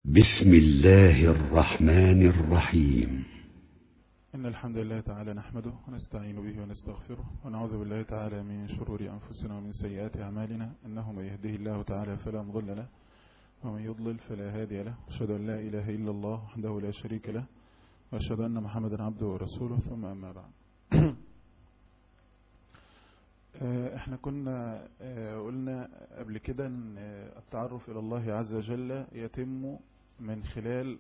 بسم الله الرحمن الرحيم إن الحمد لله تعالى نحمده ونستعين به ونستغفره ونعوذ بالله تعالى من شرور أنفسنا ومن سيئات أعمالنا إنه من يهده الله تعالى فلا مضل له ومن يضلل فلا هادي له أشهد أن لا إله إلا الله وحده لا شريك له وأشهد أن محمدا عبده ورسوله ثم أما بعد احنا كنا قلنا قبل كده ان التعرف الى الله عز وجل يتم من خلال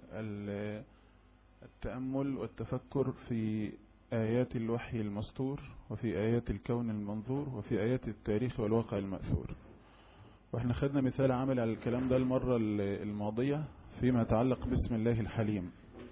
التأمل والتفكر في آيات الوحي المسطور وفي آيات الكون المنظور وفي آيات التاريخ والواقع المأثور واحنا خدنا مثال عمل على الكلام ده المرة الماضية فيما يتعلق باسم الله الحليم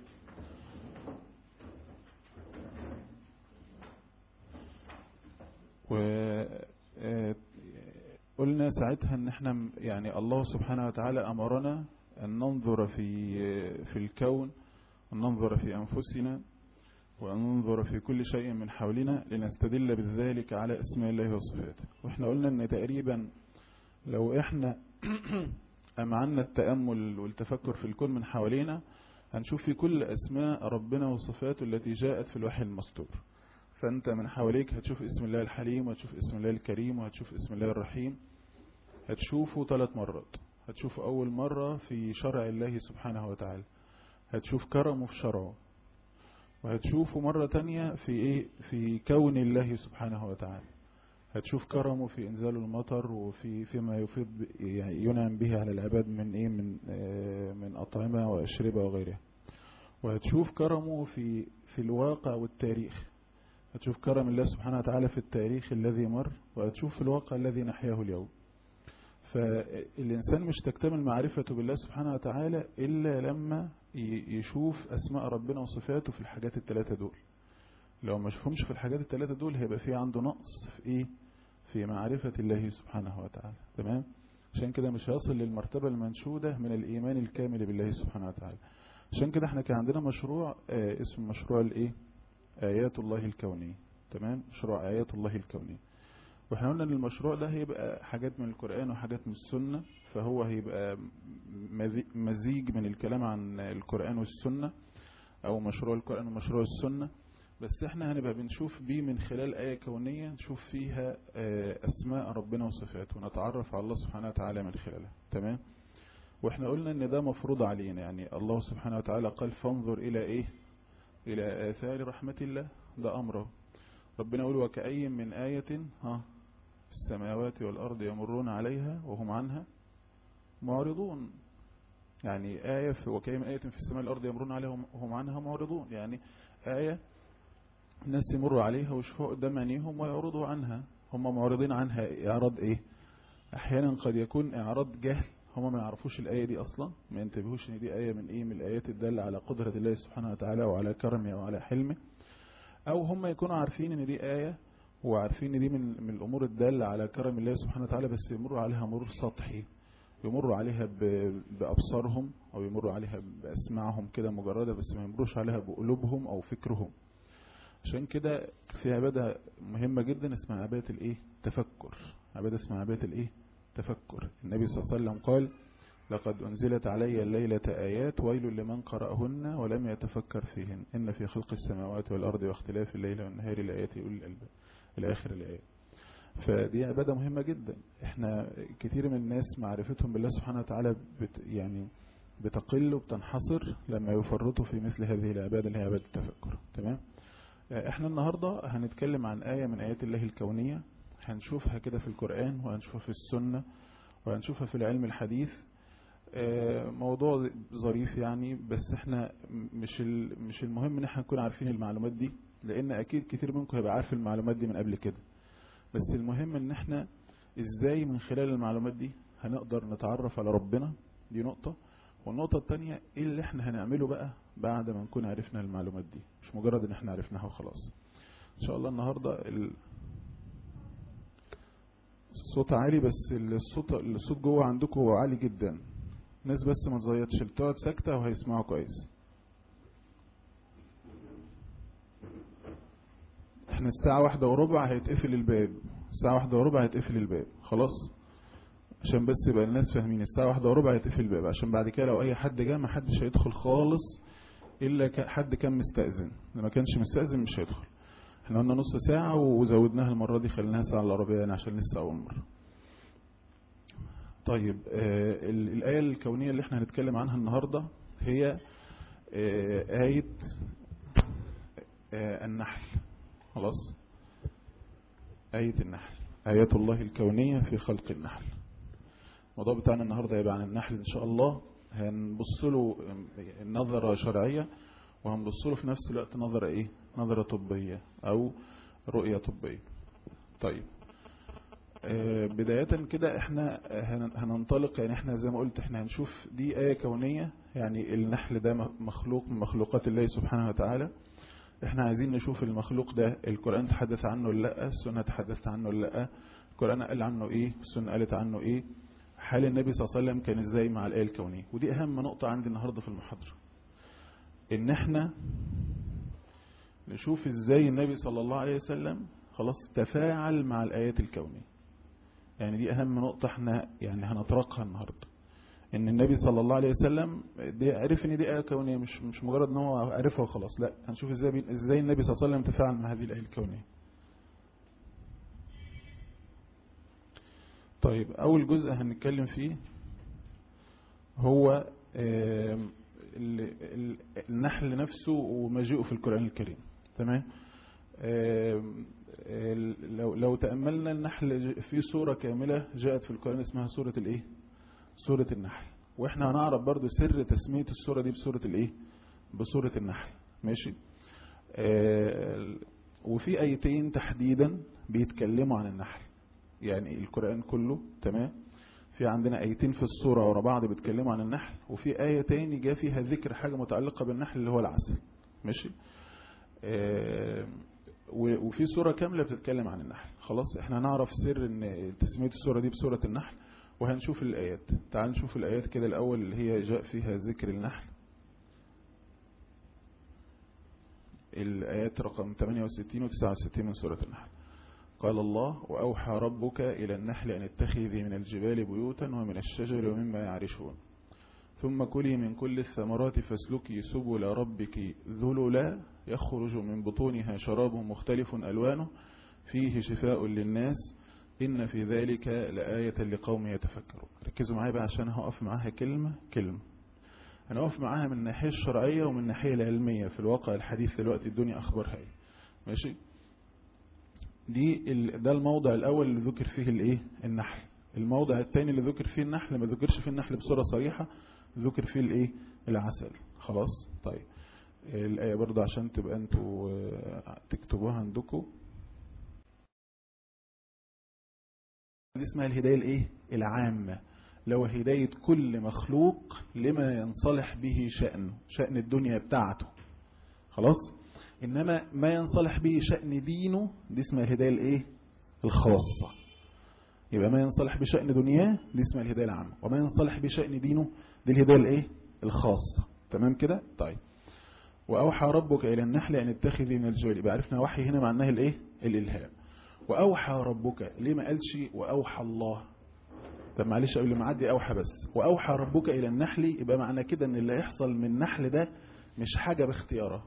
وقلنا ساعتها ان احنا يعني الله سبحانه وتعالى امرنا ان ننظر في في الكون وان ننظر في انفسنا وان ننظر في كل شيء من حولنا لنستدل بذلك على اسماء الله وصفاته واحنا قلنا ان تقريبا لو احنا امعنا التأمل والتفكر في الكون من حوالينا هنشوف في كل اسماء ربنا وصفاته التي جاءت في الوحي المسطور فانت من حواليك هتشوف اسم الله الحليم وهتشوف اسم الله الكريم وهتشوف اسم الله الرحيم هتشوفه ثلاث مرات هتشوف اول مرة في شرع الله سبحانه وتعالى هتشوف كرمه في شرعه وهتشوفه مرة تانية في ايه في كون الله سبحانه وتعالى هتشوف كرمه في انزال المطر وفي فيما يفيض يعني ينعم به على العباد من ايه من آه من اطعمه واشربه وغيرها وهتشوف كرمه في في الواقع والتاريخ هتشوف كرم الله سبحانه وتعالى في التاريخ الذي مر وهتشوف في الواقع الذي نحياه اليوم فالإنسان مش تكتمل معرفته بالله سبحانه وتعالى إلا لما يشوف أسماء ربنا وصفاته في الحاجات الثلاثة دول لو ما شفهمش في الحاجات الثلاثة دول هيبقى في عنده نقص في إيه في معرفة الله سبحانه وتعالى تمام عشان كده مش هيصل للمرتبة المنشودة من الإيمان الكامل بالله سبحانه وتعالى عشان كده احنا كان عندنا مشروع آه اسم مشروع الايه آيات الله الكونية تمام مشروع آيات الله الكونية واحنا قلنا ان المشروع ده هيبقى حاجات من القرآن وحاجات من السنة فهو هيبقى مزيج من الكلام عن القرآن والسنة او مشروع القرآن ومشروع السنة بس احنا هنبقى بنشوف بيه من خلال آية كونية نشوف فيها اسماء ربنا وصفاته ونتعرف على الله سبحانه وتعالى من خلالها تمام واحنا قلنا ان ده مفروض علينا يعني الله سبحانه وتعالى قال فانظر الى ايه إلى آثار رحمة الله ده أمره ربنا يقول وكأي من آية ها في السماوات والأرض يمرون عليها وهم عنها معرضون يعني آية في وكأي من آية في السماء والأرض يمرون عليها وهم عنها معرضون يعني آية الناس يمروا عليها ويشوفوا قدام عينيهم ويعرضوا عنها هم معرضين عنها إعراض إيه أحيانا قد يكون إعراض جهل هم ما يعرفوش الآية دي أصلا ما ينتبهوش ان دي آية من إيه من الآيات الدالة على قدرة الله سبحانه وتعالى وعلى كرمه وعلى حلمه أو هم يكونوا عارفين ان دي آية وعارفين ان دي من, من الأمور الدالة على كرم الله سبحانه وتعالى بس يمروا عليها مرور سطحي يمروا عليها بأبصارهم أو يمروا عليها بأسماعهم كده مجردة بس ما يمروش عليها بقلوبهم أو فكرهم عشان كده في عبادة مهمة جدا اسمها عبادة الإيه تفكر عبادة اسمها عبادة الإيه تفكر النبي صلى الله عليه وسلم قال لقد أنزلت علي الليلة آيات ويل لمن قرأهن ولم يتفكر فيهن إن في خلق السماوات والأرض واختلاف الليل والنهار لآيات أولي الألباب إلى آخر الآيات فدي عبادة مهمة جدا احنا كتير من الناس معرفتهم بالله سبحانه وتعالى بت يعني بتقل وبتنحصر لما يفرطوا في مثل هذه العبادة اللي هي عبادة التفكر تمام احنا النهاردة هنتكلم عن آية من آيات الله الكونية هنشوفها كده في القرآن وهنشوفها في السنة وهنشوفها في العلم الحديث موضوع ظريف يعني بس احنا مش مش المهم ان احنا نكون عارفين المعلومات دي لان اكيد كتير منكم هيبقى عارف المعلومات دي من قبل كده بس المهم ان احنا ازاي من خلال المعلومات دي هنقدر نتعرف على ربنا دي نقطة والنقطة التانية ايه اللي احنا هنعمله بقى بعد ما نكون عرفنا المعلومات دي مش مجرد ان احنا عرفناها وخلاص ان شاء الله النهاردة ال... الصوت عالي بس الصوت الصوت جوه عندكم عالي جدا الناس بس ما تزيطش تقعد ساكته وهيسمعوا كويس احنا الساعة واحدة وربع هيتقفل الباب الساعة واحدة وربع هيتقفل الباب خلاص عشان بس يبقى الناس فاهمين الساعة واحدة وربع يتقفل الباب عشان بعد كده لو اي حد جه ما حدش هيدخل خالص الا ك- حد كان مستأذن اللي ما كانش مستأذن مش هيدخل احنا قلنا نص ساعة وزودناها المرة دي خليناها ساعة الا ربع يعني عشان لسه اول مرة طيب آه ال- الآية الكونية اللي احنا هنتكلم عنها النهاردة هي آه آية آه النحل خلاص آية النحل آيات الله الكونية في خلق النحل الموضوع بتاعنا النهاردة هيبقى عن النحل إن شاء الله هنبص له نظرة شرعية وهنبص له في نفس الوقت نظرة إيه نظرة طبية أو رؤية طبية طيب آه، بداية كده احنا هن- هننطلق يعني احنا زي ما قلت احنا هنشوف دي آية كونية يعني النحل ده مخلوق من مخلوقات الله سبحانه وتعالى احنا عايزين نشوف المخلوق ده القرآن تحدث عنه ولا لا السنة تحدثت عنه ولا لا القرآن قال عنه ايه السنة قالت عنه ايه حال النبي صلى الله عليه وسلم كان ازاي مع الآية الكونية ودي اهم نقطة عندي النهاردة في المحاضرة ان احنا نشوف ازاي النبي صلى الله عليه وسلم خلاص تفاعل مع الآيات الكونية يعني دي اهم نقطة احنا يعني هنطرقها النهاردة ان النبي صلى الله عليه وسلم دي عرف ان دي آية كونية مش مش مجرد ان هو عرفها وخلاص لا هنشوف ازاي بي- ازاي النبي صلى الله عليه وسلم تفاعل مع هذه الآية الكونية طيب اول جزء هنتكلم فيه هو آم، ال- ال- النحل نفسه ومجيئه في القرآن الكريم تمام آم، ال- لو لو تأملنا النحل ج- في سورة كاملة جاءت في القرآن اسمها سورة الايه سورة النحل واحنا هنعرف برضو سر تسمية السورة دي بسورة الايه بسورة النحل ماشي آه، وفي ايتين تحديدا بيتكلموا عن النحل يعني القرآن كله تمام في عندنا ايتين في السورة ورا بعض بيتكلموا عن النحل وفي آية تاني جاء فيها ذكر حاجة متعلقة بالنحل اللي هو العسل ماشي آه، و- وفي سورة كاملة بتتكلم عن النحل خلاص احنا هنعرف سر ان تسمية السورة دي بسورة النحل وهنشوف الآيات تعال نشوف الآيات كده الأول اللي هي جاء فيها ذكر النحل الآيات رقم 68 و 69 من سورة النحل قال الله وأوحى ربك إلى النحل أن اتخذي من الجبال بيوتا ومن الشجر ومما يعرشون ثم كلي من كل الثمرات فاسلكي سبل ربك ذللا يخرج من بطونها شراب مختلف ألوانه فيه شفاء للناس إن في ذلك لآية لقوم يتفكرون ركزوا معايا بقى عشان هقف معاها كلمة كلمة هنقف معاها من الناحية الشرعية ومن الناحية العلمية في الواقع الحديث دلوقتي الدنيا أخبارها ايه ماشي دي ال... ده الموضع الأول اللي ذكر فيه الايه النحل الموضع الثاني اللي ذكر فيه النحل ما ذكرش فيه النحل بصورة صريحة ذكر فيه الايه العسل خلاص طيب الآية برضه عشان تبقى انتوا آه، تكتبوها عندكم دي اسمها الهداية الايه العامة لو هداية كل مخلوق لما ينصلح به شأنه شأن الدنيا بتاعته خلاص انما ما ينصلح به شأن دينه دي اسمها الهداية الايه الخاصة يبقى ما ينصلح بشأن دنياه دي اسمها الهداية العامة وما ينصلح بشأن دينه دي الهداية الايه الخاصة تمام كده طيب وأوحى ربك إلى النحل أن اتخذي من الجبال يبقى عرفنا وحي هنا معناه الايه الإلهام وأوحى ربك ليه ما قالش وأوحى الله طب معلش قبل ما اعدي أوحى بس وأوحى ربك إلى النحل يبقى معنى كده أن اللي هيحصل من النحل ده مش حاجة باختياره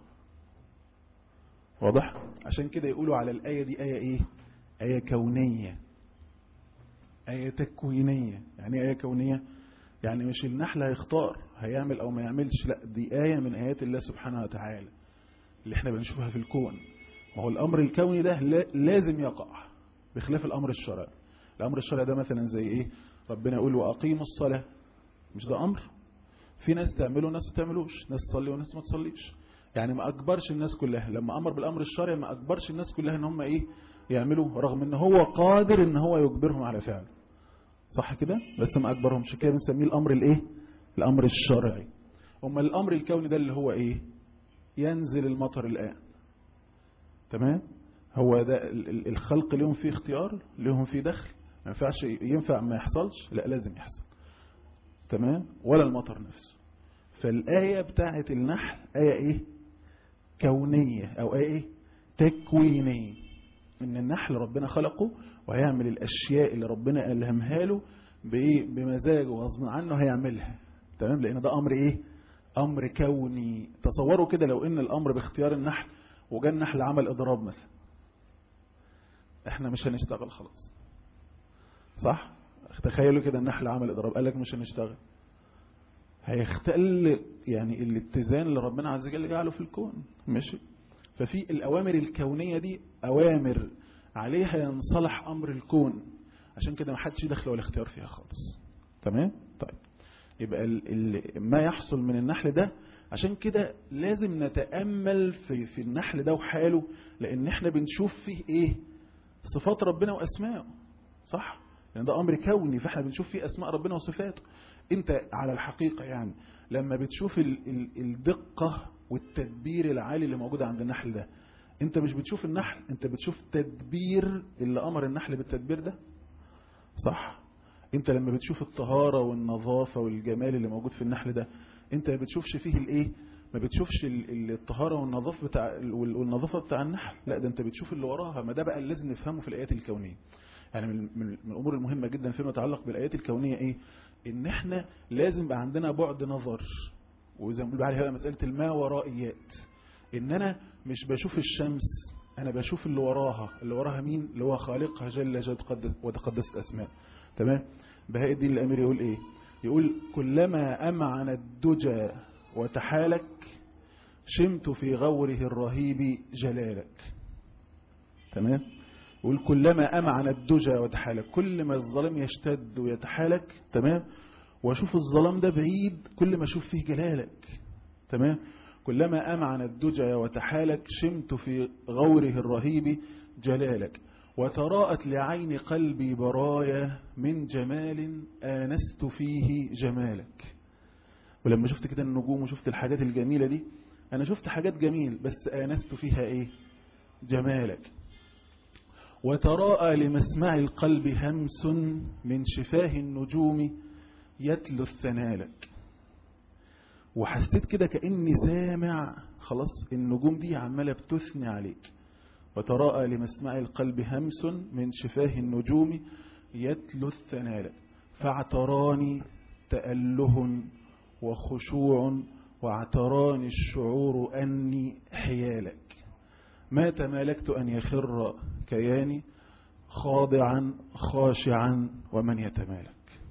واضح عشان كده يقولوا على الآية دي آية إيه آية كونية آية تكوينية يعني إيه آية كونية يعني مش النحل هيختار هيعمل أو ما يعملش لا دي آية من آيات الله سبحانه وتعالى اللي احنا بنشوفها في الكون ما هو الأمر الكوني ده لا- لازم يقع بخلاف الأمر الشرعي الأمر الشرعي ده مثلا زي إيه ربنا يقول وأقيموا الصلاة مش ده أمر في ناس تعمله وناس ما تعملوش ناس تصلي وناس ما تصليش يعني ما أكبرش الناس كلها لما أمر بالأمر الشرعي ما أكبرش الناس كلها إن هم إيه يعملوا رغم إن هو قادر إن هو يجبرهم على فعله صح كده بس ما أكبرهمش كده بنسميه الأمر الإيه الأمر الشرعي أما الأمر الكوني ده اللي هو إيه ينزل المطر الآن تمام هو ده ال- ال- الخلق لهم فيه اختيار لهم فيه دخل ما ينفعش ينفع ما يحصلش لا لازم يحصل تمام ولا المطر نفسه فالآية بتاعة النحل آية إيه كونية أو آية إيه تكوينية إن النحل ربنا خلقه وهيعمل الأشياء اللي ربنا ألهمها له بايه بمزاجه وغصب عنه هيعملها تمام لان ده امر ايه امر كوني تصوروا كده لو ان الامر باختيار النحل وجا النحل عمل اضراب مثلا احنا مش هنشتغل خلاص صح تخيلوا كده النحل عمل اضراب قال لك مش هنشتغل هيختل يعني الاتزان اللي ربنا عز وجل جعله في الكون ماشي ففي الأوامر الكونية دي أوامر عليها ينصلح أمر الكون عشان كده ما حدش يدخل ولا اختيار فيها خالص تمام طيب يبقى ال ال ما يحصل من النحل ده عشان كده لازم نتأمل في, في النحل ده وحاله لأن احنا بنشوف فيه ايه صفات ربنا وأسمائه صح لأن ده أمر كوني فاحنا بنشوف فيه أسماء ربنا وصفاته انت على الحقيقة يعني لما بتشوف ال ال الدقة والتدبير العالي اللي موجود عند النحل ده انت مش بتشوف النحل انت بتشوف تدبير اللي امر النحل بالتدبير ده صح انت لما بتشوف الطهارة والنظافة والجمال اللي موجود في النحل ده انت ما بتشوفش فيه الايه ما بتشوفش الطهارة والنظافة بتاع والنظافة بتاع النحل لا ده انت بتشوف اللي وراها ما ده بقى اللي لازم نفهمه في الايات الكونية يعني من, من الامور المهمة جدا فيما يتعلق بالايات الكونية ايه ان احنا لازم يبقى عندنا بعد نظر وزي ما بنقول عليها مسألة الماء ورائيات ان انا مش بشوف الشمس انا بشوف اللي وراها اللي وراها مين اللي هو خالقها جل جل وتقدست اسماء تمام بهاء الدين الامير يقول ايه يقول كلما امعن الدجى وتحالك شمت في غوره الرهيب جلالك تمام يقول كلما امعن الدجى وتحالك كل ما الظلام يشتد ويتحالك تمام واشوف الظلام ده بعيد كل ما اشوف فيه جلالك تمام كلما امعن الدجى وتحالك شمت في غوره الرهيب جلالك وتراءت لعين قلبي برايا من جمال آنست فيه جمالك ولما شفت كده النجوم وشفت الحاجات الجميلة دي أنا شفت حاجات جميل بس آنست فيها إيه جمالك وتراءى لمسمع القلب همس من شفاه النجوم يتلو الثنالك وحسيت كده كأني سامع خلاص النجوم دي عمالة بتثني عليك وتراءى لمسمع القلب همس من شفاه النجوم يتلو الثنالك فاعتراني تأله وخشوع واعتراني الشعور أني حيالك ما تمالكت أن يخر كياني خاضعا خاشعا ومن يتمالك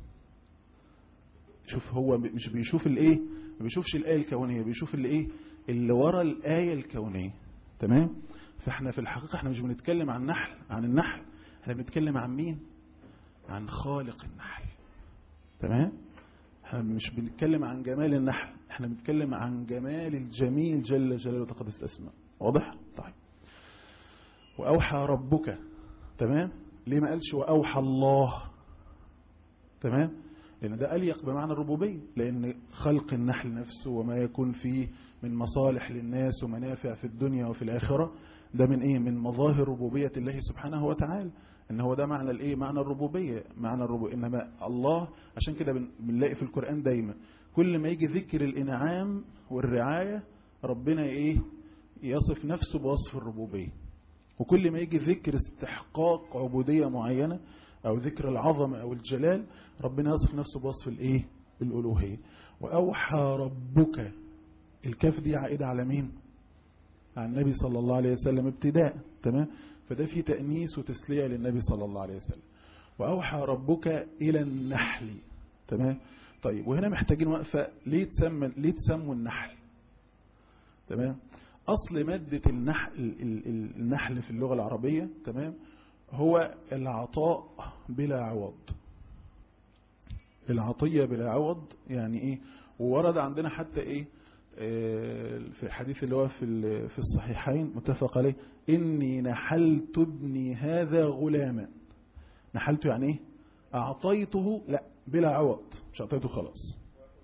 شوف هو مش بيشوف الايه ما بيشوفش الآية الكونية بيشوف الايه اللي ورا الآية الكونية تمام فاحنا في الحقيقة احنا مش بنتكلم عن نحل عن النحل احنا بنتكلم عن مين عن خالق النحل تمام احنا مش بنتكلم عن جمال النحل احنا بنتكلم عن جمال الجميل جل جلاله وتقدس اسماء واضح طيب واوحى ربك تمام ليه ما قالش واوحى الله تمام لان ده اليق بمعنى الربوبيه لان خلق النحل نفسه وما يكون فيه من مصالح للناس ومنافع في الدنيا وفي الاخره ده من ايه من مظاهر ربوبيه الله سبحانه وتعالى ان هو ده معنى الايه معنى الربوبيه معنى الربوبيه انما الله عشان كده بنلاقي في القران دايما كل ما يجي ذكر الانعام والرعايه ربنا ايه يصف نفسه بوصف الربوبيه وكل ما يجي ذكر استحقاق عبوديه معينه او ذكر العظمه او الجلال ربنا يصف نفسه بوصف الايه الالوهيه واوحى ربك الكاف دي عائده على مين عن النبي صلى الله عليه وسلم ابتداء تمام فده في تأنيس وتسلية للنبي صلى الله عليه وسلم وأوحى ربك إلى النحل تمام طيب وهنا محتاجين وقفة ليه تسمى ليه تسموا النحل تمام أصل مادة النحل النحل في اللغة العربية تمام هو العطاء بلا عوض العطية بلا عوض يعني ايه وورد عندنا حتى ايه في الحديث اللي هو في في الصحيحين متفق عليه إني نحلت ابني هذا غلاما نحلته يعني ايه أعطيته لا بلا عوض مش أعطيته خلاص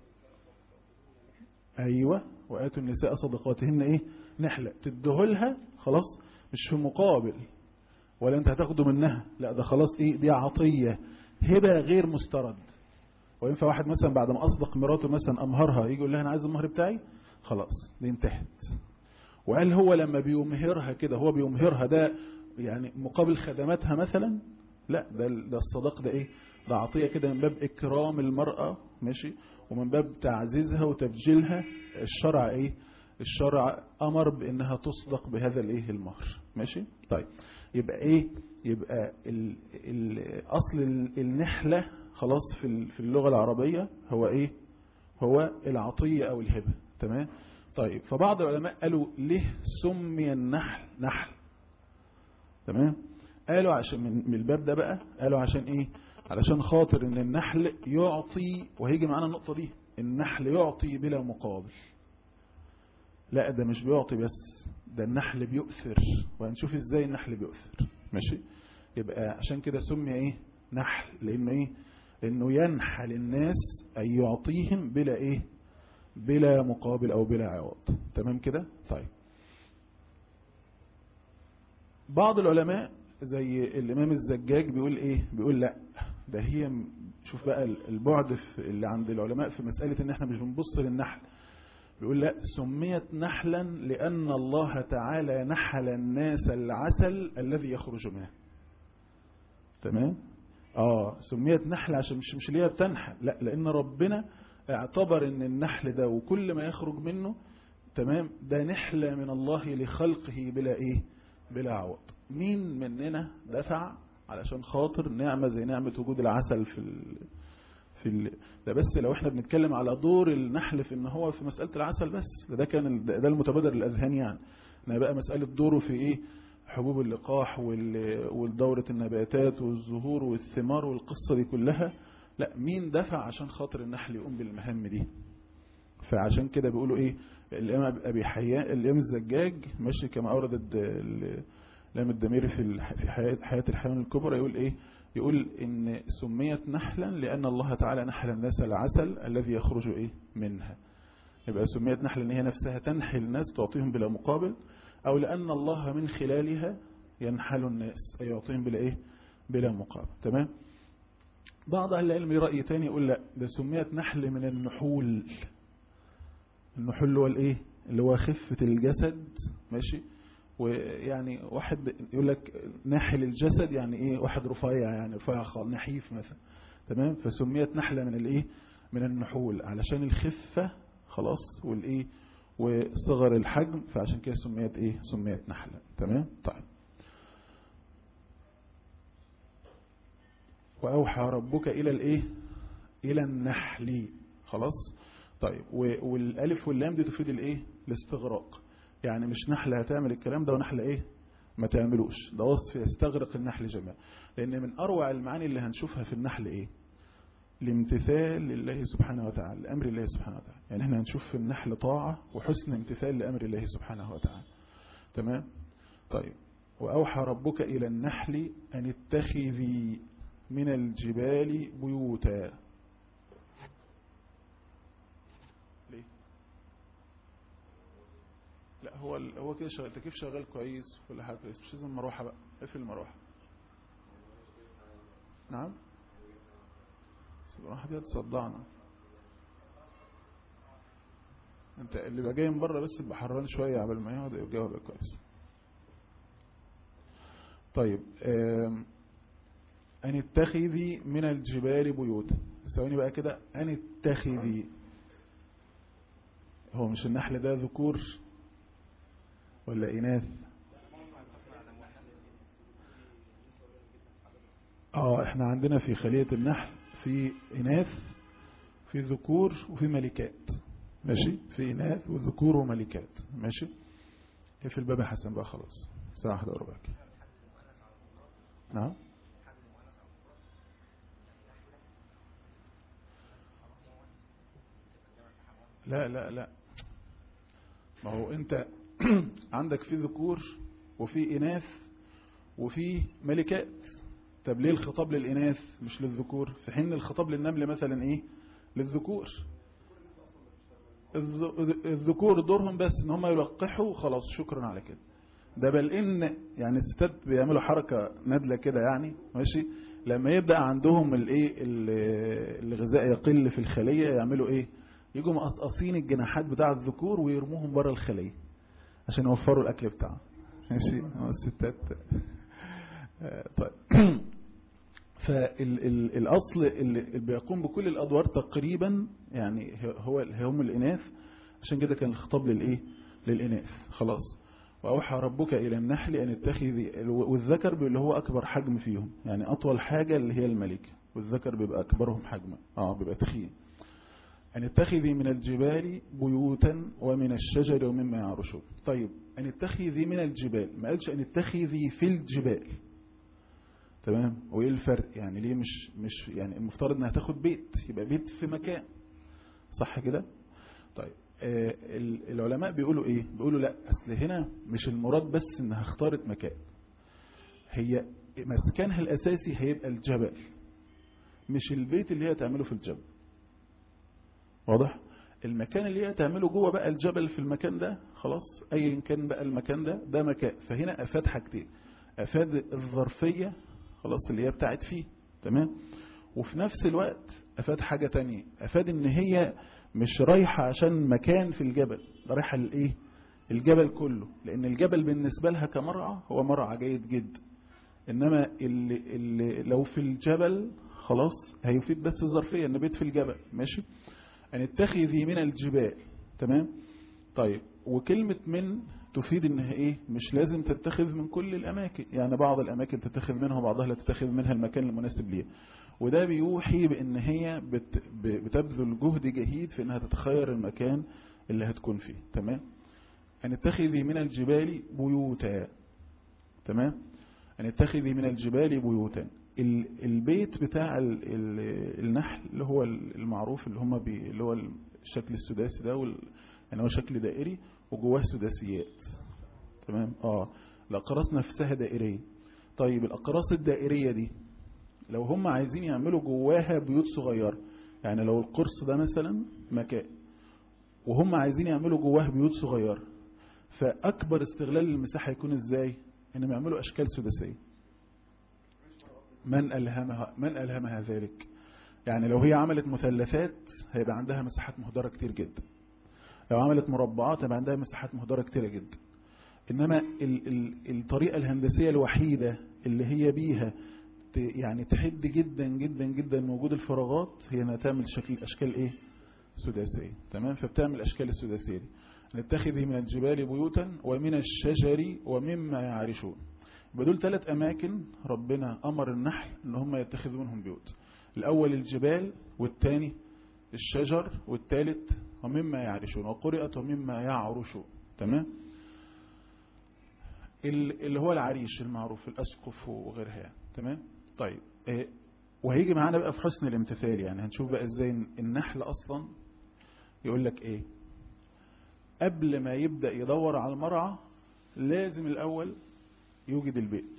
أيوة وآتوا النساء صدقاتهن ايه نحلة تدهلها خلاص مش في مقابل ولا انت هتاخده منها لا ده خلاص ايه دي عطية هبة غير مسترد وينفع واحد مثلا بعد ما أصدق مراته مثلا أمهرها يجي يقول لها أنا عايز المهر بتاعي خلاص دي انتهت وقال هو لما بيمهرها كده هو بيمهرها ده يعني مقابل خدماتها مثلا لا ده ده الصداق ده ايه ده عطية كده من باب إكرام المرأة ماشي ومن باب تعزيزها وتبجيلها الشرع إيه الشرع أمر بأنها تصدق بهذا الإيه المهر ماشي طيب يبقى إيه يبقى ال ال أصل النحلة خلاص في في اللغة العربية هو إيه هو العطية أو الهبة تمام طيب فبعض العلماء قالوا ليه سمي النحل نحل تمام قالوا عشان من الباب ده بقى قالوا عشان ايه علشان خاطر ان النحل يعطي وهيجي معانا النقطة دي النحل يعطي بلا مقابل لا ده مش بيعطي بس ده النحل بيؤثر وهنشوف ازاي النحل بيؤثر ماشي يبقى عشان كده سمي ايه نحل لانه ايه لانه ينحل الناس اي يعطيهم بلا ايه بلا مقابل او بلا عوض تمام كده طيب بعض العلماء زي الامام الزجاج بيقول ايه بيقول لا ده هي شوف بقى البعد في اللي عند العلماء في مسألة ان احنا مش بنبص للنحل بيقول لا سميت نحلا لان الله تعالى نحل الناس العسل الذي يخرج منه تمام اه سميت نحل عشان مش مش اللي هي بتنحل لا لان ربنا اعتبر ان النحل ده وكل ما يخرج منه تمام ده نحلة من الله لخلقه بلا ايه بلا عوض مين مننا دفع علشان خاطر نعمة زي نعمة وجود العسل في ال... في ال... ده بس لو احنا بنتكلم على دور النحل في ان هو في مسألة العسل بس ده, ده كان ال... ده المتبادر للأذهان يعني انها بقى مسألة دوره في ايه حبوب اللقاح وال... والدورة النباتات والزهور والثمار والقصة دي كلها لا مين دفع عشان خاطر النحل يقوم بالمهام دي فعشان كده بيقولوا ايه الامام ابي حيان الامام الزجاج ماشي كما اورد الامام الدميري في في حياه حياه الحيوان الكبرى يقول ايه يقول ان سميت نحلا لان الله تعالى نحل الناس العسل الذي يخرج ايه منها يبقى سميت نحلا ان هي نفسها تنحل الناس تعطيهم بلا مقابل او لان الله من خلالها ينحل الناس اي يعطيهم بلا ايه بلا مقابل تمام بعض اهل العلم رأي تاني يقول لا ده سميت نحل من النحول النحول اللي هو الايه اللي هو خفة الجسد ماشي ويعني واحد يقول لك ناحل الجسد يعني ايه واحد رفيع يعني رفيع خالص نحيف مثلا تمام فسميت نحلة من الايه من النحول علشان الخفة خلاص والايه وصغر الحجم فعشان كده سميت ايه سميت نحلة تمام طيب وأوحى ربك إلى الإيه إلى النحل خلاص طيب والالف واللام دي تفيد الايه الاستغراق يعني مش نحله هتعمل الكلام ده ونحله ايه ما تعملوش ده وصف يستغرق النحل جميعا لان من اروع المعاني اللي هنشوفها في النحل ايه الامتثال لله سبحانه وتعالى لامر الله سبحانه وتعالى يعني احنا هنشوف في النحل طاعه وحسن امتثال لامر الله سبحانه وتعالى تمام طيب واوحى ربك الى النحل ان اتخذي من الجبال بيوتا ليه لا هو ال... هو كده شغال التكييف شغال كويس وكل حاجه كويس مش لازم مروحه بقى اقفل المروحه نعم المروحه دي هتصدعنا انت اللي بقى جاي من بره بس يبقى حران شويه قبل ما يقعد الجو يبقى كويس طيب ان اتخذي من الجبال بيوتا ثواني بقى كده ان اتخذي هو مش النحل ده ذكور ولا إناث اه احنا عندنا في خلية النحل في إناث في ذكور وفي ملكات ماشي في إناث وذكور وملكات ماشي هي في الباب حسن بقى خلاص ساعة واحدة وربع نعم لا لا لا ما هو انت عندك في ذكور وفي إناث وفي ملكات طب ليه الخطاب للإناث مش للذكور في حين الخطاب للنمل مثلا إيه للذكور الذكور دورهم بس ان هم يلقحوا خلاص شكرا على كده ده بل ان يعني الستات بيعملوا حركة نادلة كده يعني ماشي لما يبدأ عندهم الايه الغذاء يقل في الخلية يعملوا ايه يجوا مقصقصين الجناحات بتاع الذكور ويرموهم بره الخلية عشان يوفروا الاكل بتاعهم ماشي الستات طيب فالأصل اللي بيقوم بكل الأدوار تقريبا يعني هو هم الإناث عشان كده كان الخطاب للإيه للإناث خلاص وأوحى ربك إلى النحل أن اتخذي والذكر اللي هو أكبر حجم فيهم يعني أطول حاجة اللي هي الملكة والذكر بيبقى أكبرهم حجما آه بيبقى تخين أن اتخذي من الجبال بيوتا ومن الشجر ومما يعرشون طيب أن اتخذي من الجبال ما قالش أن اتخذي في الجبال تمام وايه الفرق يعني ليه مش مش يعني المفترض انها تاخد بيت يبقى بيت في مكان صح كده طيب آه العلماء بيقولوا ايه بيقولوا لا اصل هنا مش المراد بس انها اختارت مكان هي مسكنها الاساسي هيبقى الجبل مش البيت اللي هي تعمله في الجبل واضح المكان اللي هي تعمله جوه بقى الجبل في المكان ده خلاص ايا كان بقى المكان ده ده مكان فهنا افاد حاجتين افاد الظرفيه خلاص اللي هي بتاعت فيه تمام وفي نفس الوقت افاد حاجة تانية افاد ان هي مش رايحة عشان مكان في الجبل ده رايحة للايه الجبل كله لان الجبل بالنسبة لها كمرعى هو مرعى جيد جدا انما اللي, اللي لو في الجبل خلاص هيفيد بس الظرفية ان بيت في الجبل ماشي ان اتخذي من الجبال تمام طيب وكلمة من تفيد انها ايه مش لازم تتخذ من كل الاماكن يعني بعض الاماكن تتخذ منها وبعضها لا تتخذ منها المكان المناسب ليها وده بيوحي بان هي بت بتبذل جهد جهيد في انها تتخير المكان اللي هتكون فيه تمام ان اتخذي من الجبال بيوتا تمام ان اتخذي من الجبال بيوتا البيت بتاع ال ال النحل اللي هو المعروف اللي هم بي اللي هو الشكل السداسي ده وال يعني هو شكل دائري وجواه سداسيات تمام اه الاقراص نفسها دائريه طيب الاقراص الدائريه دي لو هم عايزين يعملوا جواها بيوت صغيره يعني لو القرص ده مثلا مكان وهم عايزين يعملوا جواه بيوت صغيره فاكبر استغلال للمساحه يكون ازاي انهم يعملوا اشكال سداسيه من الهمها من الهمها ذلك يعني لو هي عملت مثلثات هيبقى عندها مساحات مهدره كتير جدا لو عملت مربعات هيبقى عندها مساحات مهدرة كتيرة جدا إنما ال ال الطريقة الهندسية الوحيدة اللي هي بيها يعني تحد جدا جدا جدا وجود الفراغات هي انها تعمل شكل أشكال إيه سداسية تمام فبتعمل الأشكال السداسية دي نتخذه من الجبال بيوتا ومن الشجر ومما يعرشون بدول ثلاث أماكن ربنا أمر النحل إن هم يتخذوا منهم بيوت الأول الجبال والثاني الشجر والثالث ومما يعرشون وقرئت ومما يعرشون تمام اللي هو العريش المعروف الأسقف وغيرها يعني. تمام طيب إيه وهيجي معانا بقى في حسن الامتثال يعني هنشوف بقى ازاي النحل أصلا يقول لك ايه قبل ما يبدأ يدور على المرعى لازم الأول يوجد البيت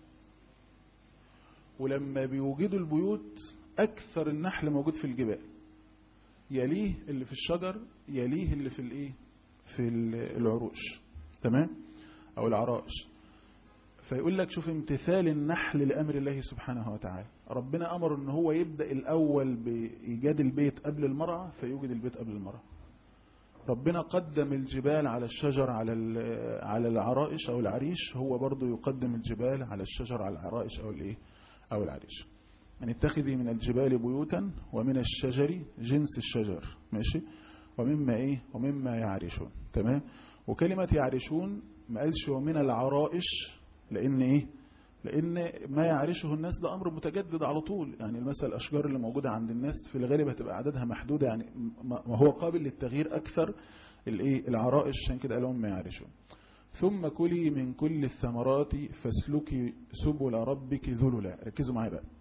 ولما بيوجدوا البيوت أكثر النحل موجود في الجبال يليه اللي في الشجر يليه اللي في الايه في العروش تمام او العرائش فيقول لك شوف امتثال النحل لامر الله سبحانه وتعالى ربنا امر ان هو يبدا الاول بايجاد البيت قبل المرعى فيوجد البيت قبل المرعى ربنا قدم الجبال على الشجر على على العرائش او العريش هو برضه يقدم الجبال على الشجر على العرائش او الايه او العريش أن اتخذي من الجبال بيوتا ومن الشجر جنس الشجر ماشي ومما ايه ومما يعرشون تمام وكلمة يعرشون ما قالش ومن العرائش لان ايه لان ما يعرشه الناس ده امر متجدد على طول يعني مثلا الاشجار اللي موجودة عند الناس في الغالب هتبقى عددها محدودة يعني ما هو قابل للتغيير اكثر الايه العرائش عشان كده قالوا ما يعرشون ثم كلي من كل الثمرات فاسلكي سبل ربك ذللا ركزوا معايا بقى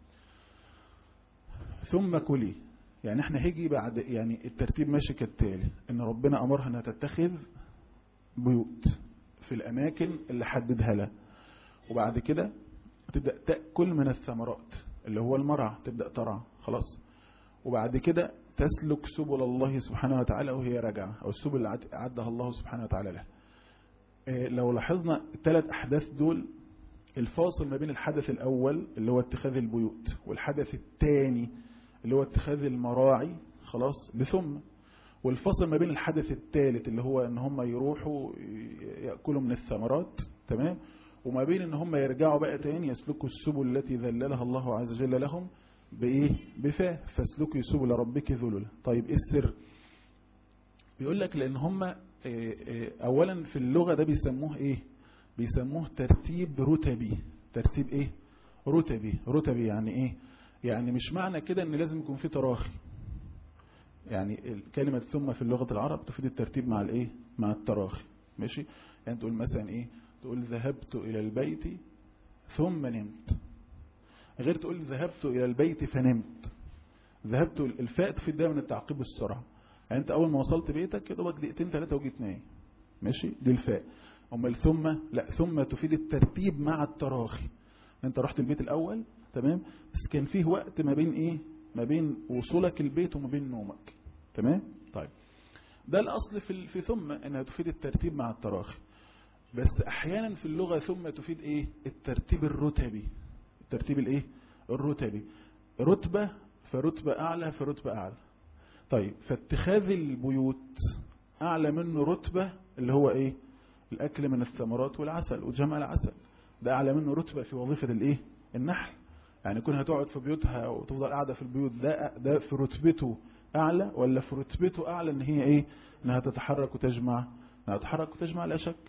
ثم كلي يعني احنا هيجي بعد يعني الترتيب ماشي كالتالي ان ربنا امرها انها تتخذ بيوت في الاماكن اللي حددها لها وبعد كده تبدأ تأكل من الثمرات اللي هو المرعى تبدأ ترعى خلاص وبعد كده تسلك سبل الله سبحانه وتعالى وهي راجعة او السبل اللي عدها الله سبحانه وتعالى لها اه لو لاحظنا الثلاث احداث دول الفاصل ما بين الحدث الاول اللي هو اتخاذ البيوت والحدث الثاني اللي هو اتخاذ المراعي خلاص بثم والفصل ما بين الحدث الثالث اللي هو ان هم يروحوا يأكلوا من الثمرات تمام وما بين ان هم يرجعوا بقى تاني يسلكوا السبل التي ذللها الله عز وجل لهم بايه بفاء فاسلكوا سبل ربك ذللا طيب ايه السر بيقول لك لان هم اولا في اللغة ده بيسموه ايه بيسموه ترتيب رتبي ترتيب ايه رتبي رتبي يعني ايه يعني مش معنى كده ان لازم يكون في تراخي يعني كلمة ثم في اللغة العرب تفيد الترتيب مع الايه مع التراخي ماشي يعني تقول مثلا ايه تقول ذهبت الى البيت ثم نمت غير تقول ذهبت الى البيت فنمت ذهبت الفاء تفيد دايما التعقيب السرعة يعني انت اول ما وصلت بيتك كده بقى دقيقتين ثلاثة وجيت نايم ماشي دي الفاء اما الثم لا ثم تفيد الترتيب مع التراخي انت رحت البيت الاول تمام بس كان فيه وقت ما بين ايه ما بين وصولك البيت وما بين نومك تمام طيب ده الاصل في في ثم انها تفيد الترتيب مع التراخي بس احيانا في اللغة ثم تفيد ايه الترتيب الرتبي الترتيب الايه الرتبي رتبة فرتبة اعلى فرتبة اعلى طيب فاتخاذ البيوت اعلى منه رتبة اللي هو ايه الاكل من الثمرات والعسل وجمع العسل ده اعلى منه رتبة في وظيفة الايه النحل يعني كونها تقعد في بيوتها وتفضل قاعدة في البيوت ده ده في رتبته اعلى ولا في رتبته اعلى ان هي ايه انها تتحرك وتجمع انها تتحرك وتجمع لا شك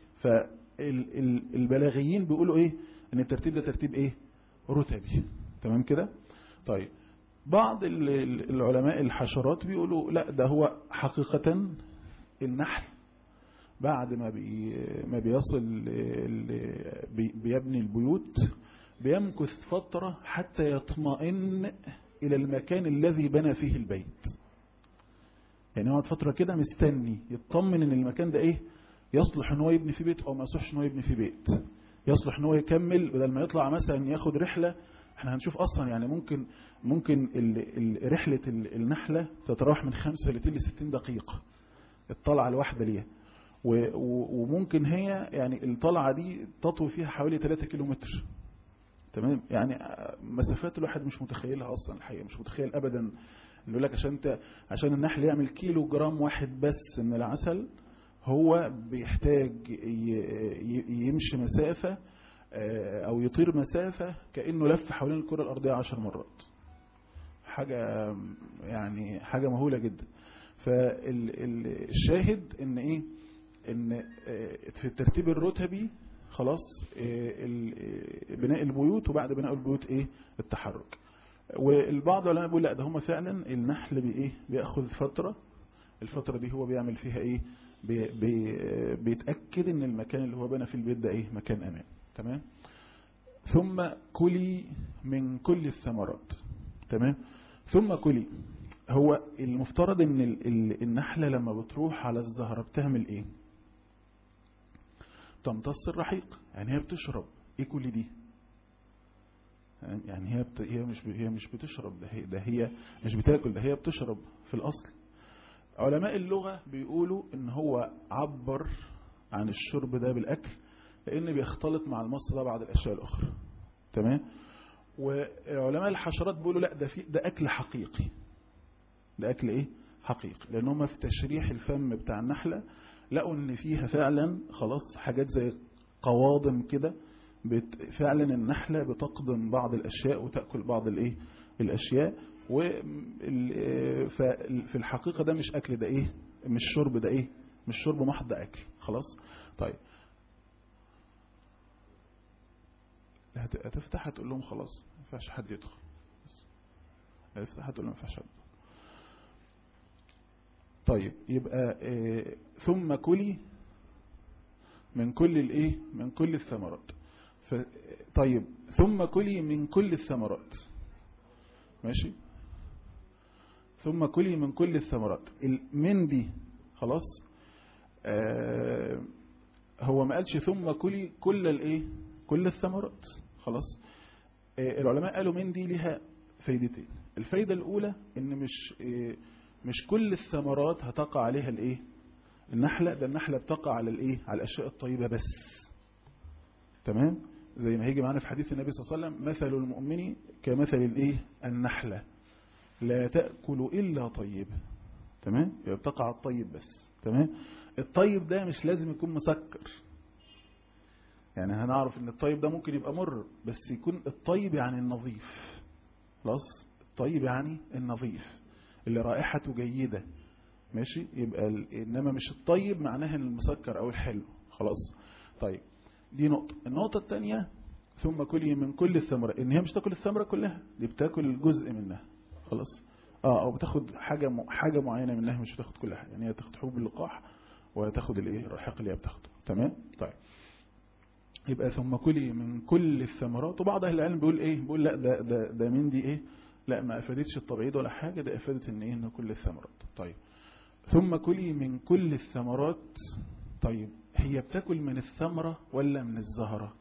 فالبلاغيين بيقولوا ايه ان الترتيب ده ترتيب ايه رتبي تمام كده طيب بعض العلماء الحشرات بيقولوا لا ده هو حقيقة النحل بعد ما بي ما بيصل بيبني البيوت بيمكث فترة حتى يطمئن إلى المكان الذي بنى فيه البيت يعني يقعد فترة كده مستني يطمن ان المكان ده ايه يصلح ان هو يبني فيه بيت او ما يصلحش ان هو يبني فيه بيت يصلح ان هو يكمل بدل ما يطلع مثلا ياخد رحلة احنا هنشوف اصلا يعني ممكن ممكن ال ال رحلة ال النحلة تتراوح من 35 ل 60 دقيقة الطلعة الواحدة ليها وممكن هي يعني الطلعة دي تطوي فيها حوالي 3 كيلومتر تمام يعني مسافات الواحد مش متخيلها اصلا الحقيقة مش متخيل ابدا يقول لك عشان ت... عشان النحل يعمل كيلو جرام واحد بس من العسل هو بيحتاج ي... يمشي مسافة او يطير مسافة كأنه لف حوالين الكرة الارضية عشر مرات حاجة يعني حاجة مهولة جدا فالشاهد ان ايه ان في الترتيب الرتبي خلاص بناء البيوت وبعد بناء البيوت ايه التحرك والبعض العلماء بيقول لا ده هم فعلا النحل بايه بياخذ فترة الفترة دي هو بيعمل فيها ايه بي بي بيتأكد ان المكان اللي هو بنى في البيت ده ايه مكان امان تمام ثم كلي من كل الثمرات تمام ثم كلي هو المفترض ان النحلة لما بتروح على الزهرة بتعمل ايه تمتص الرحيق يعني هي بتشرب ايه كل دي يعني هي بت... هي مش ب... هي مش بتشرب ده هي ده هي مش بتاكل ده هي بتشرب في الاصل علماء اللغة بيقولوا ان هو عبر عن الشرب ده بالاكل لان بيختلط مع المص ده بعض الاشياء الاخرى تمام وعلماء الحشرات بيقولوا لا ده في ده اكل حقيقي ده اكل ايه حقيقي لان هم في تشريح الفم بتاع النحلة لقوا ان فيها فعلا خلاص حاجات زي قواضم كده فعلا النحلة بتقدم بعض الاشياء وتأكل بعض الايه الاشياء وفي الحقيقة ده مش اكل ده ايه مش شرب ده ايه مش شرب محض ده اكل خلاص طيب هتفتح هتقول لهم خلاص ما ينفعش حد يدخل هتفتح هتقول لهم ما ينفعش حد طيب يبقى اه ثم كلي من كل الايه من كل الثمرات طيب ثم كلي من كل الثمرات ماشي ثم كلي من كل الثمرات من دي خلاص آه هو ما قالش ثم كلي كل الايه كل الثمرات خلاص آه العلماء قالوا من دي لها فايدتين الفايدة الاولى ان مش آه مش كل الثمرات هتقع عليها الايه النحلة ده النحلة بتقع على الايه على الاشياء الطيبة بس تمام زي ما هيجي معانا في حديث النبي صلى الله عليه وسلم مثل المؤمن كمثل الايه النحلة لا تأكل إلا طيب تمام يبقى بتقع الطيب بس تمام الطيب ده مش لازم يكون مسكر يعني هنعرف ان الطيب ده ممكن يبقى مر بس يكون الطيب يعني النظيف خلاص الطيب يعني النظيف اللي رائحته جيدة ماشي يبقى ال... انما مش الطيب معناها المسكر او الحلو خلاص طيب دي نقطة النقطة الثانية ثم كلي من كل الثمرة ان هي مش تاكل الثمرة كلها دي بتاكل جزء منها خلاص اه او بتاخد حاجة م... حاجة معينة منها مش بتاخد كل حاجة يعني هي تاخد حبوب اللقاح وتاخد الايه الرحيق اللي هي بتاخده تمام طيب يبقى ثم كلي من كل الثمرات وبعض اهل العلم بيقول ايه بيقول لا ده ده ده من دي ايه لا ما افادتش التبعيض ولا حاجة ده افادت ان ايه ان كل الثمرات طيب ثم كلي من كل الثمرات طيب هي بتاكل من الثمرة ولا من الزهرة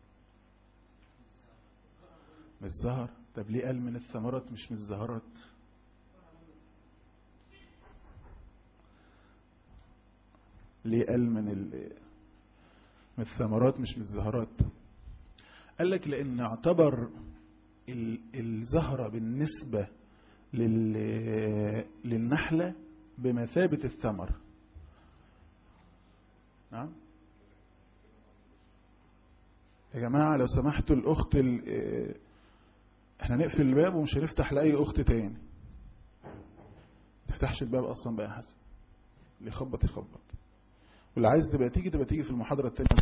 من الزهر طب ليه قال من الثمرات مش من الزهرات ليه قال من ال... من الثمرات مش من الزهرات قال لك لان اعتبر ال... الزهرة بالنسبة لل... للنحلة بمثابة الثمر نعم يا جماعة لو سمحتوا الأخت ال... احنا نقفل الباب ومش هنفتح لأي أخت تاني تفتحش الباب أصلا بقى حسن اللي يخبط يخبط واللي عايز تبقى تيجي تبقى تيجي في المحاضرة التانية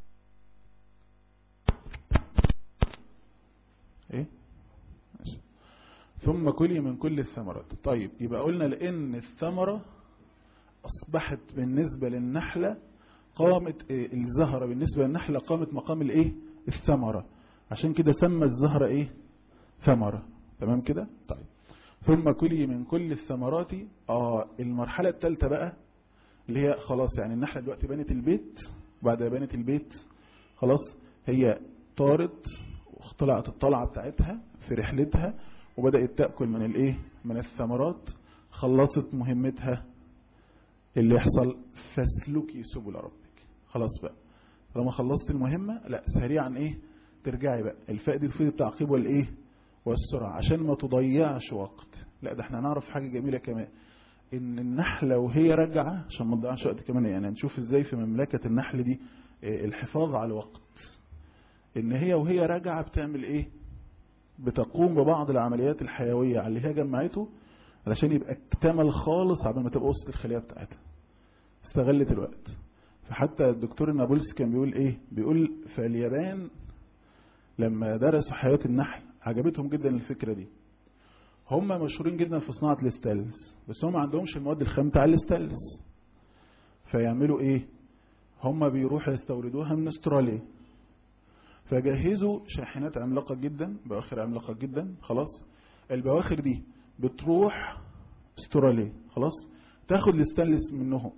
ايه ماشي ثم كلي من كل الثمرات طيب يبقى قلنا لأن الثمرة أصبحت بالنسبة للنحلة قامت إيه الزهرة بالنسبة للنحلة قامت مقام الايه الثمرة عشان كده سمى الزهرة ايه ثمرة تمام كده طيب ثم كلي من كل الثمرات اه المرحلة الثالثة بقى اللي هي خلاص يعني النحلة دلوقتي بنت البيت بعد بنت البيت خلاص هي طارت واختلعت الطلعة بتاعتها في رحلتها وبدأت تأكل من الايه من الثمرات خلصت مهمتها اللي يحصل فاسلكي سبل ربك خلاص بقى لما خلصت المهمة لا سريعا ايه ترجعي بقى الفاء دي تفيد التعقيب والايه والسرعة عشان ما تضيعش وقت لا ده احنا نعرف حاجة جميلة كمان ان النحلة وهي راجعة عشان ما تضيعش وقت كمان يعني نشوف ازاي في مملكة النحل دي الحفاظ على الوقت ان هي وهي راجعة بتعمل ايه بتقوم ببعض العمليات الحيوية على اللي هي جمعته علشان يبقى اكتمل خالص قبل ما تبقى وسط الخلية بتاعتها استغلت الوقت فحتى الدكتور النابلسي كان بيقول ايه بيقول في اليابان لما درسوا حياة النحل عجبتهم جدا الفكرة دي هم مشهورين جدا في صناعة الاستانلس بس هم ما عندهمش المواد الخام بتاع الاستانلس فيعملوا ايه هم بيروحوا يستوردوها من استراليا فجهزوا شاحنات عملاقة جدا بواخر عملاقة جدا خلاص البواخر دي بتروح استراليا خلاص تاخد الاستانلس منهم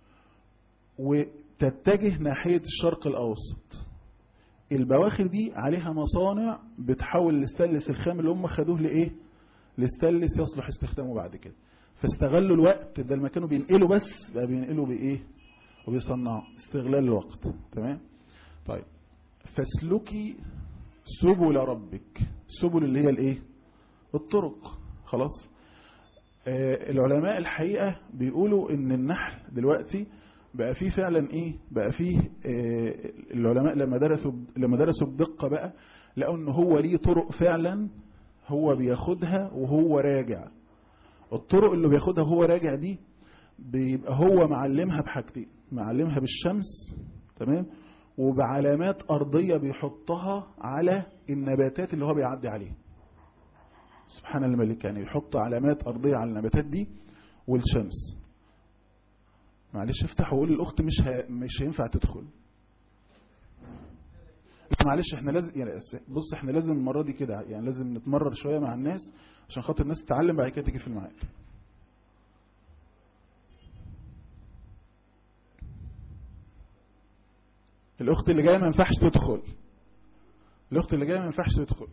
وتتجه ناحية الشرق الأوسط البواخر دي عليها مصانع بتحول الاستانلس الخام اللي هم خدوه لإيه الاستانلس يصلح استخدامه بعد كده فاستغلوا الوقت ده لما كانوا بينقلوا بس بقى بينقلوا بإيه وبيصنعوا استغلال الوقت تمام طيب فاسلكي سبل ربك سبل اللي هي الايه الطرق خلاص آه العلماء الحقيقة بيقولوا ان النحل دلوقتي بقى فيه فعلا ايه بقى فيه آه العلماء لما درسوا لما درسوا بدقة بقى لقوا ان هو ليه طرق فعلا هو بياخدها وهو راجع الطرق اللي بياخدها وهو راجع دي بيبقى هو معلمها بحاجتين معلمها بالشمس تمام وبعلامات أرضية بيحطها على النباتات اللي هو بيعدي عليها سبحان الملك يعني يحط علامات أرضية على النباتات دي والشمس معلش افتح وقول للأخت مش ه... مش هينفع تدخل معلش احنا لازم يعني بص احنا لازم المرة دي كده يعني لازم نتمرر شوية مع الناس عشان خاطر الناس تتعلم بعد كده تيجي في الميعاد الاخت اللي جايه ما ينفعش تدخل الاخت اللي جايه ما ينفعش تدخل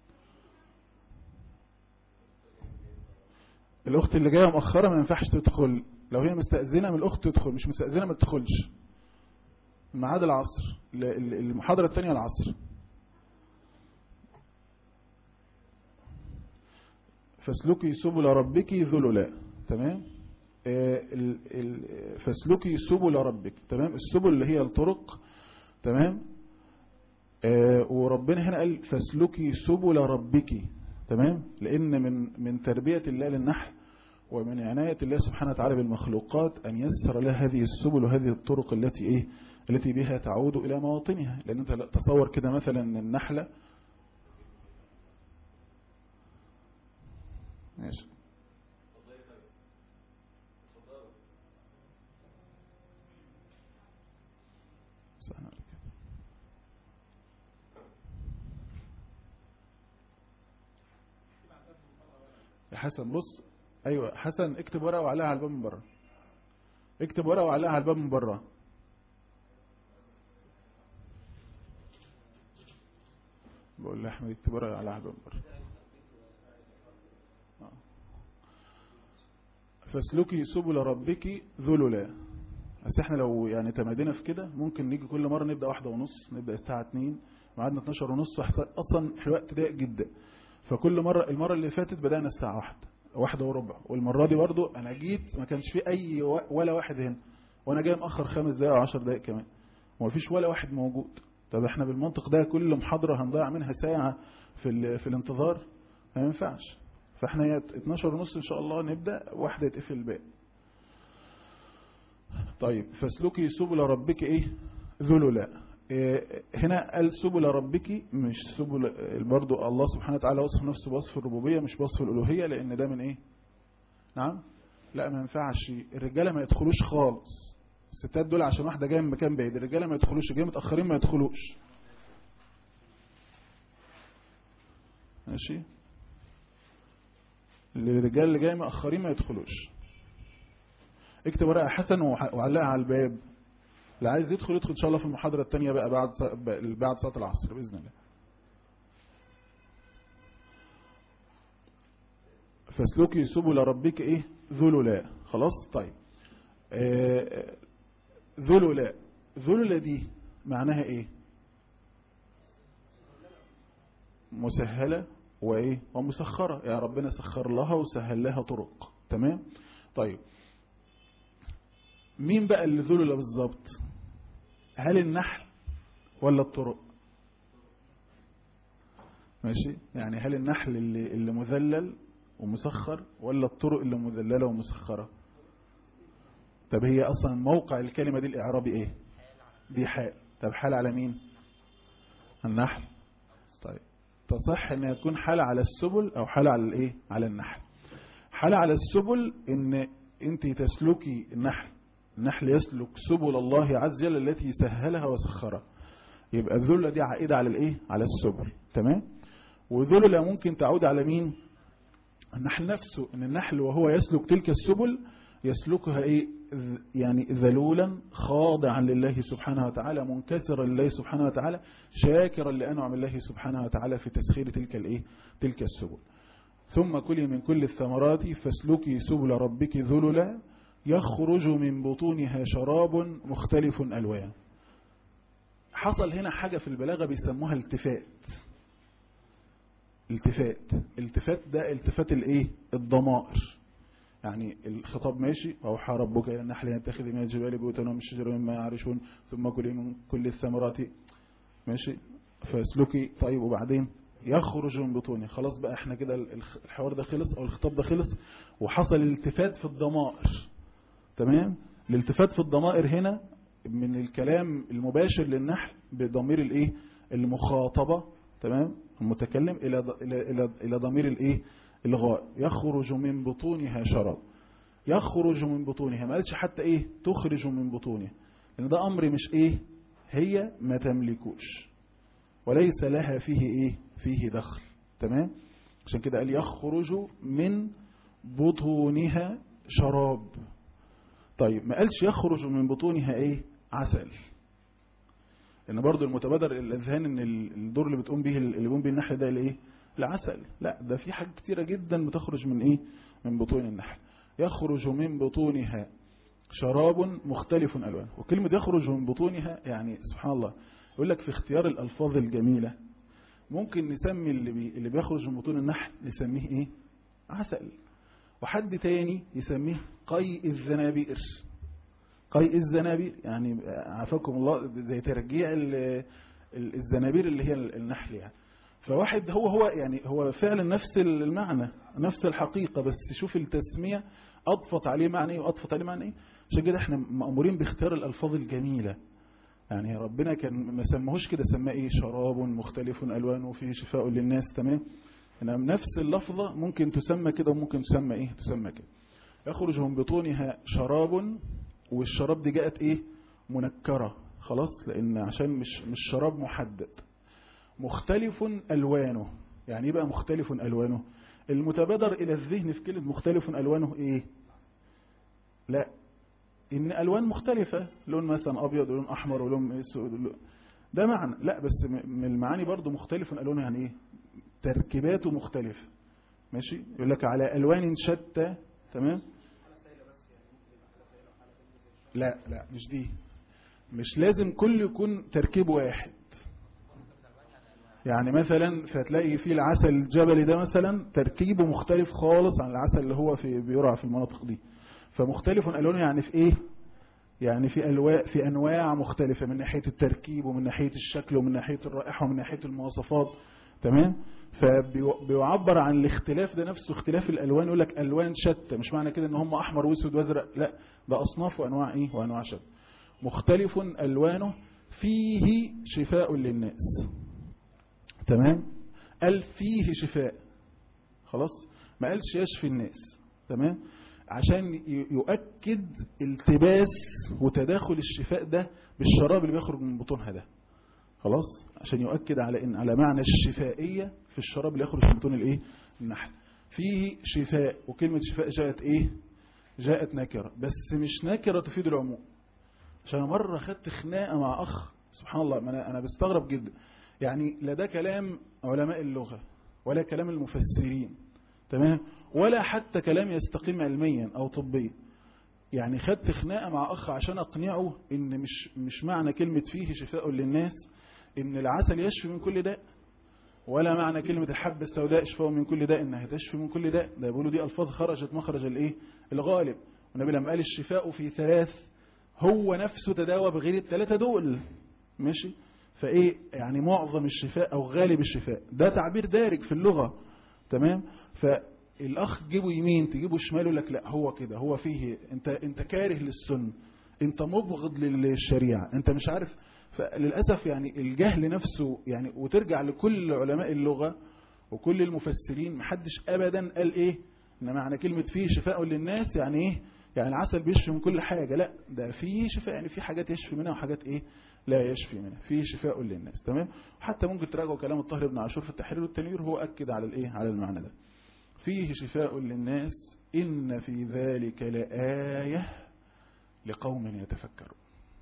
الاخت اللي جايه مؤخره ما ينفعش تدخل لو هي مستأذنه من الاخت تدخل مش مستأذنه ما تدخلش الميعاد العصر المحاضره الثانيه العصر فاسلكي سبل ربك ذللا تمام فاسلكي سبل ربك تمام السبل اللي هي الطرق تمام آه وربنا هنا قال فاسلكي سبل ربك تمام لان من من تربية الله للنحل ومن عناية الله سبحانه وتعالى بالمخلوقات أن يسر لها هذه السبل وهذه الطرق التي إيه التي بها تعود إلى مواطنها لأن أنت تصور كده مثلا النحلة ماشي سلام عليكم. يا حسن بص ايوه حسن اكتب ورقه وعليها على الباب من بره اكتب ورقه وعليها على الباب من بره بقول لاحمد اكتب ورقه وعليها على الباب من بره آه. فاسلكي سبل ربك ذللا بس احنا لو يعني تمادينا في كده ممكن نيجي كل مره نبدا واحدة ونص نبدا الساعه 2 ميعادنا 12 ونص اصلا الوقت ضيق جدا فكل مره المره اللي فاتت بدانا الساعه واحدة واحدة وربع والمرة دي برضو انا جيت ما كانش في اي و... ولا واحد هنا وانا جاي مأخر خمس دقايق او عشر دقايق كمان وما فيش ولا واحد موجود طب احنا بالمنطق ده كل محاضرة هنضيع منها ساعة في ال... في الانتظار ما ينفعش فاحنا هي 12 ونص ان شاء الله نبدأ واحدة يتقفل الباقي طيب فاسلكي سبل ربك ايه ذللا إيه هنا قال سبل ربك مش سبل برضو الله سبحانه وتعالى وصف نفسه بوصف الربوبية مش بوصف الألوهية لأن ده من ايه نعم لا ما ينفعش الرجالة ما يدخلوش خالص الستات دول عشان واحدة جاية من مكان بعيد الرجالة ما يدخلوش جاية متأخرين ما يدخلوش ماشي الرجال اللي جاي مأخرين ما يدخلوش اكتب ورقة حسن وعلقها على الباب اللي عايز يدخل يدخل ان شاء الله في المحاضرة التانية بقى بعد بعد صلاة العصر بإذن الله فاسلكي سبل ربك ايه ذللا خلاص طيب آه ذللا ذللا دي معناها ايه مسهلة وايه ومسخرة يا ربنا سخر لها وسهل لها طرق تمام طيب مين بقى اللي ذلل بالظبط هل النحل ولا الطرق ماشي يعني هل النحل اللي, اللي مذلل ومسخر ولا الطرق اللي مذللة ومسخرة طب هي اصلا موقع الكلمة دي الاعرابي ايه دي حال طب حال على مين النحل طيب تصح ان تكون حال على السبل او حال على الايه على النحل حال على السبل ان انت تسلكي النحل النحل يسلك سبل الله عز وجل التي سهلها وسخرها يبقى الذلة دي عائدة على الايه على السبل تمام وذلة ممكن تعود على مين النحل نفسه ان النحل وهو يسلك تلك السبل يسلكها ايه يعني ذلولا خاضعا لله سبحانه وتعالى منكسرا لله سبحانه وتعالى شاكرا لأنعم الله سبحانه وتعالى في تسخير تلك الايه تلك السبل ثم كلي من كل الثمرات فاسلكي سبل ربك ذللا يخرج من بطونها شراب مختلف ألوان حصل هنا حاجة في البلاغة بيسموها التفات التفات التفات ده التفات الايه الضمائر يعني الخطاب ماشي أوحى ربك إلى النحل يتخذ من الجبال بيوتا ومن الشجر مما يعرشون ثم كلي من كل الثمرات ماشي فاسلكي طيب وبعدين يخرج من بطونه خلاص بقى احنا كده الحوار ده خلص او الخطاب ده خلص وحصل الالتفات في الضمائر تمام الالتفات في الضمائر هنا من الكلام المباشر للنحل بضمير الايه المخاطبة تمام المتكلم الى الى الى الى ضمير الايه الغاء يخرج من بطونها شراب يخرج من بطونها ما قالش حتى ايه تخرج من بطونها لان ده امر مش ايه هي ما تملكوش وليس لها فيه ايه فيه دخل تمام عشان كده قال يخرج من بطونها شراب طيب ما قالش يخرج من بطونها ايه عسل لان برضو المتبادر الاذهان ان الدور اللي بتقوم به اللي بيقوم به النحل ده الايه العسل لا ده في حاجات كتيرة جدا بتخرج من ايه من بطون النحل يخرج من بطونها شراب مختلف الوان وكلمة يخرج من بطونها يعني سبحان الله يقول لك في اختيار الالفاظ الجميلة ممكن نسمي اللي, بي اللي بيخرج من بطون النحل نسميه ايه عسل وحد تاني يسميه قيء الزنابير قيء الزنابير يعني عافاكم الله زي ترجيع ال- الزنابير اللي هي ال- النحل يعني فواحد هو هو يعني هو فعلا نفس المعنى نفس الحقيقة بس شوف التسمية أضفت عليه معنى ايه وأضفت عليه معنى ايه عشان كده احنا مأمورين باختيار الألفاظ الجميلة يعني ربنا كان ما سماهوش كده سماه ايه شراب مختلف ألوانه فيه شفاء للناس تمام إنما نفس اللفظة ممكن تسمى كده وممكن تسمى ايه تسمى كده يخرج من بطونها شراب والشراب دي جاءت ايه منكرة خلاص لان عشان مش مش شراب محدد مختلف الوانه يعني ايه بقى مختلف الوانه المتبادر الى الذهن في كلمة مختلف الوانه ايه لا ان الوان مختلفة لون مثلا ابيض ولون احمر ولون اسود ولون- ده معنى لا بس م- من المعاني برضو مختلف الوانه يعني ايه تركيباته مختلفة ماشي يقول لك على الوان شتى تمام لا لا مش دي مش لازم كل يكون تركيب واحد يعني مثلا فتلاقي في العسل الجبلي ده مثلا تركيبه مختلف خالص عن العسل اللي هو في بيرعى في المناطق دي فمختلف الوانه يعني في ايه يعني في الواء في انواع مختلفه من ناحيه التركيب ومن ناحيه الشكل ومن ناحيه الرائحه ومن ناحيه المواصفات تمام فبيعبر عن الاختلاف ده نفسه اختلاف الالوان يقول لك الوان شتى مش معنى كده ان هم احمر واسود وازرق لا ده اصناف وانواع ايه وانواع شتى مختلف الوانه فيه شفاء للناس تمام قال فيه شفاء خلاص ما قالش يشفي الناس تمام عشان ي- يؤكد التباس وتداخل الشفاء ده بالشراب اللي بيخرج من بطونها ده خلاص عشان يؤكد على ان على معنى الشفائية في الشراب اللي يخرج من بطون الايه النحل فيه شفاء وكلمة شفاء جاءت ايه جاءت نكرة بس مش نكرة تفيد العموم عشان أنا مرة خدت خناقة مع أخ سبحان الله ما أنا, أنا بستغرب جدا يعني لا ده كلام علماء اللغة ولا كلام المفسرين تمام ولا حتى كلام يستقيم علميا أو طبيا يعني خدت خناقة مع أخ عشان أقنعه إن مش, مش معنى كلمة فيه شفاء للناس إن العسل يشفي من كل داء ولا معنى كلمة الحبة السوداء شفاء من كل داء إنها تشفي من كل داء ده بيقولوا دي ألفاظ خرجت مخرج الإيه الغالب والنبي لما قال الشفاء في ثلاث هو نفسه تداوى بغير الثلاثة دول ماشي فايه يعني معظم الشفاء او غالب الشفاء ده تعبير دارج في اللغة تمام فالاخ تجيبه يمين تجيبه شمال يقول لك لا هو كده هو فيه انت انت كاره للسنة انت مبغض للشريعة انت مش عارف فللأسف يعني الجهل نفسه يعني وترجع لكل علماء اللغة وكل المفسرين محدش ابدا قال ايه ان معنى كلمة فيه شفاء للناس يعني ايه يعني العسل بيشفي من كل حاجة لا ده فيه شفاء يعني في حاجات يشفي منها وحاجات ايه لا يشفي منها فيه شفاء للناس تمام وحتى ممكن تراجعوا كلام الطاهر بن عاشور في التحرير والتنوير هو أكد على الايه على المعنى ده فيه شفاء للناس إن في ذلك لآية لقوم يتفكرون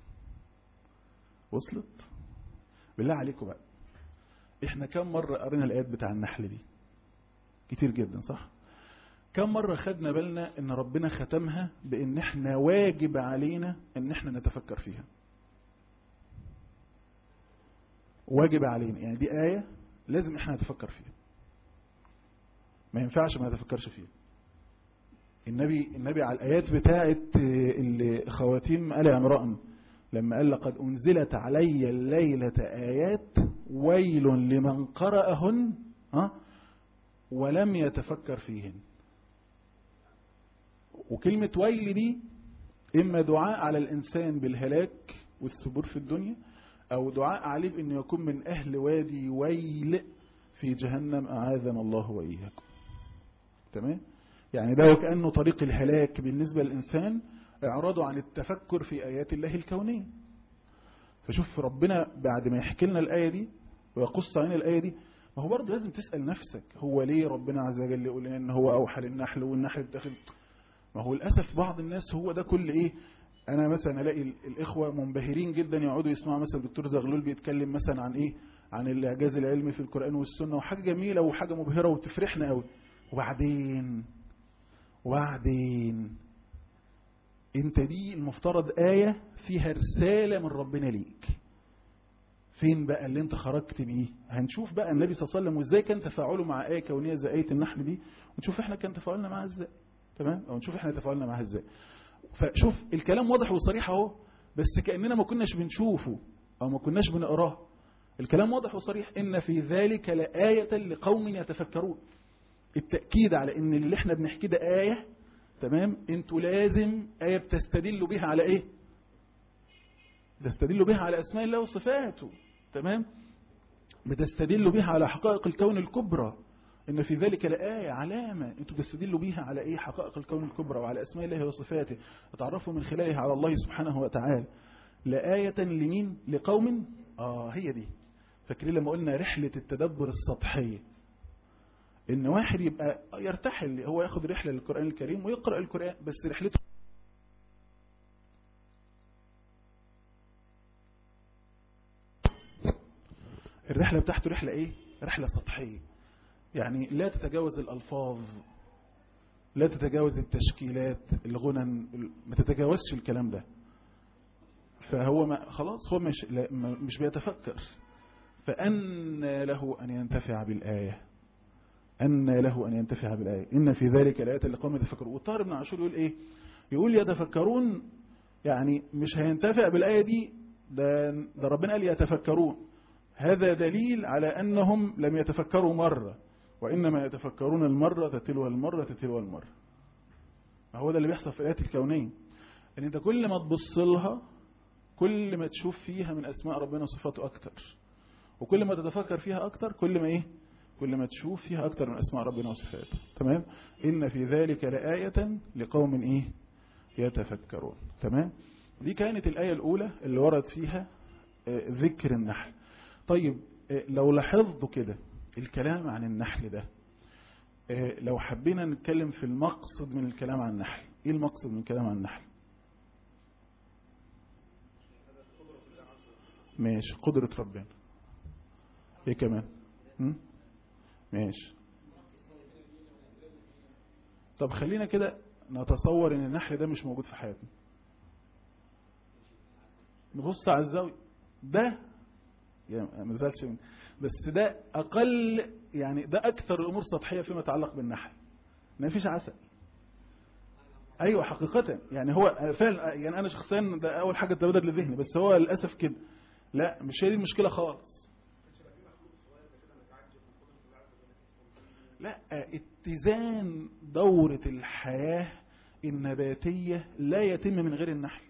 وصلت بالله عليكم بقى احنا كم مرة قرينا الآيات بتاع النحل دي كتير جدا صح كم مرة خدنا بالنا ان ربنا ختمها بان احنا واجب علينا ان احنا نتفكر فيها واجب علينا يعني دي آية لازم احنا نتفكر فيها ما ينفعش ما نتفكرش فيها النبي النبي على الآيات بتاعت اللي خواتيم آل عمران لما قال لقد أنزلت علي الليلة آيات ويل لمن قرأهن ها ولم يتفكر فيهن وكلمة ويل دي إما دعاء على الإنسان بالهلاك والثبور في الدنيا أو دعاء عليه بأنه يكون من أهل وادي ويل في جهنم أعاذنا الله وإياكم تمام يعني ده وكأنه طريق الهلاك بالنسبة للإنسان إعراضه عن التفكر في آيات الله الكونية فشوف ربنا بعد ما يحكي لنا الآية دي ويقص علينا الآية دي ما هو برضه لازم تسأل نفسك هو ليه ربنا عز وجل يقول لنا إن هو أوحى للنحل والنحل داخل ما هو للأسف بعض الناس هو ده كل إيه أنا مثلا ألاقي الإخوة منبهرين جدا يقعدوا يسمعوا مثلا الدكتور زغلول بيتكلم مثلا عن إيه عن الإعجاز العلمي في القرآن والسنة وحاجة جميلة وحاجة مبهرة وتفرحنا قوي وبعدين وبعدين انت دي المفترض آية فيها رسالة من ربنا ليك فين بقى اللي انت خرجت بيه هنشوف بقى النبي صلى الله عليه وسلم وازاي كان تفاعله مع آية كونية زي آية النحل دي ونشوف احنا كان تفاعلنا معاها ازاي تمام او نشوف احنا تفاعلنا معاها ازاي فشوف الكلام واضح وصريح اهو بس كأننا ما كناش بنشوفه او ما كناش بنقراه الكلام واضح وصريح إن في ذلك لآية لقوم يتفكرون التأكيد على إن اللي احنا بنحكي ده آية تمام انتوا لازم آية بتستدلوا بها على إيه بتستدلوا بها على أسماء الله وصفاته تمام بتستدلوا بها على حقائق الكون الكبرى إن في ذلك لآية علامة أنتوا بتستدلوا بها على إيه حقائق الكون الكبرى وعلى أسماء الله وصفاته تعرفوا من خلالها على الله سبحانه وتعالى لآية لمين لقوم آه هي دي فاكرين لما قلنا رحلة التدبر السطحية إن واحد يبقى يرتحل هو ياخد رحلة للقرآن الكريم ويقرأ القرآن بس رحلته الرحلة بتاعته رحلة ايه رحلة سطحية يعني لا تتجاوز الألفاظ لا تتجاوز التشكيلات الغنن ما تتجاوزش الكلام ده فهو ما خلاص هو مش, لا مش بيتفكر فأن له أن ينتفع بالآية أن له أن ينتفع بالآية إن في ذلك الآيات اللي قوم يتفكرون والطاهر بن عاشور يقول إيه يقول يتفكرون يعني مش هينتفع بالآية دي ده, ده ربنا قال يتفكرون هذا دليل على أنهم لم يتفكروا مرة وإنما يتفكرون المرة تتلو المرة تتلو المرة هو ده اللي بيحصل في الآيات الكونية أن أنت كل ما تبص لها كل ما تشوف فيها من أسماء ربنا وصفاته أكتر وكل ما تتفكر فيها أكتر كل ما إيه كل ما تشوف فيها أكتر من أسماء ربنا وصفاته تمام إن في ذلك لآية لقوم إيه يتفكرون تمام دي كانت الآية الأولى اللي ورد فيها ذكر النحل طيب لو لاحظتوا كده الكلام عن النحل ده لو حبينا نتكلم في المقصد من الكلام عن النحل ايه المقصد من الكلام عن النحل ماشي قدرة ربنا ايه كمان م? ماشي طب خلينا كده نتصور ان النحل ده مش موجود في حياتنا نبص على الزاوية ده يعني ما زالش من بس ده أقل يعني ده أكثر الأمور سطحية فيما يتعلق بالنحل ما فيش عسل أيوة حقيقة يعني هو فعلا يعني أنا شخصيا ده أول حاجة تبادر لذهني بس هو للأسف كده لا مش هي دي المشكلة خالص لا اتزان دورة الحياة النباتية لا يتم من غير النحل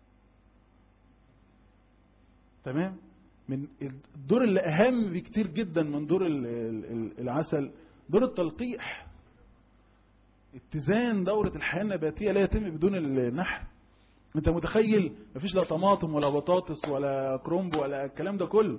تمام من الدور اللي أهم بكتير جدا من دور العسل دور التلقيح اتزان دورة الحياة النباتية لا يتم بدون النحل انت متخيل مفيش لا طماطم ولا بطاطس ولا كرومب ولا الكلام ده كله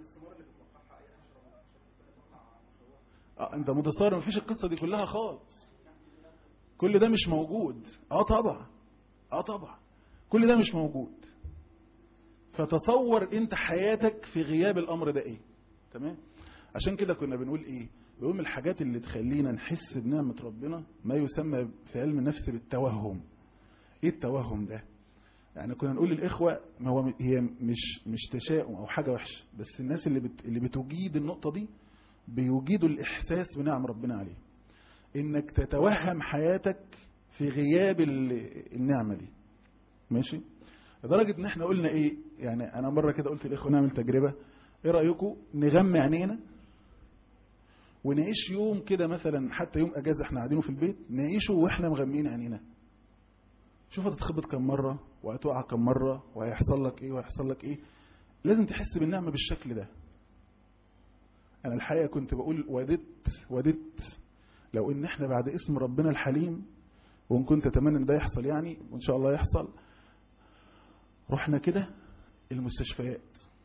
اه انت متصور مفيش القصة دي كلها خالص كل ده مش موجود اه طبعا اه طبعا كل ده مش موجود فتصور انت حياتك في غياب الامر ده ايه تمام عشان كده كنا بنقول ايه بيقول من الحاجات اللي تخلينا نحس بنعمة ربنا ما يسمى في علم النفس بالتوهم ايه التوهم ده يعني كنا نقول للاخوة ما هو هي مش مش تشاؤم او حاجة وحشة بس الناس اللي بت اللي بتجيد النقطة دي بيجيدوا الاحساس بنعم ربنا عليه انك تتوهم حياتك في غياب النعمة دي ماشي لدرجة ان احنا قلنا ايه يعني انا مرة كده قلت للاخوة نعمل تجربة ايه رأيكم نغمي عينينا ونعيش يوم كده مثلا حتى يوم اجازة احنا قاعدينه في البيت نعيشه واحنا مغميين عينينا شوف هتتخبط كم مرة وهتقع كم مرة وهيحصل لك ايه وهيحصل لك ايه لازم تحس بالنعمة بالشكل ده انا الحقيقة كنت بقول وددت وددت لو ان احنا بعد اسم ربنا الحليم وان كنت اتمنى ان ده يحصل يعني وان شاء الله يحصل رحنا كده المستشفيات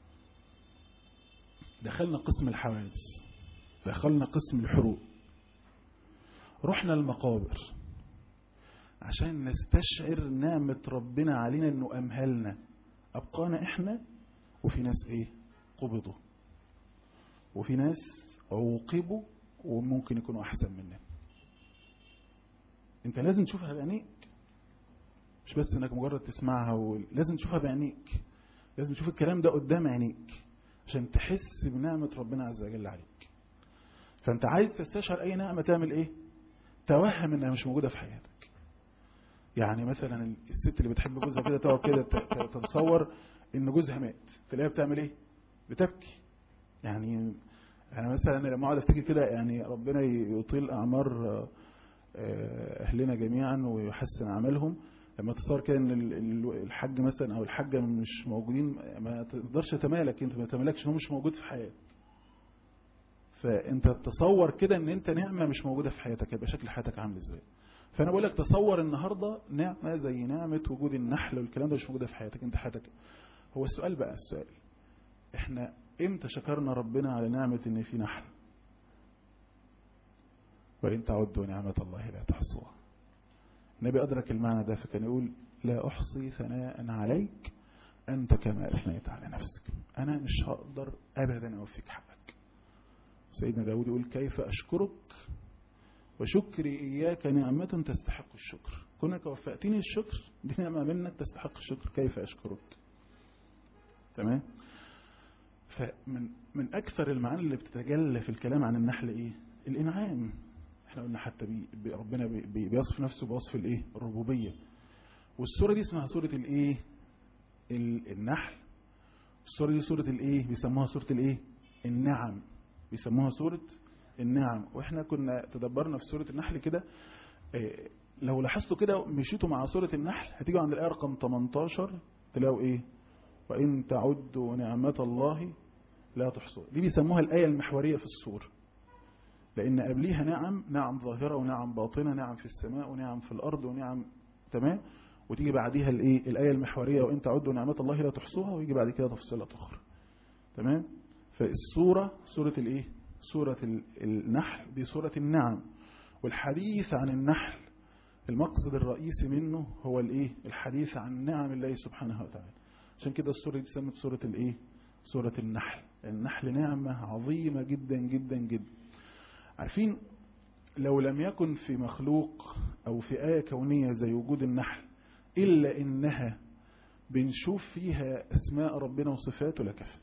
دخلنا قسم الحوادث دخلنا قسم الحروق رحنا المقابر عشان نستشعر نعمة ربنا علينا انه امهلنا ابقانا احنا وفي ناس ايه قبضوا وفي ناس عوقبوا وممكن يكونوا احسن مننا انت لازم تشوفها بعينيك مش بس انك مجرد تسمعها ولازم تشوفها بعينيك لازم تشوف الكلام ده قدام عينيك عشان تحس بنعمة ربنا عز وجل عليك فانت عايز تستشعر اي نعمة تعمل ايه توهم انها مش موجودة في حياتك يعني مثلا الست اللي بتحب جوزها كده تقعد كده تتصور ان جوزها مات تلاقيها بتعمل ايه بتبكي يعني انا مثلا أنا لما اقعد افتكر كده يعني ربنا يطيل اعمار آه، آه، اهلنا جميعا ويحسن عملهم لما تصور كده ان ال- ال- الحاج مثلا او الحاجه مش موجودين ما تقدرش تتمالك انت ما تتمالكش ان هو مش موجود في حياتك فانت تصور كده ان انت نعمه مش موجوده في حياتك يبقى شكل حياتك عامل ازاي فانا بقول لك تصور النهارده نعمه زي نعمه وجود النحل والكلام ده مش موجوده في حياتك انت حياتك هو السؤال بقى السؤال احنا امتى شكرنا ربنا على نعمه ان في نحل وان تعدوا نعمه الله لا تحصوها النبي ادرك المعنى ده فكان يقول لا احصي ثناء عليك انت كما اثنيت على نفسك انا مش هقدر ابدا اوفيك حقك سيدنا داود يقول كيف أشكرك وشكري إياك نعمة تستحق الشكر كونك وفأتني الشكر دي نعمة منك تستحق الشكر كيف أشكرك تمام فمن من أكثر المعاني اللي بتتجلى في الكلام عن النحل إيه الإنعام احنا قلنا حتى بي بي ربنا بي بي بيصف نفسه بوصف الإيه الربوبية والسورة دي اسمها سورة الإيه ال- النحل السورة دي سورة الإيه بيسموها سورة الإيه النعم بيسموها سورة النعم واحنا كنا تدبرنا في سورة النحل كده إيه، لو لاحظتوا كده مشيتوا مع سورة النحل هتيجوا عند الآية رقم 18 تلاقوا ايه وإن تعدوا نعمة الله لا تحصوها دي بيسموها الآية المحورية في السورة لأن قبليها نعم نعم ظاهرة ونعم باطنة نعم في السماء ونعم في الأرض ونعم تمام وتيجي بعديها الايه الآية المحورية وإن تعدوا نعمة الله لا تحصوها ويجي بعد كده تفصيلات أخرى تمام فالسورة سورة الايه سورة ال- النحل دي سورة النعم والحديث عن النحل المقصد الرئيسي منه هو الايه الحديث عن نعم الله سبحانه وتعالى عشان كده السورة دي سمت سورة الايه سورة النحل النحل نعمة عظيمة جدا جدا جدا عارفين لو لم يكن في مخلوق او في آية كونية زي وجود النحل إلا إنها بنشوف فيها أسماء ربنا وصفاته لكفى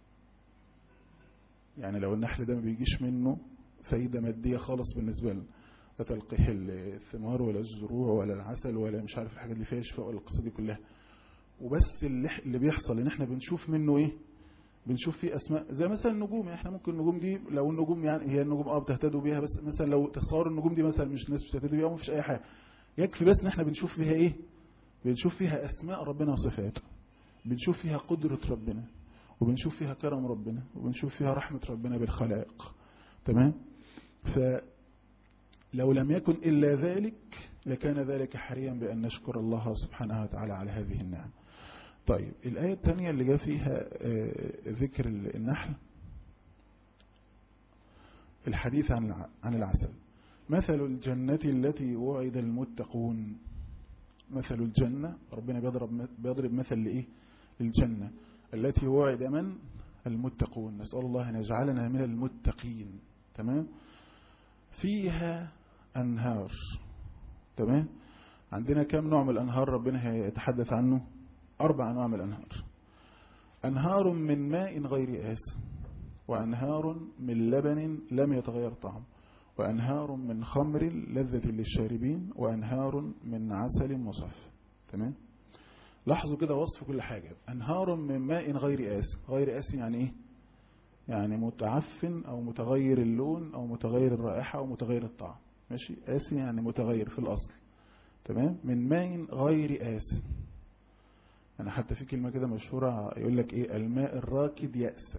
يعني لو النحل ده ما بيجيش منه فايدة مادية خالص بالنسبة لنا لا تلقيح الثمار ولا الزروع ولا العسل ولا مش عارف الحاجات اللي فيها شفاء ولا القصة دي كلها وبس اللي, اللي بيحصل ان احنا بنشوف منه ايه بنشوف فيه اسماء زي مثلا النجوم احنا ممكن النجوم دي لو النجوم يعني هي النجوم اه بتهتدوا بيها بس مثلا لو تصور النجوم دي مثلا مش ناس بتهتدوا بيها ومفيش اي حاجه يكفي بس ان احنا بنشوف فيها ايه بنشوف فيها اسماء ربنا وصفاته بنشوف فيها قدرة ربنا وبنشوف فيها كرم ربنا وبنشوف فيها رحمة ربنا بالخلائق تمام فلو لم يكن إلا ذلك لكان ذلك حريا بأن نشكر الله سبحانه وتعالى على هذه النعم طيب الآية الثانية اللي جاء فيها آه، ذكر النحل الحديث عن الع- عن العسل مثل الجنة التي وعد المتقون مثل الجنة ربنا بيضرب بيضرب مثل لإيه للجنة التي وعد من المتقون نسأل الله أن يجعلنا من المتقين تمام فيها أنهار تمام عندنا كم نوع من الأنهار ربنا هيتحدث عنه أربع أنواع من الأنهار أنهار من ماء غير آس وأنهار من لبن لم يتغير طعمه وأنهار من خمر لذة للشاربين وأنهار من عسل مصف تمام لاحظوا كده وصف كل حاجة أنهار من ماء غير آس غير آس يعني إيه يعني متعفن أو متغير اللون أو متغير الرائحة أو متغير الطعم ماشي آس يعني متغير في الأصل تمام من ماء غير آس أنا حتى في كلمة كده مشهورة يقول لك إيه الماء الراكد يأسى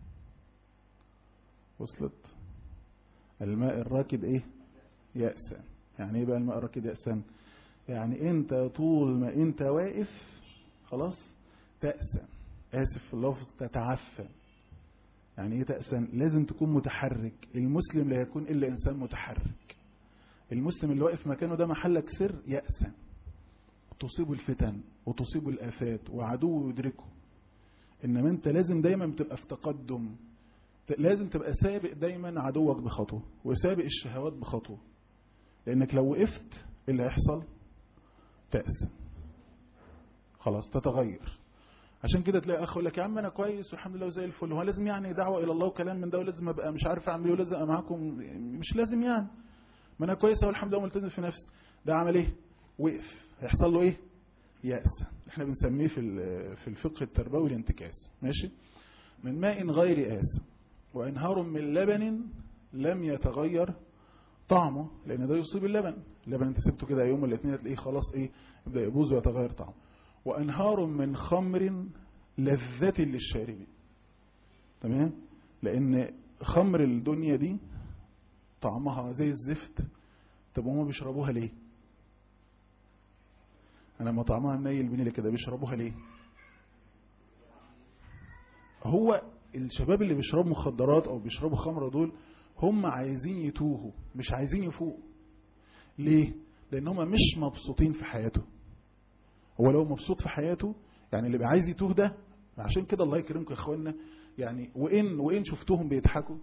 وصلت الماء الراكد إيه يأسى يعني إيه بقى الماء الراكد يأسى يعني أنت طول ما أنت واقف خلاص تأسى آسف في اللفظ تتعفن يعني ايه تأسن لازم تكون متحرك المسلم لا يكون إلا إنسان متحرك المسلم اللي واقف مكانه ده محلك سر يأسن تصيب الفتن وتصيب الآفات وعدو يدركه إنما أنت لازم دايما بتبقى في تقدم لازم تبقى سابق دايما عدوك بخطوة وسابق الشهوات بخطوة لأنك لو وقفت إيه اللي هيحصل تأسن خلاص تتغير عشان كده تلاقي اخ يقول لك يا عم انا كويس والحمد لله وزي الفل هو لازم يعني دعوه الى الله وكلام من ده ولازم ابقى مش عارف اعمل ايه ولازم ابقى معاكم مش لازم يعني ما انا كويس والحمد لله ملتزم في نفسي ده عمل ايه وقف هيحصل له ايه يأس احنا بنسميه في في الفقه التربوي الانتكاس ماشي من ماء غير آس وأنهار من لبن لم يتغير طعمه لأن ده يصيب اللبن اللبن انت سبته كده يوم ولا اتنين هتلاقيه خلاص ايه يبدأ يبوظ ويتغير طعمه وأنهار من خمر لذة للشاربين تمام لأن خمر الدنيا دي طعمها زي الزفت طب هما بيشربوها ليه انا لما طعمها منيل بنيلة كده بيشربوها ليه هو الشباب اللي بيشربوا مخدرات او بيشربوا خمرة دول هم عايزين يتوهوا مش عايزين يفوقوا ليه لان هم مش مبسوطين في حياته هو لو مبسوط في حياته يعني اللي عايز يتوه ده عشان كده الله يكرمكم يا اخوانا يعني وإن وإن شفتهم بيضحكوا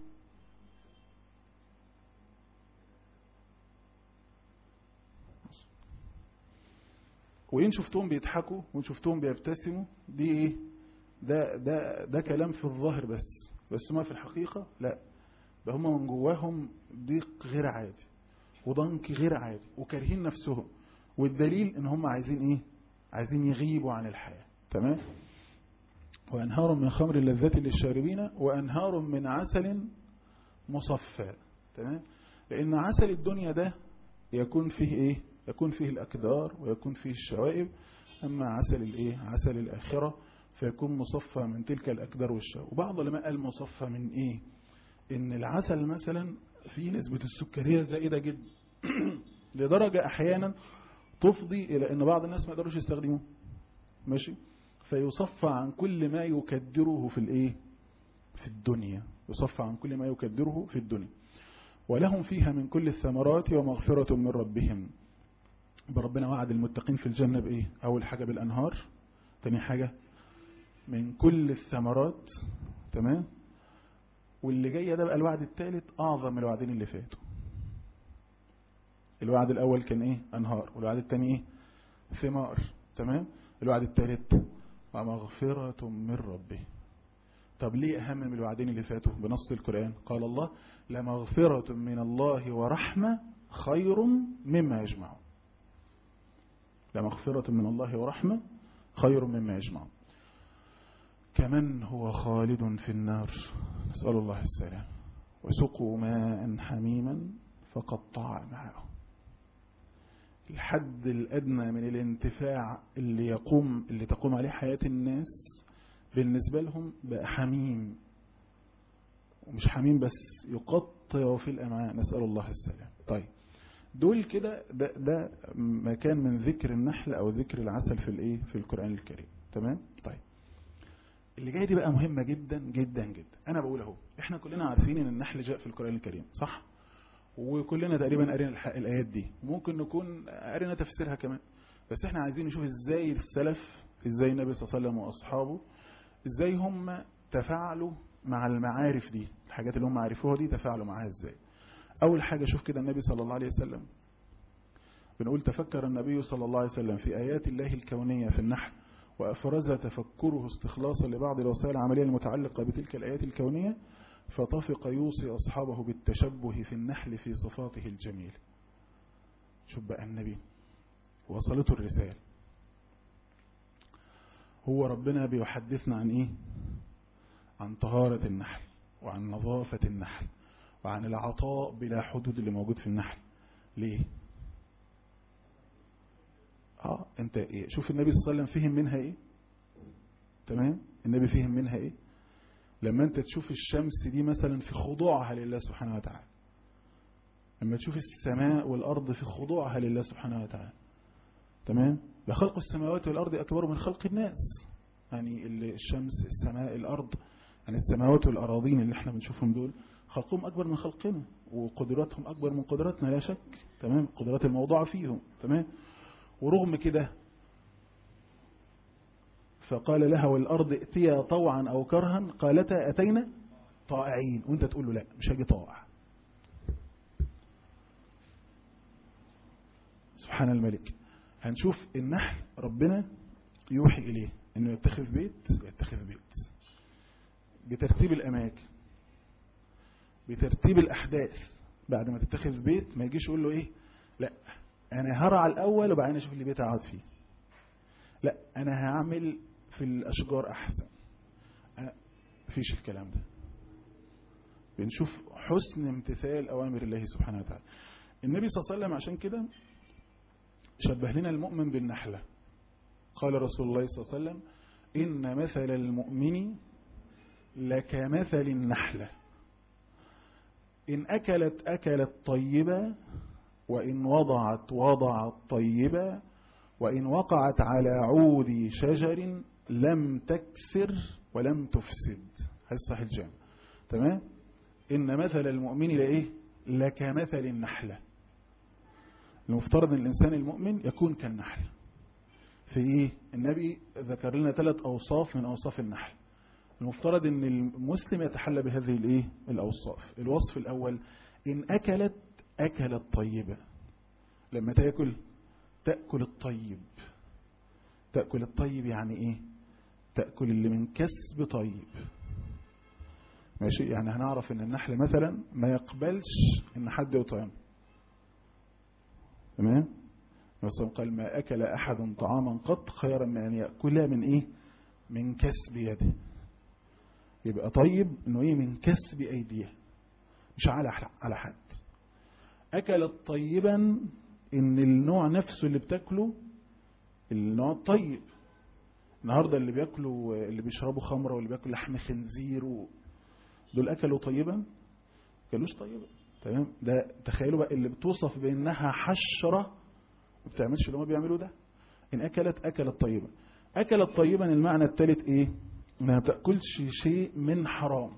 وإن شفتهم بيضحكوا وإن شفتهم بيبتسموا دي إيه ده ده ده كلام في الظاهر بس بس ما في الحقيقة لا ده هم من جواهم ضيق غير عادي وضنك غير عادي وكارهين نفسهم والدليل ان هم عايزين ايه عايزين يغيبوا عن الحياة تمام وأنهار من خمر لذة للشاربين وأنهار من عسل مصفى تمام لأن عسل الدنيا ده يكون فيه إيه يكون فيه الأكدار ويكون فيه الشوائب أما عسل الإيه عسل الآخرة فيكون مصفى من تلك الأكدار والشوائب وبعض العلماء قال مصفى من إيه إن العسل مثلا فيه نسبة السكرية زائدة جدا لدرجة أحيانا تفضي إلى أن بعض الناس ما يقدروش يستخدموه ماشي فيصفى عن كل ما يكدره في الايه في الدنيا يصفى عن كل ما يكدره في الدنيا ولهم فيها من كل الثمرات ومغفرة من ربهم بربنا وعد المتقين في الجنة بإيه أول حاجة بالأنهار تاني حاجة من كل الثمرات تمام واللي جاية ده بقى الوعد الثالث أعظم من الوعدين اللي فاتوا الوعد الأول كان إيه أنهار والوعد الثاني إيه ثمار تمام الوعد الثالث ومغفرة من ربه طب ليه أهم من الوعدين اللي فاتوا بنص القرآن قال الله لمغفرة من الله ورحمة خير مما يجمعون لمغفرة من الله ورحمة خير مما يجمعون كمن هو خالد في النار نسأل الله السلام وسقوا ماء حميما فقطع معه الحد الأدنى من الانتفاع اللي يقوم اللي تقوم عليه حياة الناس بالنسبة لهم بقى حميم ومش حميم بس يقطع في الأمعاء نسأل الله السلام طيب دول كده ده, ده مكان من ذكر النحل أو ذكر العسل في الايه في القرآن الكريم تمام طيب اللي جاي دي بقى مهمة جدا جدا جدا أنا بقول اهو احنا كلنا عارفين ان النحل جاء في القرآن الكريم صح وكلنا تقريبا قرينا الآيات دي ممكن نكون قرينا تفسيرها كمان بس احنا عايزين نشوف ازاي السلف ازاي النبي صلى الله عليه وسلم واصحابه ازاي هم تفاعلوا مع المعارف دي الحاجات اللي هم عرفوها دي تفاعلوا معاها ازاي اول حاجة شوف كده النبي صلى الله عليه وسلم بنقول تفكر النبي صلى الله عليه وسلم في آيات الله الكونية في النحل وأفرز تفكره استخلاصا لبعض الوسائل العملية المتعلقة بتلك الآيات الكونية فطفق يوصي أصحابه بالتشبه في النحل في صفاته الجميلة شوف بقى النبي وصلته الرسالة هو ربنا بيحدثنا عن ايه عن طهارة النحل وعن نظافة النحل وعن العطاء بلا حدود اللي موجود في النحل ليه اه انت إيه؟ شوف النبي صلى الله عليه وسلم فهم منها ايه تمام النبي فهم منها ايه لما انت تشوف الشمس دي مثلا في خضوعها لله سبحانه وتعالى لما تشوف السماء والأرض في خضوعها لله سبحانه وتعالى تمام لخلق السماوات والأرض أكبر من خلق الناس يعني الشمس السماء الأرض يعني السماوات والأراضين اللي احنا بنشوفهم دول خلقهم أكبر من خلقنا وقدراتهم أكبر من قدراتنا لا شك تمام قدرات الموضوعة فيهم تمام ورغم كده فقال لها والأرض ائتيا طوعا أو كرها قالتا أتينا طائعين وانت تقول له لا مش هاجي طائع سبحان الملك هنشوف النحل ربنا يوحي إليه انه يتخذ بيت يتخذ بيت بترتيب الأماكن بترتيب الأحداث بعد ما تتخذ بيت ما يجيش يقول له ايه لا انا هرع الاول وبعدين اشوف لي بيت اقعد فيه لا انا هعمل في الاشجار احسن أنا فيش الكلام ده بنشوف حسن امتثال أوامر الله سبحانه وتعالى النبي صلى الله عليه وسلم عشان كده شبه لنا المؤمن بالنحلة قال رسول الله صلى الله عليه وسلم إن مثل المؤمن لكمثل النحلة إن أكلت أكلت طيبة وإن وضعت وضعت طيبة وإن وقعت على عود شجر لم تكسر ولم تفسد هذا صحيح الجامع تمام إن مثل المؤمن لإيه لكمثل النحلة المفترض أن الإنسان المؤمن يكون كالنحل في إيه النبي ذكر لنا ثلاث أوصاف من أوصاف النحل المفترض أن المسلم يتحلى بهذه الإيه الأوصاف الوصف الأول إن أكلت أكلت طيبة لما تأكل تأكل الطيب تأكل الطيب يعني إيه تأكل اللي من كسب طيب ماشي يعني هنعرف ان النحل مثلا ما يقبلش ان حد يطعمه تمام مثلا قال ما اكل احد طعاما قط خيرا من ان ياكلها من ايه من كسب يده يبقى طيب انه ايه من كسب ايديه مش على على حد اكلت طيبا ان النوع نفسه اللي بتاكله النوع طيب النهارده اللي بياكلوا اللي بيشربوا خمره واللي بياكلوا لحم خنزير و... دول اكلوا طيبا كلوش طيبا تمام ده تخيلوا بقى اللي بتوصف بانها حشره ما بتعملش اللي هم بيعملوا ده ان اكلت اكلت طيبا اكلت طيبا المعنى الثالث ايه انها ما تاكلش شيء من حرام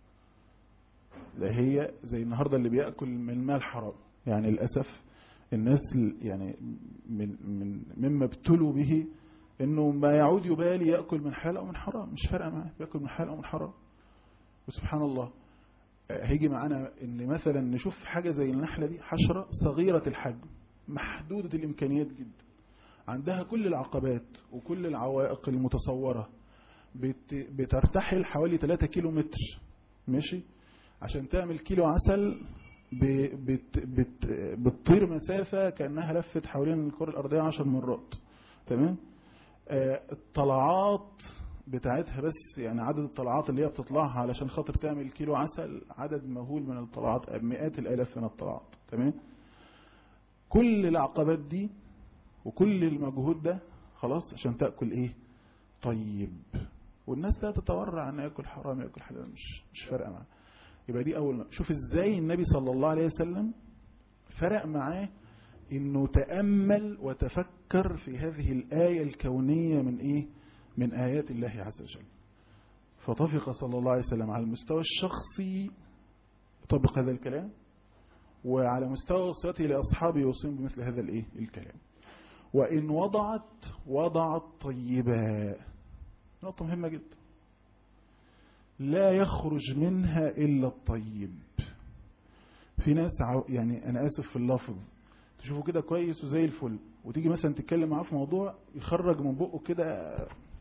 لا هي زي النهارده اللي بياكل من مال حرام يعني للاسف الناس يعني من من مما ابتلوا به انه ما يعود يبالي ياكل من حلال او من حرام مش فارقه معاه بياكل من حلال او من حرام وسبحان الله هيجي معانا ان مثلا نشوف حاجة زي النحلة دي حشرة صغيرة الحجم محدودة الامكانيات جدا عندها كل العقبات وكل العوائق المتصورة بت بترتحل حوالي 3 كيلو متر ماشي عشان تعمل كيلو عسل بت بت بتطير مسافة كأنها لفت حوالين الكرة الأرضية 10 مرات تمام آه الطلعات بتاعتها بس يعني عدد الطلعات اللي هي بتطلعها علشان خاطر تعمل كيلو عسل عدد مهول من الطلعات مئات الالاف من الطلعات تمام كل العقبات دي وكل المجهود ده خلاص عشان تاكل ايه طيب والناس لا تتورع ان ياكل حرام ياكل حلال مش مش فارقه معاه يبقى دي اول ما شوف ازاي النبي صلى الله عليه وسلم فرق معاه انه تامل وتفكر في هذه الايه الكونيه من ايه من آيات الله عز وجل فطفق صلى الله عليه وسلم على المستوى الشخصي يطبق هذا الكلام وعلى مستوى وصيته لأصحابه يوصيهم بمثل هذا الايه الكلام وإن وضعت وضعت طيبا نقطة مهمة جدا لا يخرج منها إلا الطيب في ناس يعني أنا آسف في اللفظ تشوفه كده كويس وزي الفل وتيجي مثلا تتكلم معاه في موضوع يخرج من بقه كده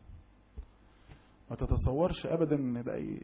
ما تتصورش ابدا ان ده اي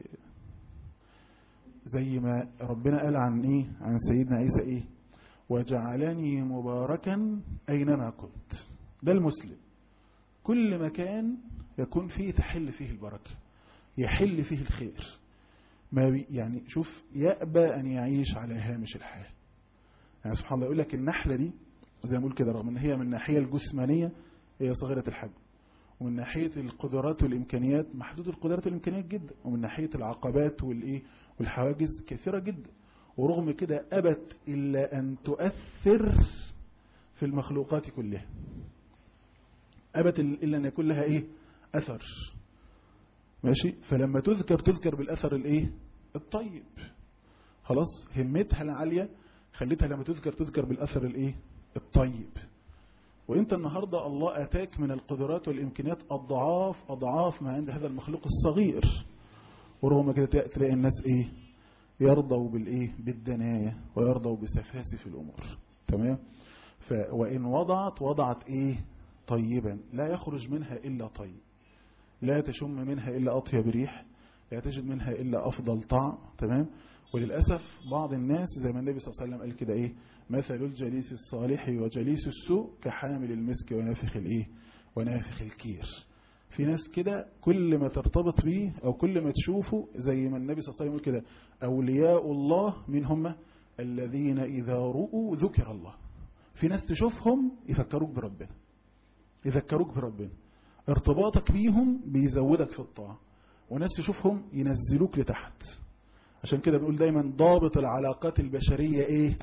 زي ما ربنا قال عن ايه عن سيدنا عيسى ايه وجعلني مباركا اينما كنت ده المسلم كل مكان يكون فيه تحل فيه البركة يحل فيه الخير ما بي يعني شوف يأبى أن يعيش على هامش الحياة يعني سبحان الله يقول لك النحلة دي زي ما بقول كده رغم ان هي من الناحية الجسمانية هي صغيرة الحجم ومن ناحية القدرات والإمكانيات محدود القدرات والإمكانيات جدا ومن ناحية العقبات والإيه والحواجز كثيرة جدا ورغم كده أبت إلا أن تؤثر في المخلوقات كلها أبت إلا أن يكون لها إيه أثر ماشي فلما تذكر تذكر بالأثر الإيه الطيب خلاص همتها العالية خليتها لما تذكر تذكر بالأثر الإيه الطيب وانت النهاردة الله اتاك من القدرات والامكانيات اضعاف اضعاف ما عند هذا المخلوق الصغير ورغم كده تلاقي الناس ايه يرضوا بالايه بالدناية ويرضوا بسفاسف الامور تمام ف وان وضعت وضعت ايه طيبا لا يخرج منها الا طيب لا تشم منها الا اطيب ريح لا تجد منها الا افضل طعم تمام وللأسف بعض الناس زي ما النبي صلى الله عليه وسلم قال كده ايه مثل الجليس الصالح وجليس السوء كحامل المسك ونافخ الايه ونافخ الكير في ناس كده كل ما ترتبط بيه او كل ما تشوفه زي ما النبي صلى الله عليه وسلم يقول كده اولياء الله من هم الذين اذا رؤوا ذكر الله في ناس تشوفهم يفكروك بربنا يذكروك بربنا ارتباطك بيهم بيزودك في الطاعة وناس تشوفهم ينزلوك لتحت عشان كده بنقول دايما ضابط العلاقات البشرية ايه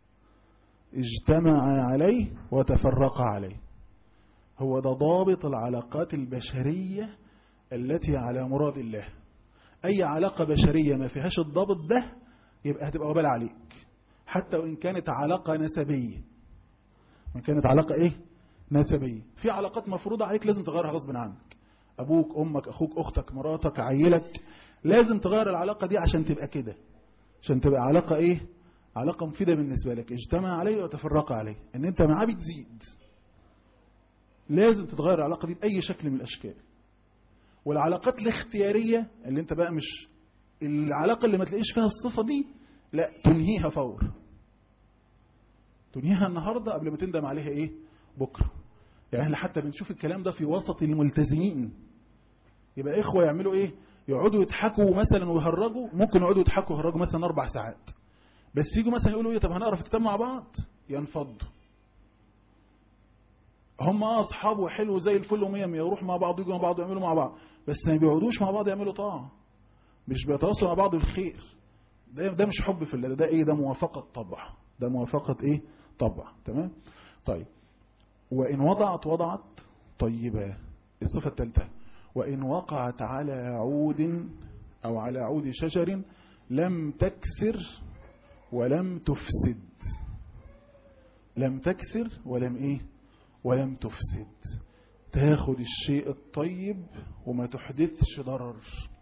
اجتمع عليه وتفرق عليه هو ده ضابط العلاقات البشرية التي على مراد الله أي علاقة بشرية ما فيهاش الضابط ده يبقى هتبقى وبال عليك حتى وإن كانت علاقة نسبية وإن كانت علاقة إيه نسبية في علاقات مفروضة عليك لازم تغيرها غصب عنك أبوك أمك أخوك أختك مراتك عيلك لازم تغير العلاقة دي عشان تبقى كده عشان تبقى علاقة إيه علاقة مفيدة بالنسبة لك اجتمع عليه وتفرق عليه ان انت معاه بتزيد لازم تتغير العلاقة دي بأي شكل من الأشكال والعلاقات الاختيارية اللي انت بقى مش العلاقة اللي ما تلاقيش فيها الصفة دي لا تنهيها فور تنهيها النهاردة قبل ما تندم عليها ايه بكرة يعني احنا حتى بنشوف الكلام ده في وسط الملتزمين يبقى اخوة يعملوا ايه يقعدوا يضحكوا مثلا ويهرجوا ممكن يقعدوا يضحكوا ويهرجوا مثلا اربع ساعات بس يجوا مثلا يقولوا ايه طب هنقرا في كتاب مع بعض ينفضوا هم اه اصحاب وحلو زي الفل ومية مية يروحوا مع بعض يجوا مع بعض يعملوا مع بعض بس ما بيقعدوش مع بعض يعملوا طاعه مش بيتواصلوا مع بعض بالخير ده ده مش حب في الله ده, ده ايه ده موافقه طبع ده موافقه ايه طبع تمام طيب وان وضعت وضعت طيبه الصفه الثالثه وان وقعت على عود او على عود شجر لم تكسر ولم تفسد لم تكسر ولم ايه ولم تفسد تاخد الشيء الطيب وما تحدثش ضرر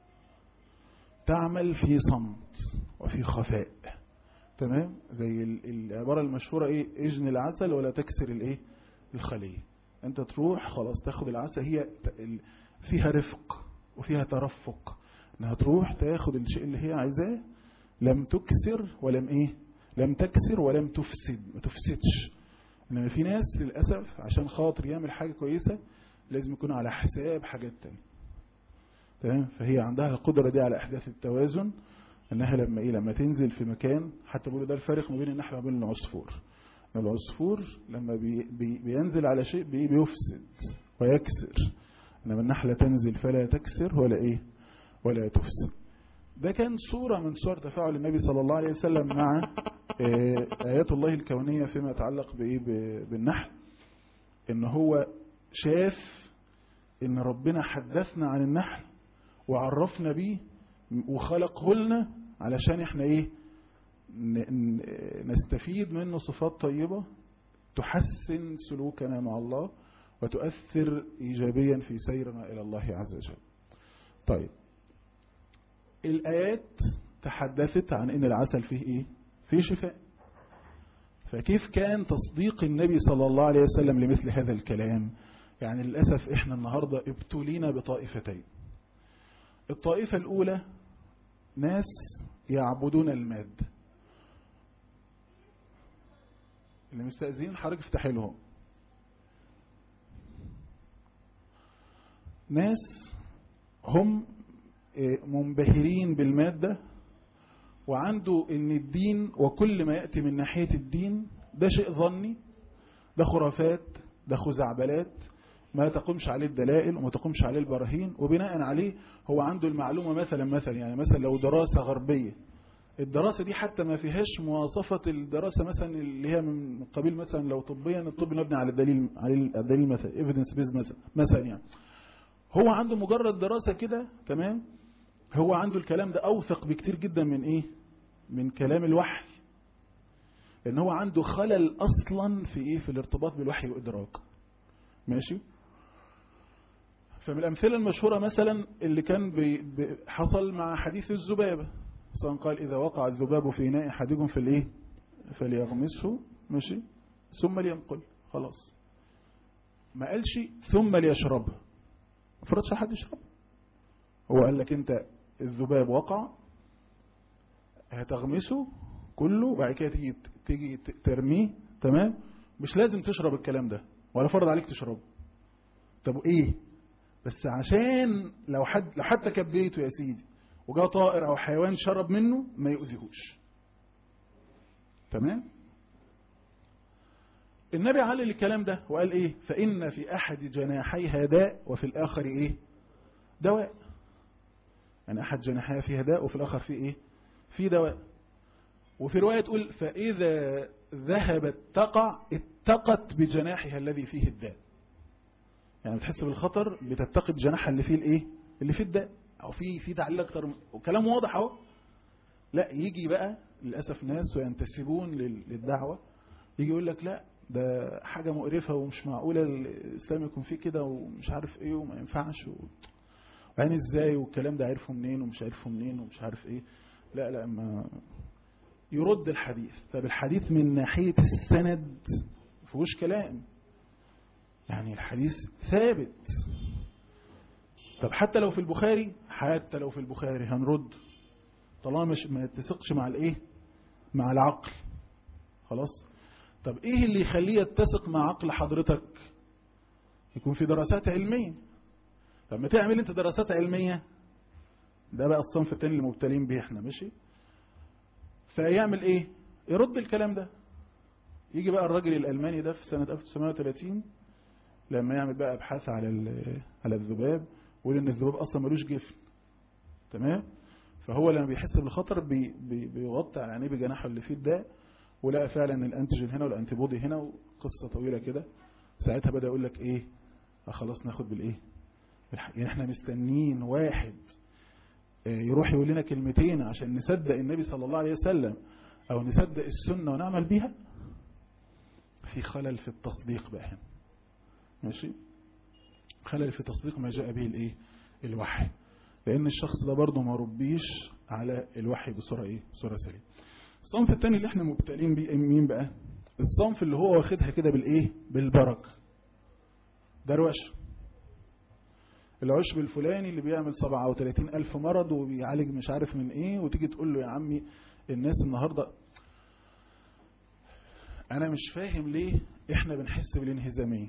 تعمل في صمت وفي خفاء تمام زي العبارة المشهورة ايه اجن العسل ولا تكسر الايه الخلية انت تروح خلاص تاخد العسل هي فيها رفق وفيها ترفق انها تروح تاخد الشيء اللي هي عايزاه لم تكسر ولم ايه لم تكسر ولم تفسد ما تفسدش انما في ناس للاسف عشان خاطر يعمل حاجه كويسه لازم يكون على حساب حاجات تانية تمام فهي عندها القدره دي على احداث التوازن انها لما ايه لما تنزل في مكان حتى بيقولوا ده الفارق ما بين النحله وما بين العصفور العصفور لما بي بي بينزل على شيء بي بيفسد ويكسر انما النحله تنزل فلا تكسر ولا ايه ولا تفسد ده كان صورة من صور تفاعل النبي صلى الله عليه وسلم مع آيات الله الكونية فيما يتعلق بإيه بالنحل إن هو شاف إن ربنا حدثنا عن النحل وعرفنا بيه وخلقه لنا علشان إحنا إيه نستفيد منه صفات طيبة تحسن سلوكنا مع الله وتؤثر إيجابيا في سيرنا إلى الله عز وجل طيب الآيات تحدثت عن ان العسل فيه ايه فيه شفاء فكيف كان تصديق النبي صلى الله عليه وسلم لمثل هذا الكلام يعني للأسف احنا النهاردة ابتلينا بطائفتين الطائفة الأولى ناس يعبدون المادة اللي مستأذين حضرتك افتح لهم ناس هم منبهرين بالمادة وعنده ان الدين وكل ما يأتي من ناحية الدين ده شيء ظني ده خرافات ده خزعبلات ما تقومش عليه الدلائل وما تقومش عليه البراهين وبناء عليه هو عنده المعلومة مثلا مثلا يعني مثلا لو دراسة غربية الدراسة دي حتى ما فيهاش مواصفة الدراسة مثلا اللي هي من قبيل مثلا لو طبيا الطب مبني على الدليل على الدليل مثلا evidence based مثلا مثلا يعني هو عنده مجرد دراسة كده تمام هو عنده الكلام ده أوثق بكتير جدا من إيه من كلام الوحي لأن هو عنده خلل أصلا في إيه في الارتباط بالوحي وإدراك ماشي فمن الأمثلة المشهورة مثلا اللي كان بي بي حصل مع حديث الذبابة سواء قال إذا وقع الذباب في إناء أحدكم في الإيه فليغمسه ماشي ثم لينقل خلاص ما قالش ثم ليشربه ما فرضش حد يشرب هو قال لك انت الذباب وقع هتغمسه كله وبعد كده تيجي تيجي ترميه تمام مش لازم تشرب الكلام ده ولا فرض عليك تشربه طب ايه بس عشان لو حد لو حتى كبيته يا سيدي وجاء طائر او حيوان شرب منه ما يؤذيهوش تمام النبي علل الكلام ده وقال ايه فإن في أحد جناحيها داء وفي الآخر ايه دواء يعني أحد جناحيها فيها داء وفي الآخر فيه ايه في دواء وفي رواية تقول فإذا ذهبت تقع اتقت بجناحها الذي فيه الداء يعني بتحس بالخطر بتتقي بجناحها اللي فيه الايه اللي فيه الداء او في في تعليل اكتر من- وكلام واضح اهو لا يجي بقى للاسف ناس وينتسبون لل- للدعوه يجي يقول لك لا ده حاجه مقرفه ومش معقوله الاسلام يكون فيه كده ومش عارف ايه وما ينفعش و... يعني ازاي والكلام ده عرفه منين ومش عرفه منين ومش عارف ايه لا لا ما يرد الحديث طب الحديث من ناحيه السند فيهوش كلام يعني الحديث ثابت طب حتى لو في البخاري حتى لو في البخاري هنرد طالما مش ما يتسقش مع الايه مع العقل خلاص طب ايه اللي يخليه يتسق مع عقل حضرتك يكون في دراسات علمية لما تعمل انت دراسات علمية ده بقى الصنف التاني اللي مبتلين به احنا ماشي فيعمل ايه يرد الكلام ده يجي بقى الراجل الالماني ده في سنة 1930 لما يعمل بقى ابحاث على ال- على الذباب ويقول ان الذباب اصلا ملوش جفن تمام فهو لما بيحس بالخطر بي بي بيغطي على عينيه بجناحه اللي فيه الداء ولقى فعلا الانتيجين هنا والانتيبودي هنا وقصه طويله كده ساعتها بدا يقول لك ايه آه خلاص ناخد بالايه بالح- يعني احنا مستنيين واحد آه، يروح يقول لنا كلمتين عشان نصدق النبي صلى الله عليه وسلم او نصدق السنه ونعمل بيها في خلل في التصديق بقى هنا ماشي خلل في تصديق ما جاء به الايه الوحي لان الشخص ده برضه ما ربيش على الوحي بصوره ايه بصوره سليمه الصنف الثاني اللي احنا مبتلين بيه مين بقى الصنف اللي هو واخدها كده بالايه بالبركه دروش العشب الفلاني اللي بيعمل 37 ألف مرض وبيعالج مش عارف من ايه وتيجي تقول له يا عمي الناس النهاردة انا مش فاهم ليه احنا بنحس بالانهزامية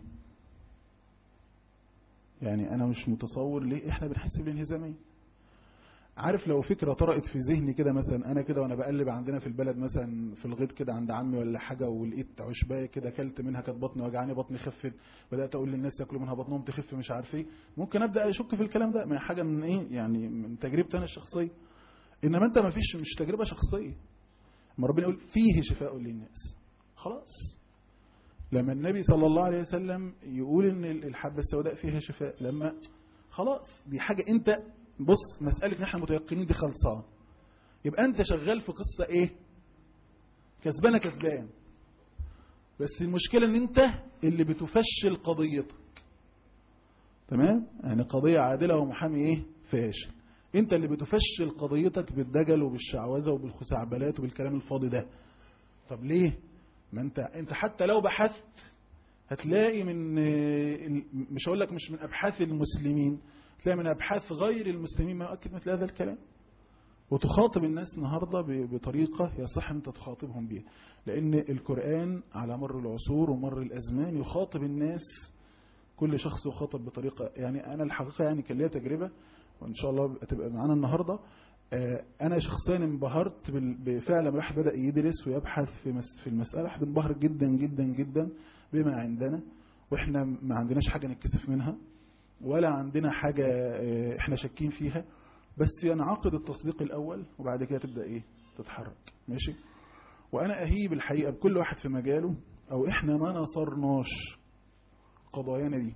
يعني انا مش متصور ليه احنا بنحس بالانهزامية عارف لو فكرة طرقت في ذهني كده مثلا انا كده وانا بقلب عندنا في البلد مثلا في الغيط كده عند عمي ولا حاجة ولقيت عشباية كده كلت منها كانت بطني وجعاني بطني خفت بدأت اقول للناس ياكلوا منها بطنهم تخف مش عارف ايه ممكن ابدا اشك في الكلام ده ما هي حاجة من ايه يعني من تجربتي انا الشخصية انما انت ما فيش مش تجربة شخصية ما ربنا يقول فيه شفاء للناس خلاص لما النبي صلى الله عليه وسلم يقول ان الحبة السوداء فيها شفاء لما خلاص دي حاجة انت بص مسألة ان احنا متيقنين دي خلصان يبقى انت شغال في قصة ايه كسبانة كسبان بس المشكلة ان انت اللي بتفشل قضيتك تمام يعني قضية عادلة ومحامي ايه فاشل انت اللي بتفشل قضيتك بالدجل وبالشعوذة وبالخزعبلات وبالكلام الفاضي ده طب ليه ما انت انت حتى لو بحثت هتلاقي من مش هقول لك مش من ابحاث المسلمين تلاقي من ابحاث غير المسلمين ما يؤكد مثل هذا الكلام وتخاطب الناس النهاردة بطريقة يصح أن أنت تخاطبهم بها لأن القرآن على مر العصور ومر الأزمان يخاطب الناس كل شخص يخاطب بطريقة يعني أنا الحقيقة يعني كان ليا تجربة وإن شاء الله تبقى معانا النهاردة أنا شخصيا انبهرت بفعل ما الواحد بدأ يدرس ويبحث في في المسألة واحد انبهر جدا جدا جدا بما عندنا وإحنا ما عندناش حاجة نتكسف منها ولا عندنا حاجة إحنا شاكين فيها بس ينعقد التصديق الأول وبعد كده تبدأ إيه تتحرك ماشي وأنا أهيب الحقيقة بكل واحد في مجاله أو إحنا ما نصرناش قضايانا دي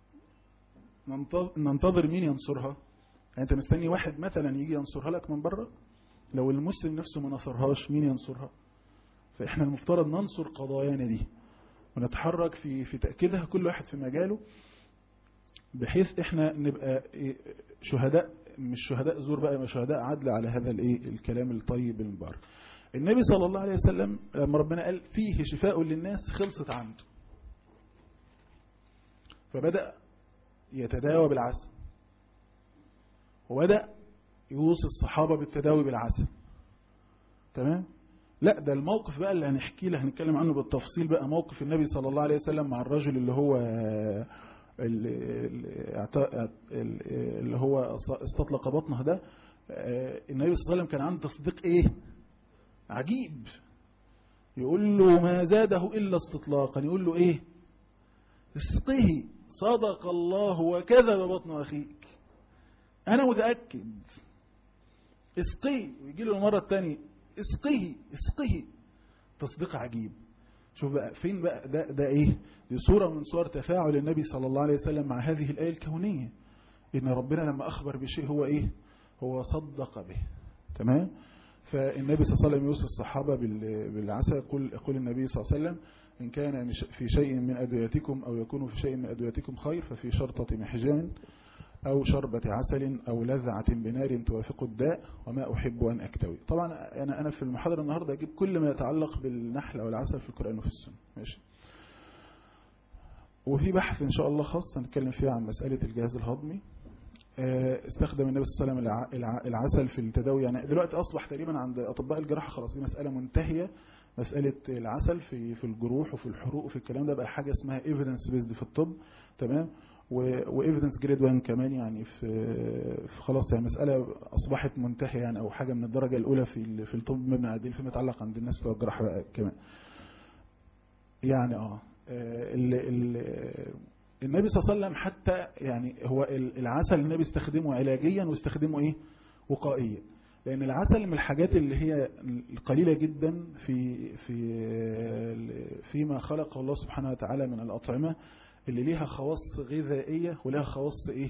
ننتظر مين ينصرها يعني أنت مستني واحد مثلا يجي ينصرها لك من بره لو المسلم نفسه ما نصرهاش مين ينصرها فإحنا المفترض ننصر قضايانا دي ونتحرك في في تأكيدها كل واحد في مجاله بحيث احنا نبقى شهداء مش شهداء زور بقى يبقى شهداء عدل على هذا الايه الكلام الطيب المبارك النبي صلى الله عليه وسلم لما ربنا قال فيه شفاء للناس خلصت عنده فبدأ يتداوى بالعسل وبدأ يوصي الصحابة بالتداوي بالعسل تمام لا ده الموقف بقى اللي هنحكيه اللي هنتكلم عنه بالتفصيل بقى موقف النبي صلى الله عليه وسلم مع الرجل اللي هو ال- ال- اعت- ال- اللي هو استطلق بطنه ده آه، النبي صلى الله عليه وسلم كان عنده تصديق ايه عجيب يقول له ما زاده الا استطلاقا يقول له ايه اسقه صدق الله وكذب بطن اخيك انا متاكد اسقه ويجي له المره الثانيه اسقه اسقه تصديق عجيب شوف بقى فين بقى ده ده ايه دي صوره من صور تفاعل النبي صلى الله عليه وسلم مع هذه الايه الكونيه ان ربنا لما اخبر بشيء هو ايه هو صدق به تمام فالنبي صلى الله عليه وسلم يوصي الصحابه بال- بالعسل يقول يقول النبي صلى الله عليه وسلم ان كان مش- في شيء من ادويتكم او يكون في شيء من ادويتكم خير ففي شرطه محجان أو شربة عسل أو لذعة بنار توافق الداء وما أحب أن أكتوي طبعا أنا أنا في المحاضرة النهاردة أجيب كل ما يتعلق بالنحل أو العسل في القرآن وفي السنة ماشي وفي بحث إن شاء الله خاص هنتكلم فيه عن مسألة الجهاز الهضمي آه، استخدم النبي صلى الله عليه وسلم الع- الع- العسل في التداوي يعني دلوقتي أصبح تقريبا عند أطباء الجراحة خلاص دي مسألة منتهية مسألة العسل في في الجروح وفي الحروق وفي الكلام ده بقى حاجة اسمها evidence based في الطب تمام وايفيدنس جريد 1 كمان يعني في, في خلاص يعني مساله اصبحت منتهيه يعني او حاجه من الدرجه الاولى في ال- في الطب مبني على الدين فيما يتعلق عند الناس في الجراحه بقى كمان يعني اه ال ال النبي صلى الله عليه وسلم حتى يعني هو ال- العسل النبي استخدمه علاجيا واستخدمه ايه وقائيا لان العسل من الحاجات اللي هي القليله جدا في في فيما خلق الله سبحانه وتعالى من الاطعمه اللي ليها خواص غذائيه ولها خواص ايه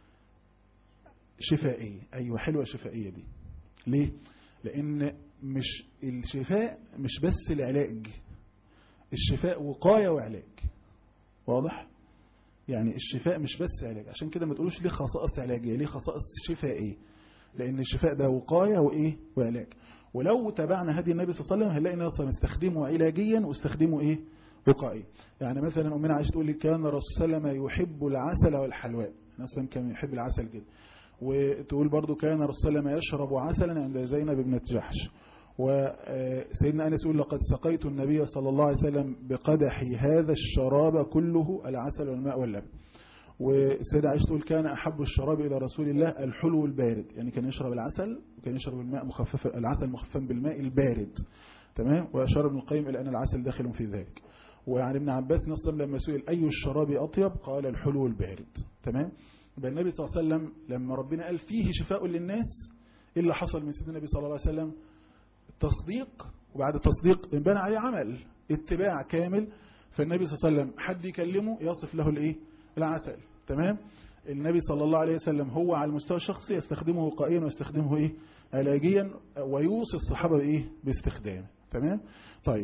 شفائيه ايوه حلوه شفائيه دي ليه لان مش الشفاء مش بس العلاج الشفاء وقايه وعلاج واضح يعني الشفاء مش بس علاج عشان كده ما تقولوش ليه خصائص علاجيه ليه خصائص شفائيه لان الشفاء ده وقايه وايه وعلاج ولو تابعنا هدي النبي صلى الله عليه وسلم هنلاقي ان اصلا استخدمه علاجيا واستخدمه ايه وقائيا يعني مثلا امنا عائشه تقول لي كان الرسول صلى الله عليه وسلم يحب العسل والحلواء مثلا كان يحب العسل جدا وتقول برضو كان الرسول صلى الله عليه وسلم يشرب عسلا عند زينب بنت جحش وسيدنا انس يقول لقد سقيت النبي صلى الله عليه وسلم بقدحي هذا الشراب كله العسل والماء واللبن والسيدة عائشة تقول كان أحب الشراب إلى رسول الله الحلو البارد يعني كان يشرب العسل وكان يشرب الماء مخفف العسل مخففا بالماء البارد تمام وأشار ابن القيم إلى أن العسل داخل في ذلك وعن ابن عباس نصر لما سئل أي الشراب أطيب قال الحلو البارد تمام يبقى النبي صلى الله عليه وسلم لما ربنا قال فيه شفاء للناس إيه اللي حصل من سيدنا النبي صلى الله عليه وسلم تصديق وبعد التصديق ينبنى عليه عمل اتباع كامل فالنبي صلى الله عليه وسلم حد يكلمه يصف له الايه العسل تمام النبي صلى الله عليه وسلم هو على المستوى الشخصي يستخدمه وقائيا ويستخدمه ايه علاجيا ويوصي الصحابه بايه باستخدامه تمام طيب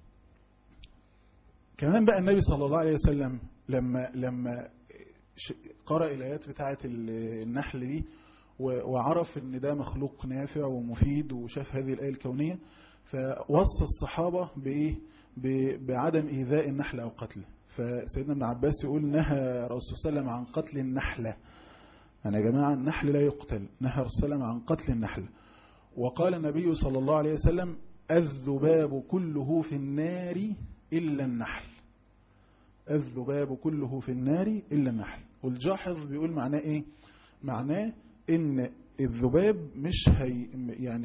كمان بقى النبي صلى الله عليه وسلم لما لما قرأ الآيات بتاعة النحل دي وعرف ان ده مخلوق نافع ومفيد وشاف هذه الآية الكونية فوصى الصحابة بإيه بعدم إيذاء النحل أو قتله فسيدنا ابن عباس يقول نهى رسول صلى الله عليه وسلم عن قتل النحلة يعني يا جماعة النحل لا يقتل نهى رسول الله عن قتل النحل وقال النبي صلى الله عليه وسلم الذباب كله في النار إلا النحل الذباب كله في النار إلا النحل والجاحظ بيقول معناه إيه معناه إن الذباب مش هي يعني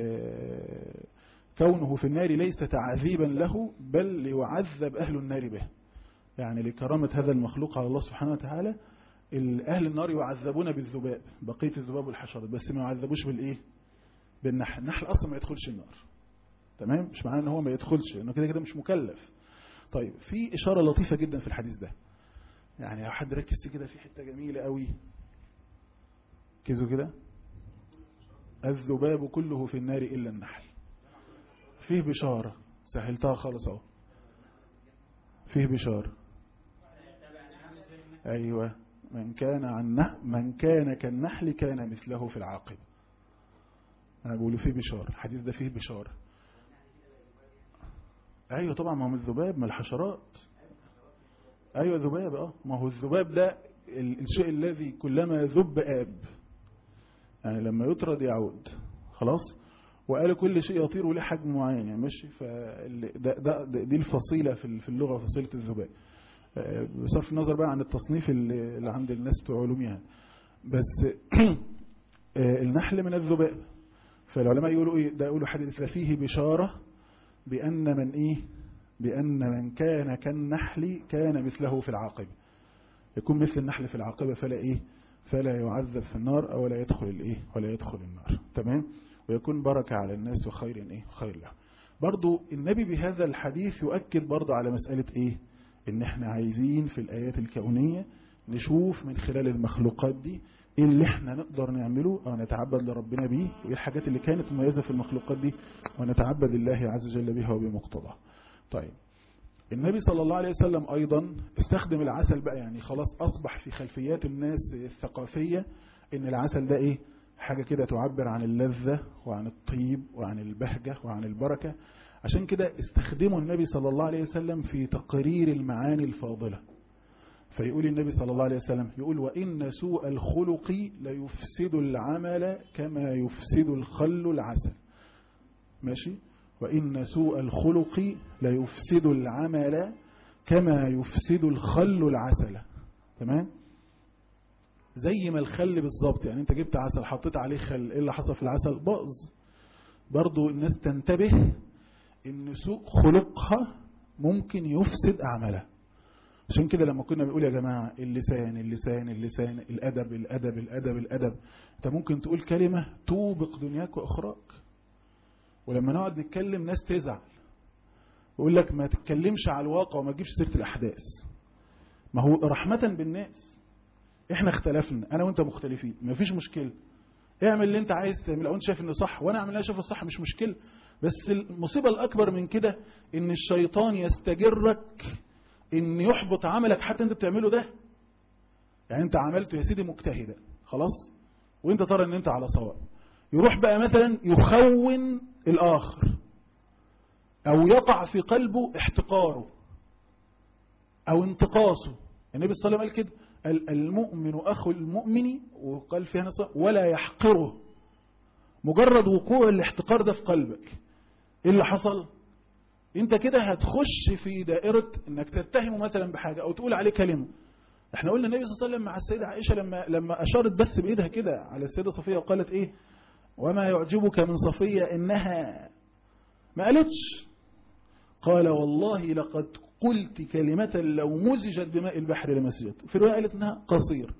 كونه في النار ليس تعذيبا له بل ليعذب أهل النار به يعني لكرامة هذا المخلوق على الله سبحانه وتعالى أهل النار يعذبون بالذباب بقية الذباب والحشرات بس ما يعذبوش بالإيه بالنحل النحل أصلا ما يدخلش النار تمام مش معناه ان هو ما يدخلش لانه كده كده مش مكلف طيب في إشارة لطيفة جدا في الحديث ده يعني لو حد ركز كده في حتة جميلة قوي ركزوا كده الذباب كله في النار إلا النحل فيه بشارة سهلتها خالص اهو فيه بشارة أيوة من كان عن من كان كالنحل كان مثله في العاقبة أنا بقول فيه بشارة الحديث ده فيه بشارة أيوة طبعا ما هو من الذباب من الحشرات أيوة ذباب اه ما هو الذباب ده الشيء الذي كلما ذب آب يعني لما يطرد يعود خلاص وقال كل شيء يطير له حجم معين يعني ماشي فده ده دي الفصيلة في اللغة فصيلة الذباب آه، بصرف النظر بقى عن التصنيف اللي اللي عند الناس بتوع علوم يعني بس آه، النحل من الذباب فالعلماء يقولوا ايه ده يقولوا حديث فيه بشارة بأن من ايه بأن من كان كالنحل كان مثله في العاقبة يكون مثل النحل في العاقبة فلا ايه فلا يعذب في النار او لا يدخل الايه ولا يدخل النار تمام ويكون بركة على الناس وخير ايه خير له برضو النبي بهذا الحديث يؤكد برضو على مسألة ايه ان احنا عايزين في الايات الكونية نشوف من خلال المخلوقات دي ايه اللي احنا نقدر نعمله او نتعبد لربنا بيه وايه الحاجات اللي كانت مميزة في المخلوقات دي ونتعبد الله عز وجل بها وبمقتضاه طيب النبي صلى الله عليه وسلم ايضا استخدم العسل بقى يعني خلاص اصبح في خلفيات الناس الثقافية ان العسل ده ايه حاجة كده تعبر عن اللذة وعن الطيب وعن البهجة وعن البركة عشان كده استخدمه النبي صلى الله عليه وسلم في تقرير المعاني الفاضلة فيقول النبي صلى الله عليه وسلم يقول وإن سوء الخلق ليفسد العمل كما يفسد الخل العسل ماشي وإن سوء الخلق ليفسد العمل كما يفسد الخل العسل تمام زي ما الخل بالظبط يعني انت جبت عسل حطيت عليه خل ايه اللي حصل في العسل باظ برضو الناس تنتبه ان سوء خلقها ممكن يفسد اعمالها عشان كده لما كنا بنقول يا جماعة اللسان اللسان اللسان الأدب الأدب الأدب الأدب انت ممكن تقول كلمة توبق دنياك وأخراك ولما نقعد نتكلم ناس تزعل يقول لك ما تتكلمش على الواقع وما تجيبش سيرة الأحداث ما هو رحمة بالناس احنا اختلفنا انا وانت مختلفين مفيش مشكلة اعمل اللي انت عايز تعمله وانت شايف انه صح وانا اعمل اللي انا شايفه صح مش مشكلة بس المصيبة الاكبر من كده ان الشيطان يستجرك ان يحبط عملك حتى انت بتعمله ده يعني انت عملته يا سيدي مجتهدا خلاص وانت ترى ان انت على صواب يروح بقى مثلا يخون الاخر او يقع في قلبه احتقاره او انتقاصه النبي صلى الله عليه وسلم قال كده المؤمن أخو المؤمن وقال فيها نصر ولا يحقره مجرد وقوع الاحتقار ده في قلبك ايه اللي حصل انت كده هتخش في دائرة انك تتهمه مثلا بحاجة او تقول عليه كلمة احنا قلنا النبي صلى الله عليه وسلم مع السيدة عائشة لما, لما اشارت بس بايدها كده على السيدة صفية وقالت ايه وما يعجبك من صفية انها ما قالتش قال والله لقد قلت كلمة لو مزجت بماء البحر لمسجت في رواية قالت انها قصير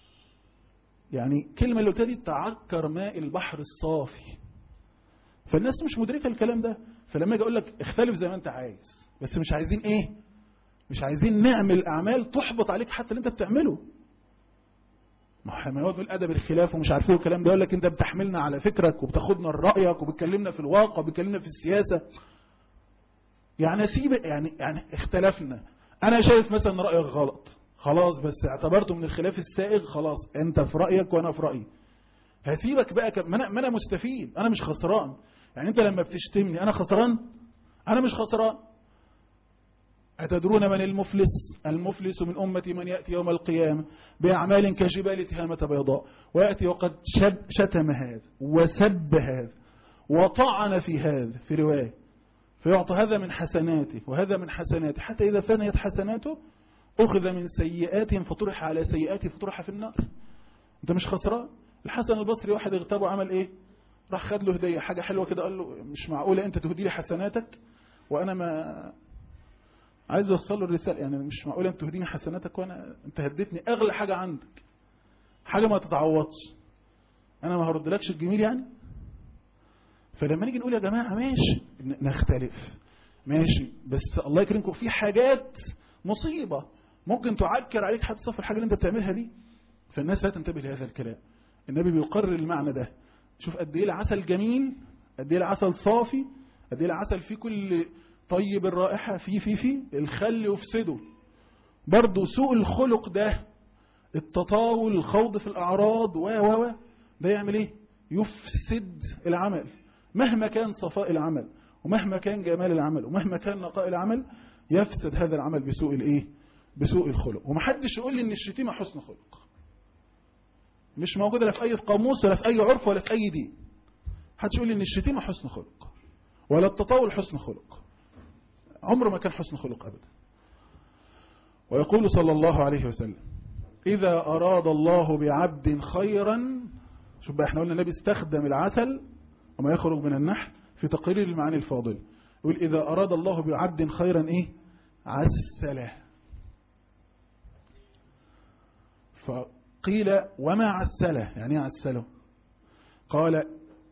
يعني كلمة اللي قلتها دي تعكر ماء البحر الصافي فالناس مش مدركة الكلام ده فلما اجي اقول لك اختلف زي ما انت عايز بس مش عايزين ايه مش عايزين نعمل اعمال تحبط عليك حتى اللي انت بتعمله ما هو يقعد يقول ادب الخلاف ومش عارف ايه والكلام ده يقول لك انت بتحملنا على فكرك وبتاخدنا رايك وبتكلمنا في الواقع وبتكلمنا في السياسه يعني سيب يعني يعني اختلفنا انا شايف مثلا رايك غلط خلاص بس اعتبرته من الخلاف السائغ خلاص انت في رايك وانا في رايي هسيبك بقى ك... ما انا ما انا مستفيد انا مش خسران يعني انت لما بتشتمني انا خسران انا مش خسران أتدرون من المفلس المفلس من أمتي من يأتي يوم القيامة بأعمال كجبال تهامة بيضاء ويأتي وقد شب شتم هذا وسب هذا وطعن في هذا في رواية فيعطى هذا من حسناته وهذا من حسناته حتى إذا فنيت حسناته أخذ من سيئاتهم فطرح على سيئاته فطرح في النار أنت مش خسران الحسن البصري واحد اغتابه عمل إيه راح خد له هدية حاجة حلوة كده قال له مش معقولة أنت تهدي لي حسناتك وأنا ما عايز اوصل له الرسالة يعني مش معقولة أنت تهديني حسناتك وأنا أنت هديتني أغلى حاجة عندك حاجة ما تتعوضش أنا ما هردلكش الجميل يعني فلما نيجي نقول يا جماعة ماشي نختلف ماشي بس الله يكرمكم في حاجات مصيبة ممكن تعكر عليك حتى صف الحاجة اللي انت بتعملها دي فالناس لا تنتبه لهذا الكلام النبي بيقرر المعنى ده شوف قد ايه العسل جميل قد ايه العسل صافي قد ايه العسل فيه كل طيب الرائحة فيه فيه فيه الخل يفسده برضه سوء الخلق ده التطاول الخوض في الأعراض و و و ده يعمل ايه يفسد العمل مهما كان صفاء العمل ومهما كان جمال العمل ومهما كان نقاء العمل يفسد هذا العمل بسوء الايه بسوء الخلق ومحدش يقول لي ان الشتيمه حسن خلق مش موجوده لا في اي قاموس ولا في اي عرف ولا في اي دين محدش يقول لي ان الشتيمه حسن خلق ولا التطاول حسن خلق عمره ما كان حسن خلق ابدا ويقول صلى الله عليه وسلم إذا أراد الله بعبد خيرا شوف بقى احنا قلنا النبي استخدم العسل وما يخرج من النحل في تقرير المعاني الفاضلة يقول إذا أراد الله بعبد خيرا إيه عسله فقيل وما عسله يعني ايه عسله قال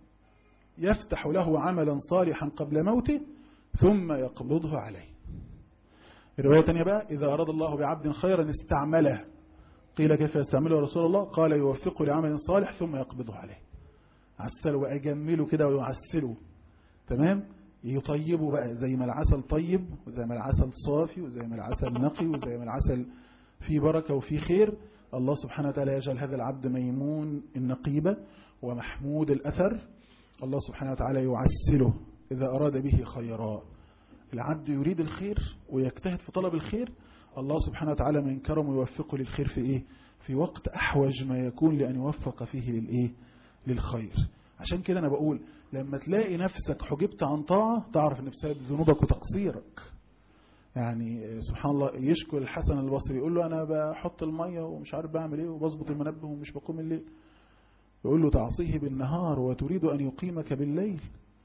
يفتح له عملا صالحا قبل موته ثم يقبضه عليه الرواية الثانية بقى إذا أراد الله بعبد خيرا استعمله قيل كيف يستعمله رسول الله قال يوفقه لعمل صالح ثم يقبضه عليه عسله وأجمله كده ويعسله تمام يطيبه بقى زي ما العسل طيب وزي ما العسل صافي وزي ما العسل نقي وزي ما العسل فيه بركة وفيه خير الله سبحانه وتعالى يجعل هذا العبد ميمون النقيبة ومحمود الأثر الله سبحانه وتعالى يعسله إذا أراد به خيرا العبد يريد الخير ويجتهد في طلب الخير الله سبحانه وتعالى من كرمه يوفقه للخير في إيه في وقت أحوج ما يكون لأن يوفق فيه للإيه للخير عشان كده أنا بقول لما تلاقي نفسك حجبت عن طاعة تعرف ان بسبب ذنوبك وتقصيرك يعني سبحان الله يشكو الحسن البصري يقول له أنا بحط المية ومش عارف بعمل إيه وبظبط المنبه ومش بقوم الليل يقول له تعصيه بالنهار وتريد أن يقيمك بالليل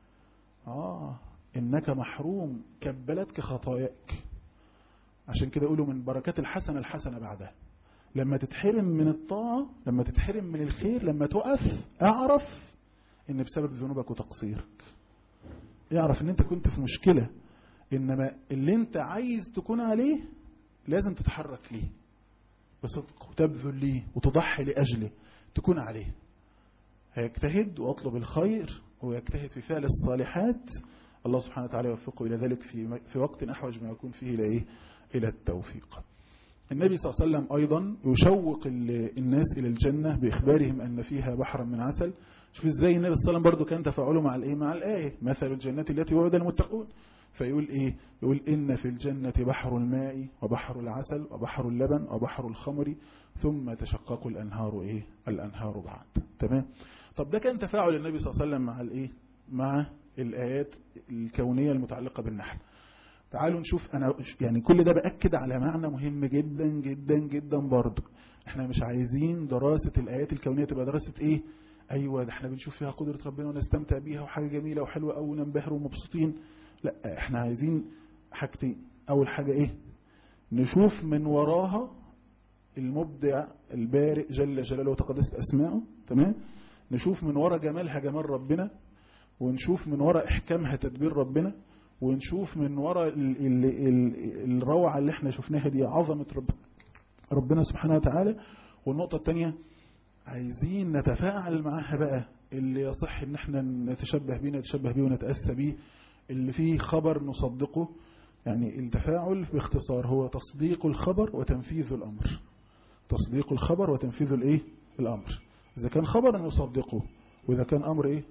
آه إنك محروم كبلتك خطاياك عشان كده يقولوا من بركات الحسنة الحسنة بعدها لما تتحرم من الطاعة لما تتحرم من الخير لما تقف اعرف ان بسبب ذنوبك وتقصيرك اعرف ان انت كنت في مشكلة انما اللي انت عايز تكون عليه لازم تتحرك ليه بصدق وتبذل ليه وتضحي لأجله تكون عليه هيجتهد واطلب الخير ويجتهد في فعل الصالحات الله سبحانه وتعالى يوفقه إلى ذلك في في وقت أحوج ما يكون فيه إلى إيه؟ إلى التوفيق النبي صلى الله عليه وسلم أيضا يشوق الناس إلى الجنة بإخبارهم أن فيها بحرا من عسل شوف إزاي النبي صلى الله عليه وسلم برضو كان تفاعله مع الإيه مع الآية مثل الجنة التي وعد المتقون فيقول إيه يقول إن في الجنة بحر الماء وبحر العسل وبحر اللبن وبحر الخمر ثم تشقق الأنهار إيه الأنهار بعد تمام طب ده كان تفاعل النبي صلى الله عليه وسلم مع الإيه مع الآيات الكونية المتعلقة بالنحل تعالوا نشوف أنا يعني كل ده بأكد على معنى مهم جدا جدا جدا برضه احنا مش عايزين دراسة الآيات الكونية تبقى دراسة ايه ايوه ده احنا بنشوف فيها قدرة ربنا ونستمتع بيها وحاجة جميلة وحلوة قوي وننبهر ومبسوطين لا احنا عايزين حاجتين اول حاجة ايه نشوف من وراها المبدع البارئ جل جلاله وتقدست اسماءه تمام نشوف من ورا جمالها جمال ربنا ونشوف من وراء احكامها تدبير ربنا ونشوف من وراء ال ال ال الروعة اللي احنا شفناها دي عظمة رب ربنا سبحانه وتعالى والنقطة الثانية عايزين نتفاعل معاها بقى اللي يصح ان احنا نتشبه بيه نتشبه بيه ونتأسى بيه اللي فيه خبر نصدقه يعني التفاعل باختصار هو تصديق الخبر وتنفيذ الأمر تصديق الخبر وتنفيذ الايه الأمر إذا كان خبر نصدقه وإذا كان أمر ايه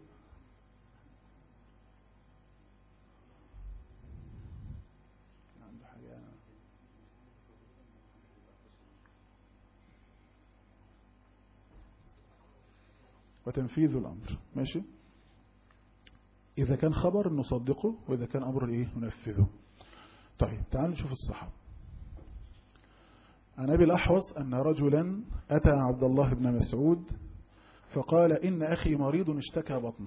وتنفيذ الأمر ماشي إذا كان خبر نصدقه وإذا كان أمر إيه ننفذه طيب تعالوا نشوف الصحابة عن أبي الأحوص أن رجلا أتى عبد الله بن مسعود فقال إن أخي مريض اشتكى بطنه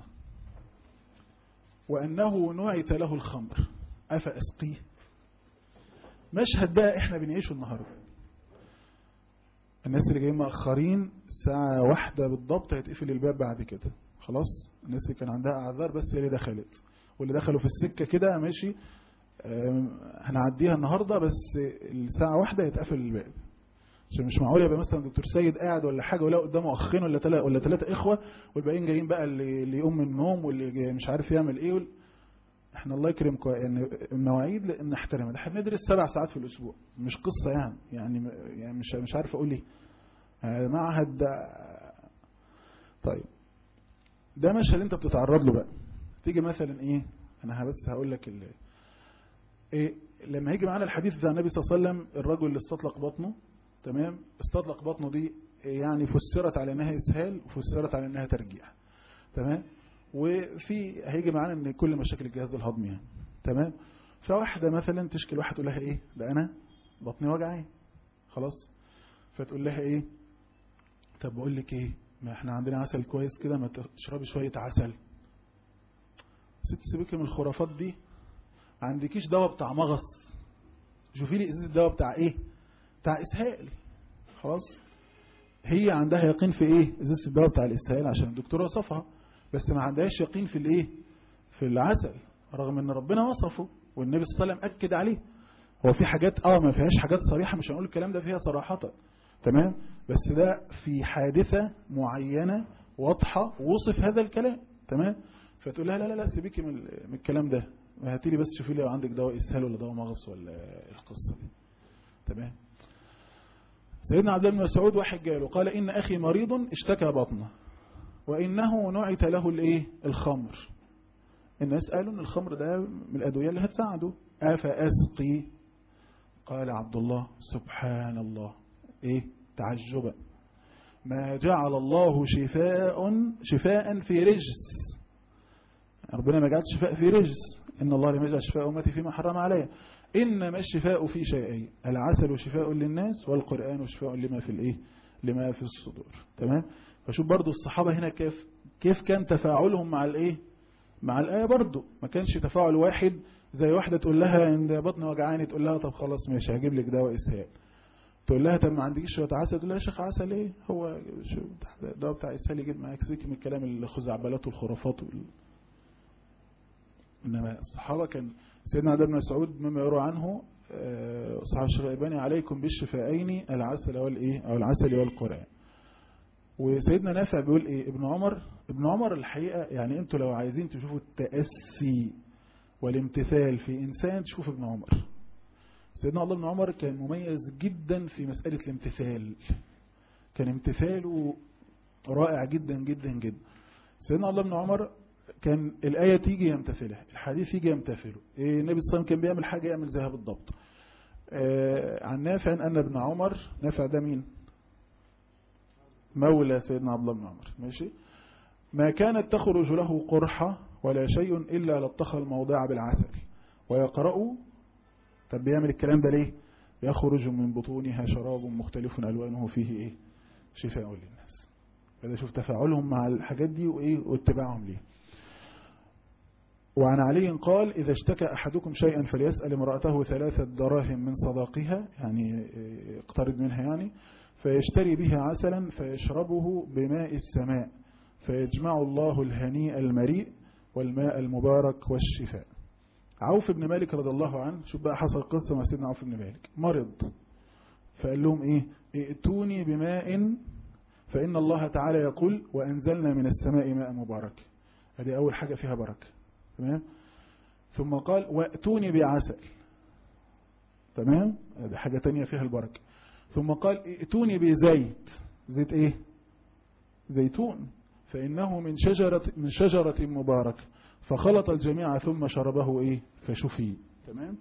وأنه نعت له الخمر أفأسقيه مشهد بقى إحنا بنعيشه النهاردة الناس اللي جايين مأخرين ساعة واحدة بالضبط هيتقفل الباب بعد كده خلاص الناس اللي كان عندها أعذار بس هي اللي دخلت واللي دخلوا في السكة كده ماشي هنعديها النهاردة بس الساعة واحدة يتقفل الباب عشان مش معقول يبقى مثلا دكتور سيد قاعد ولا حاجة ولا قدامه أخين ولا ثلاثة ولا ثلاثة إخوة والباقيين جايين بقى اللي, اللي يقوم من النوم واللي مش عارف يعمل إيه وال... احنا الله يكرمكم يعني المواعيد نحترمها ده احنا بندرس سبع ساعات في الأسبوع مش قصة يعني يعني يعني مش مش عارف أقول إيه معهد طيب ده مشهد انت بتتعرض له بقى تيجي مثلا ايه انا بس هقول لك ال... ايه لما هيجي معانا الحديث بتاع النبي صلى الله عليه وسلم الرجل اللي استطلق بطنه تمام استطلق بطنه دي يعني فسرت على انها اسهال وفسرت على انها ترجيع تمام وفي هيجي معانا ان كل مشاكل الجهاز الهضمي يعني تمام فواحده مثلا تشكي واحد تقول لها ايه ده انا بطني وجعاني خلاص فتقول لها ايه طب بقول لك ايه ما احنا عندنا عسل كويس كده ما تشربي شويه عسل ست سيبك من الخرافات دي ما عندكيش دواء بتاع مغص شوفي لي ازازه الدواء بتاع ايه بتاع اسهال خلاص هي عندها يقين في ايه ازازه الدواء بتاع الاسهال عشان الدكتور وصفها بس ما عندهاش يقين في الايه في العسل رغم ان ربنا وصفه والنبي صلى الله عليه وسلم اكد عليه هو في حاجات اه ما فيهاش حاجات صريحه مش هنقول الكلام ده فيها صراحه تمام بس ده في حادثه معينه واضحه وصف هذا الكلام تمام فتقول لها لا لا لا سيبيكي من, من الكلام ده هاتي لي بس شوفي لي لو عندك دواء اسهال ولا دواء مغص ولا القصه دي تمام سيدنا عبد الله بن مسعود واحد جاله قال ان اخي مريض اشتكى بطنه وانه نعت له الايه الخمر الناس قالوا ان الخمر ده من الادويه اللي هتساعده افاسقي قال عبد الله سبحان الله ايه تعجبا ما جعل الله شفاء شفاء في رجس ربنا ما جعل شفاء في رجس إن الله لم يجعل شفاء أمتي فيما حرم عليه إنما الشفاء في شيئين العسل شفاء للناس والقرآن شفاء لما في الإيه لما في الصدور تمام فشوف برضو الصحابة هنا كيف كيف كان تفاعلهم مع الإيه مع الآية برضو ما كانش تفاعل واحد زي واحدة تقول لها إن بطني وجعاني تقول لها طب خلاص ماشي هجيب لك دواء إسهال تقول لها طب ما عندكيش شويه عسل تقول لها يا شيخ عسل ايه هو الدواء بتاع اسهال يجيب معاك سيك من الكلام الخزعبلات والخرافات وال... انما الصحابه كان سيدنا عبد بن مسعود مما يروى عنه صحابه الشيخ عليكم بالشفاءين العسل والايه او العسل والقران وسيدنا نافع بيقول ايه ابن عمر ابن عمر الحقيقه يعني انتوا لو عايزين تشوفوا التاسي والامتثال في انسان تشوفوا ابن عمر سيدنا الله بن عمر كان مميز جدا في مسألة الامتثال كان امتثاله رائع جدا جدا جدا سيدنا الله بن عمر كان الآية تيجي يمتثلها الحديث يجي يمتثله إيه النبي صلى الله عليه وسلم كان بيعمل حاجة يعمل زيها بالضبط آه عن نافع أن ابن عمر نافع ده مين مولى سيدنا عبد الله بن عمر ماشي ما كانت تخرج له قرحة ولا شيء إلا لطخ الموضع بالعسل ويقرأ طب بيعمل الكلام ده ليه يخرج من بطونها شراب مختلف ألوانه فيه إيه شفاء للناس فده شوف تفاعلهم مع الحاجات دي وإيه واتباعهم ليه وعن علي قال إذا اشتكى أحدكم شيئا فليسأل امرأته ثلاثة دراهم من صداقها يعني اقترض منها يعني فيشتري به عسلا فيشربه بماء السماء فيجمع الله الهنيء المريء والماء المبارك والشفاء عوف بن مالك رضي الله عنه شوف بقى حصل قصة مع سيدنا عوف بن مالك مرض فقال لهم ايه ائتوني بماء فإن الله تعالى يقول وأنزلنا من السماء ماء مبارك هذه أول حاجة فيها بركة تمام ثم قال وأتوني بعسل تمام هذه حاجة تانية فيها البركة ثم قال ائتوني بزيت زيت ايه زيتون فإنه من شجرة, من شجرة مباركة فخلط الجميع ثم شربه ايه فشفي تمام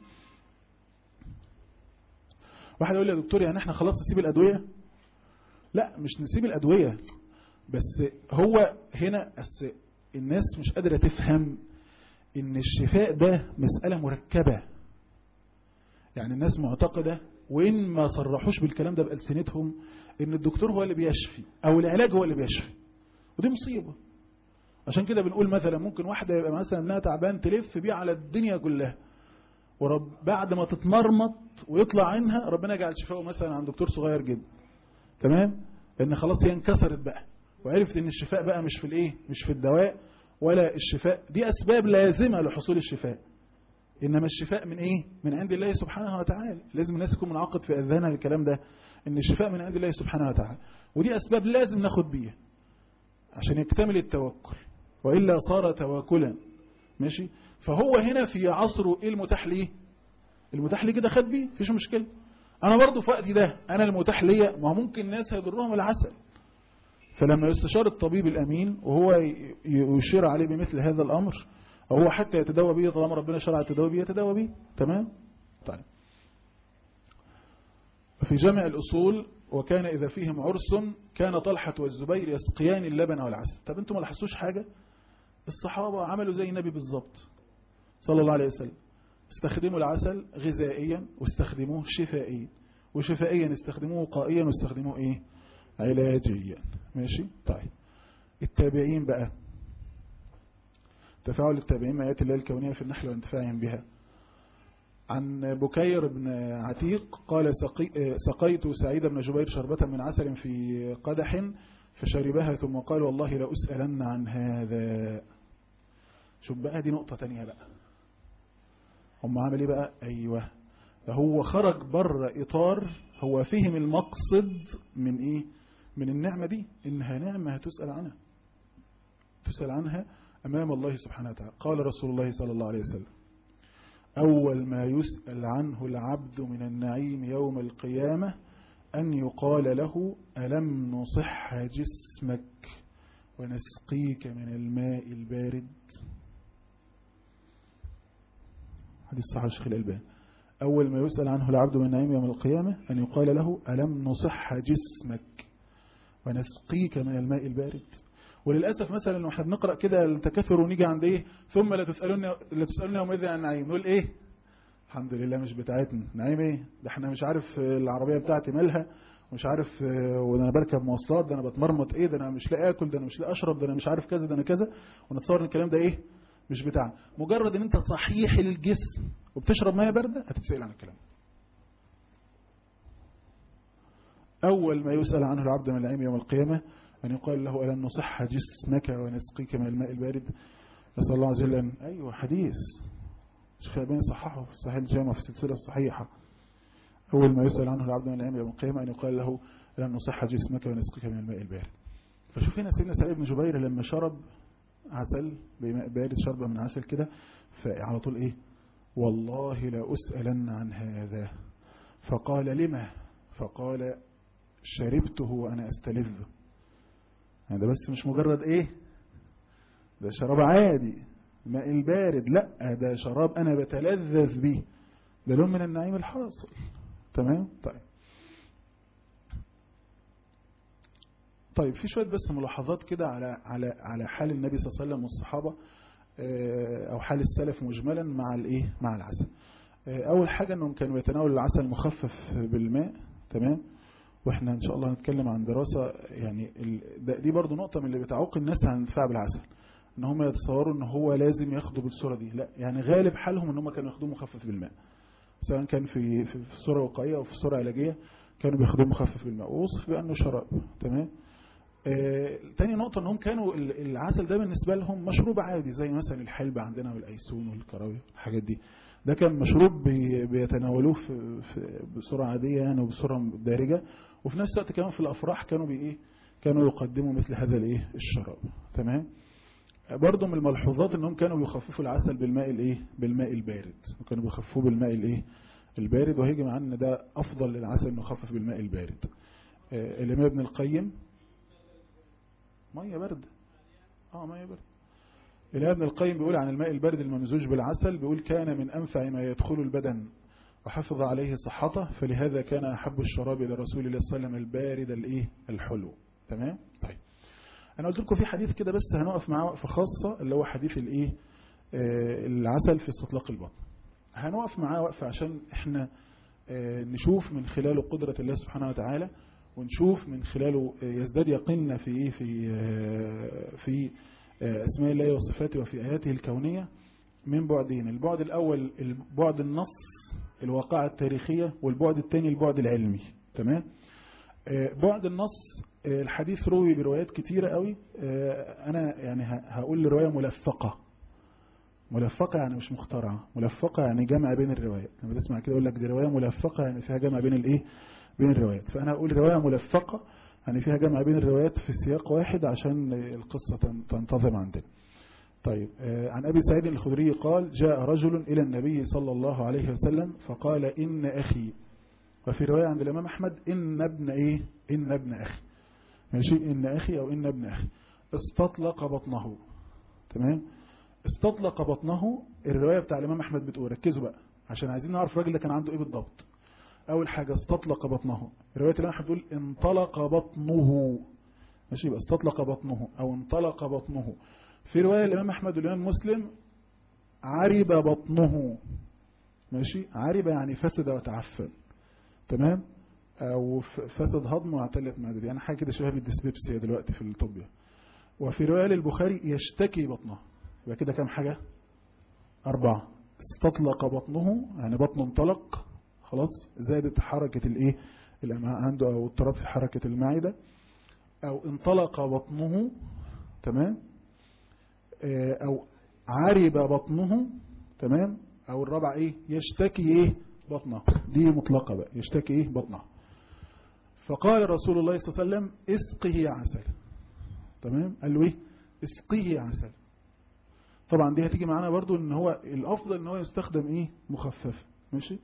واحد يقول لي يا دكتور يعني احنا خلاص نسيب الأدوية لا مش نسيب الأدوية بس هو هنا الناس مش قادرة تفهم ان الشفاء ده مسألة مركبة يعني الناس معتقدة وإن ما صرحوش بالكلام ده بألسنتهم ان الدكتور هو اللي بيشفي او العلاج هو اللي بيشفي ودي مصيبة عشان كده بنقول مثلا ممكن واحدة يبقى مثلا انها تعبان تلف بيه على الدنيا كلها ورب بعد ما تتمرمط ويطلع عينها ربنا يجعل شفاءه مثلا عند دكتور صغير جدا تمام لان خلاص هي انكسرت بقى وعرفت ان الشفاء بقى مش في الايه مش في الدواء ولا الشفاء دي اسباب لازمة لحصول الشفاء انما الشفاء من ايه من عند الله سبحانه وتعالى لازم الناس يكون منعقد في اذهانها الكلام ده ان الشفاء من عند الله سبحانه وتعالى ودي اسباب لازم ناخد بيها عشان يكتمل التوكل وإلا صار تواكلا ماشي فهو هنا في عصره ايه المتاح ليه المتاح ليه كده خد بيه مفيش مشكلة انا برضو في وقتي ده انا المتاح ليا ما هو ممكن ناس هيضرهم العسل فلما يستشار الطبيب الامين وهو يشير عليه بمثل هذا الامر او هو حتى يتداوى به طالما ربنا شرع التداوى به يتداوى به تمام طيب في جمع الأصول وكان إذا فيهم عرس كان طلحة والزبير يسقيان اللبن والعسل طب انتم ما لاحظتوش حاجة الصحابة عملوا زي النبي بالظبط صلى الله عليه وسلم استخدموا العسل غذائيا واستخدموه شفائيا وشفائيا استخدموه وقائيا واستخدموه ايه علاجيا ماشي طيب التابعين بقى تفاعل التابعين مع آيات الله الكونية في النحل وانتفاعهم بها عن بكير بن عتيق قال سقي سقيت سعيد بن جبير شربة من عسل في قدح فشربها ثم قال والله لأسألن عن هذا شوف بقى دي نقطة تانية بقى هم عمل ايه بقى ايوه فهو خرج بره اطار هو فهم المقصد من ايه من النعمة دي انها نعمة هتسأل عنها تسأل عنها امام الله سبحانه وتعالى قال رسول الله صلى الله عليه وسلم اول ما يسأل عنه العبد من النعيم يوم القيامة ان يقال له الم نصح جسمك ونسقيك من الماء البارد حديث صحيح الشيخ الألباني أول ما يسأل عنه العبد من نعيم يوم القيامة أن يقال له ألم نصح جسمك ونسقيك من الماء البارد وللأسف مثلا لو احنا بنقرأ كده التكاثر ونيجي عند ايه ثم لا تسألون لا تسألون يومئذ عن نعيم نقول ايه الحمد لله مش بتاعتنا نعيم ايه ده احنا مش عارف العربية بتاعتي مالها ومش عارف وانا بركب مواصلات ده انا بتمرمط ايه ده انا مش لاقي اكل ده انا مش لاقي اشرب ده انا مش عارف كذا ده انا كذا ونتصور ان الكلام ده ايه مش بتاعنا مجرد ان انت صحيح الجسم وبتشرب ميه بارده هتتسأل عن الكلام اول ما يسأل عنه العبد من العلم يوم القيامة ان يقال له ألم نصح جسمك ونسقيك من الماء البارد نسأل الله عز وجل أن أيوة حديث شيخ الألباني صححه في صحيح الجامع في السلسلة الصحيحة أول ما يسأل عنه العبد من العلم يوم القيامة أن يقال له ألم نصح جسمك ونسقيك من الماء البارد فشوف هنا سيدنا سعيد بن جبير لما شرب عسل بماء بارد شربة من عسل كده فعلى طول ايه والله لا أسألن عن هذا فقال لما فقال شربته وأنا أستلذ يعني ده بس مش مجرد ايه ده شراب عادي ماء البارد لا ده شراب أنا بتلذذ به ده لون من النعيم الحاصل تمام طيب طيب في شوية بس ملاحظات كده على على على حال النبي صلى الله عليه وسلم والصحابة او حال السلف مجملا مع الايه مع العسل اول حاجة انهم كانوا يتناولوا العسل مخفف بالماء تمام واحنا ان شاء الله هنتكلم عن دراسة يعني دي برضو نقطة من اللي بتعوق الناس عن الانتفاع بالعسل ان هم يتصوروا ان هو لازم ياخدوا بالصورة دي لا يعني غالب حالهم ان هم كانوا ياخدوه مخفف بالماء سواء كان في في صورة وقائية او في صورة علاجية كانوا بياخدوه مخفف بالماء ووصف بأنه شراب تمام آه، تاني نقطة انهم كانوا العسل ده بالنسبة لهم مشروب عادي زي مثلا الحلبة عندنا والايسون والكراوي الحاجات دي ده كان مشروب بي بيتناولوه في في بصورة عادية يعني وبصورة دارجة وفي نفس الوقت كمان في الافراح كانوا بي ايه كانوا يقدموا مثل هذا الايه الشراب تمام برضه من الملحوظات انهم كانوا بيخففوا العسل بالماء الايه بالماء البارد وكانوا بيخففوه بالماء الايه البارد وهيجي معانا ان ده افضل للعسل انه يخفف بالماء البارد آه، الامام ابن القيم مية برد اه مية برد إلى ابن القيم بيقول عن الماء البارد الممزوج بالعسل بيقول كان من أنفع ما يدخل البدن وحفظ عليه صحته فلهذا كان أحب الشراب إلى رسول الله صلى الله عليه وسلم البارد الإيه الحلو تمام طيب أنا قلت لكم في حديث كده بس هنقف معاه وقفة خاصة اللي هو حديث الإيه آه العسل في استطلاق البطن هنقف معاه وقفة عشان إحنا آه نشوف من خلاله قدرة الله سبحانه وتعالى ونشوف من خلاله يزداد يقيننا في ايه في في اسماء الله وصفاته وفي اياته الكونيه من بعدين البعد الاول البعد النص الواقعه التاريخيه والبعد الثاني البعد العلمي تمام بعد النص الحديث روي بروايات كتيره قوي انا يعني هقول روايه ملفقه ملفقه يعني مش مخترعه ملفقه يعني جمع بين الروايات لما تسمع كده يقول لك دي روايه ملفقه يعني فيها جمع بين الايه بين الروايات فأنا أقول رواية ملفقة يعني فيها جمع بين الروايات في سياق واحد عشان القصة تنتظم عندنا طيب عن أبي سعيد الخدري قال جاء رجل إلى النبي صلى الله عليه وسلم فقال إن أخي وفي رواية عند الإمام أحمد إن ابن إيه إن ابن أخي ماشي إن أخي أو إن ابن أخي استطلق بطنه تمام استطلق بطنه الرواية بتاع الإمام أحمد بتقول ركزوا بقى عشان عايزين نعرف الراجل ده كان عنده إيه بالضبط أول حاجة استطلق بطنه رواية الإمام أحمد بتقول انطلق بطنه ماشي يبقى استطلق بطنه أو انطلق بطنه في رواية الإمام أحمد والإمام مسلم عرب بطنه ماشي عرب يعني فسد وتعفن تمام او ف- فسد هضم واعتلت معدته يعني حاجه كده شبه بالديسبيبسيا دلوقتي في الطب يعني. وفي روايه للبخاري يشتكي بطنه يبقى كده كام حاجه أربعة استطلق بطنه يعني بطنه انطلق خلاص زادت حركة الايه الأمعاء عنده أو اضطراب في حركة المعدة أو انطلق بطنه تمام آه، أو عرب بطنه تمام أو الرابع إيه يشتكي إيه بطنه دي مطلقة بقى يشتكي إيه بطنه فقال رسول الله صلى الله عليه وسلم اسقه عسل تمام قال له إيه اسقه عسل طبعا دي هتيجي معانا برضو ان هو الافضل ان هو يستخدم ايه مخفف ماشي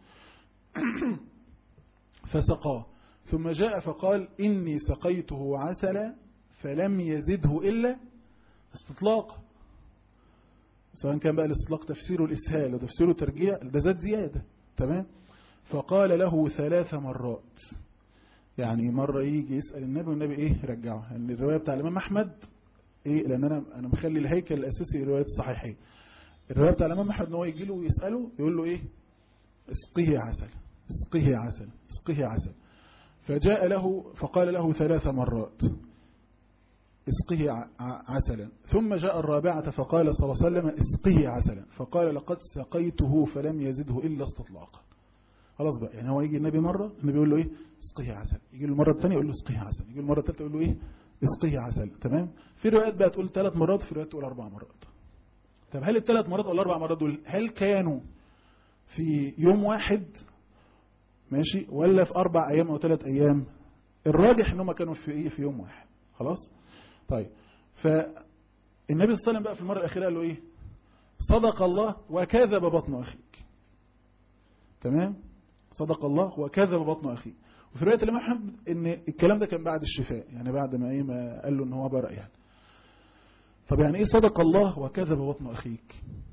فسقاه ثم جاء فقال اني سقيته عسلا فلم يزده الا استطلاق سواء كان بقى الاستطلاق تفسيره الاسهال وتفسيره ترجيع ده زاد زيادة تمام فقال له ثلاث مرات يعني مرة يجي يسأل النبي والنبي ايه رجعه يعني الرواية بتاع الامام احمد ايه لان انا انا مخلي الهيكل الاساسي روايه الصحيحين الروايه بتاع الامام احمد ان هو يجي له ويساله يقول له ايه اسقيه عسل اسقيه عسل اسقيه عسل فجاء له فقال له ثلاث مرات اسقيه ع- ع- عسلا ثم جاء الرابعة فقال صلى الله عليه وسلم اسقيه عسلا فقال لقد سقيته فلم يزده إلا استطلاقا خلاص بقى يعني هو يجي النبي مرة النبي يقول له ايه اسقيه عسل يجي له المرة الثانية يقول له اسقيه عسل يجي له المرة الثالثة يقول له ايه اسقيه عسل تمام في روايات بقى تقول ثلاث مرات في روايات تقول اربع مرات طب هل الثلاث مرات ولا الاربع مرات دول هل كانوا في يوم واحد ماشي ولا في اربع ايام او ثلاث ايام الراجح ان هم كانوا في ايه في يوم واحد خلاص طيب فالنبي صلى الله عليه وسلم بقى في المره الاخيره قال له ايه صدق الله وكذب بطن اخيك تمام صدق الله وكذب بطن اخيه وفي روايه الامام احمد ان الكلام ده كان بعد الشفاء يعني بعد ما ايه ما قال له ان هو برأ يعني طب يعني ايه صدق الله وكذب بطن اخيك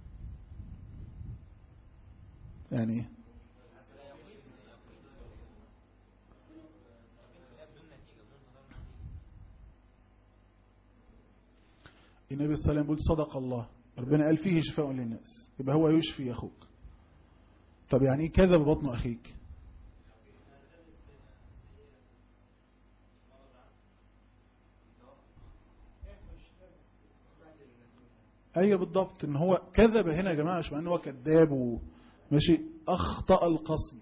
يعني ايه النبي صلى الله عليه وسلم بيقول صدق الله ربنا قال فيه شفاء للناس يبقى هو يشفي اخوك طب يعني ايه كذب بطن اخيك ايوه بالضبط ان هو كذب هنا يا جماعه مش معناه ان هو كذاب وماشي اخطا القصد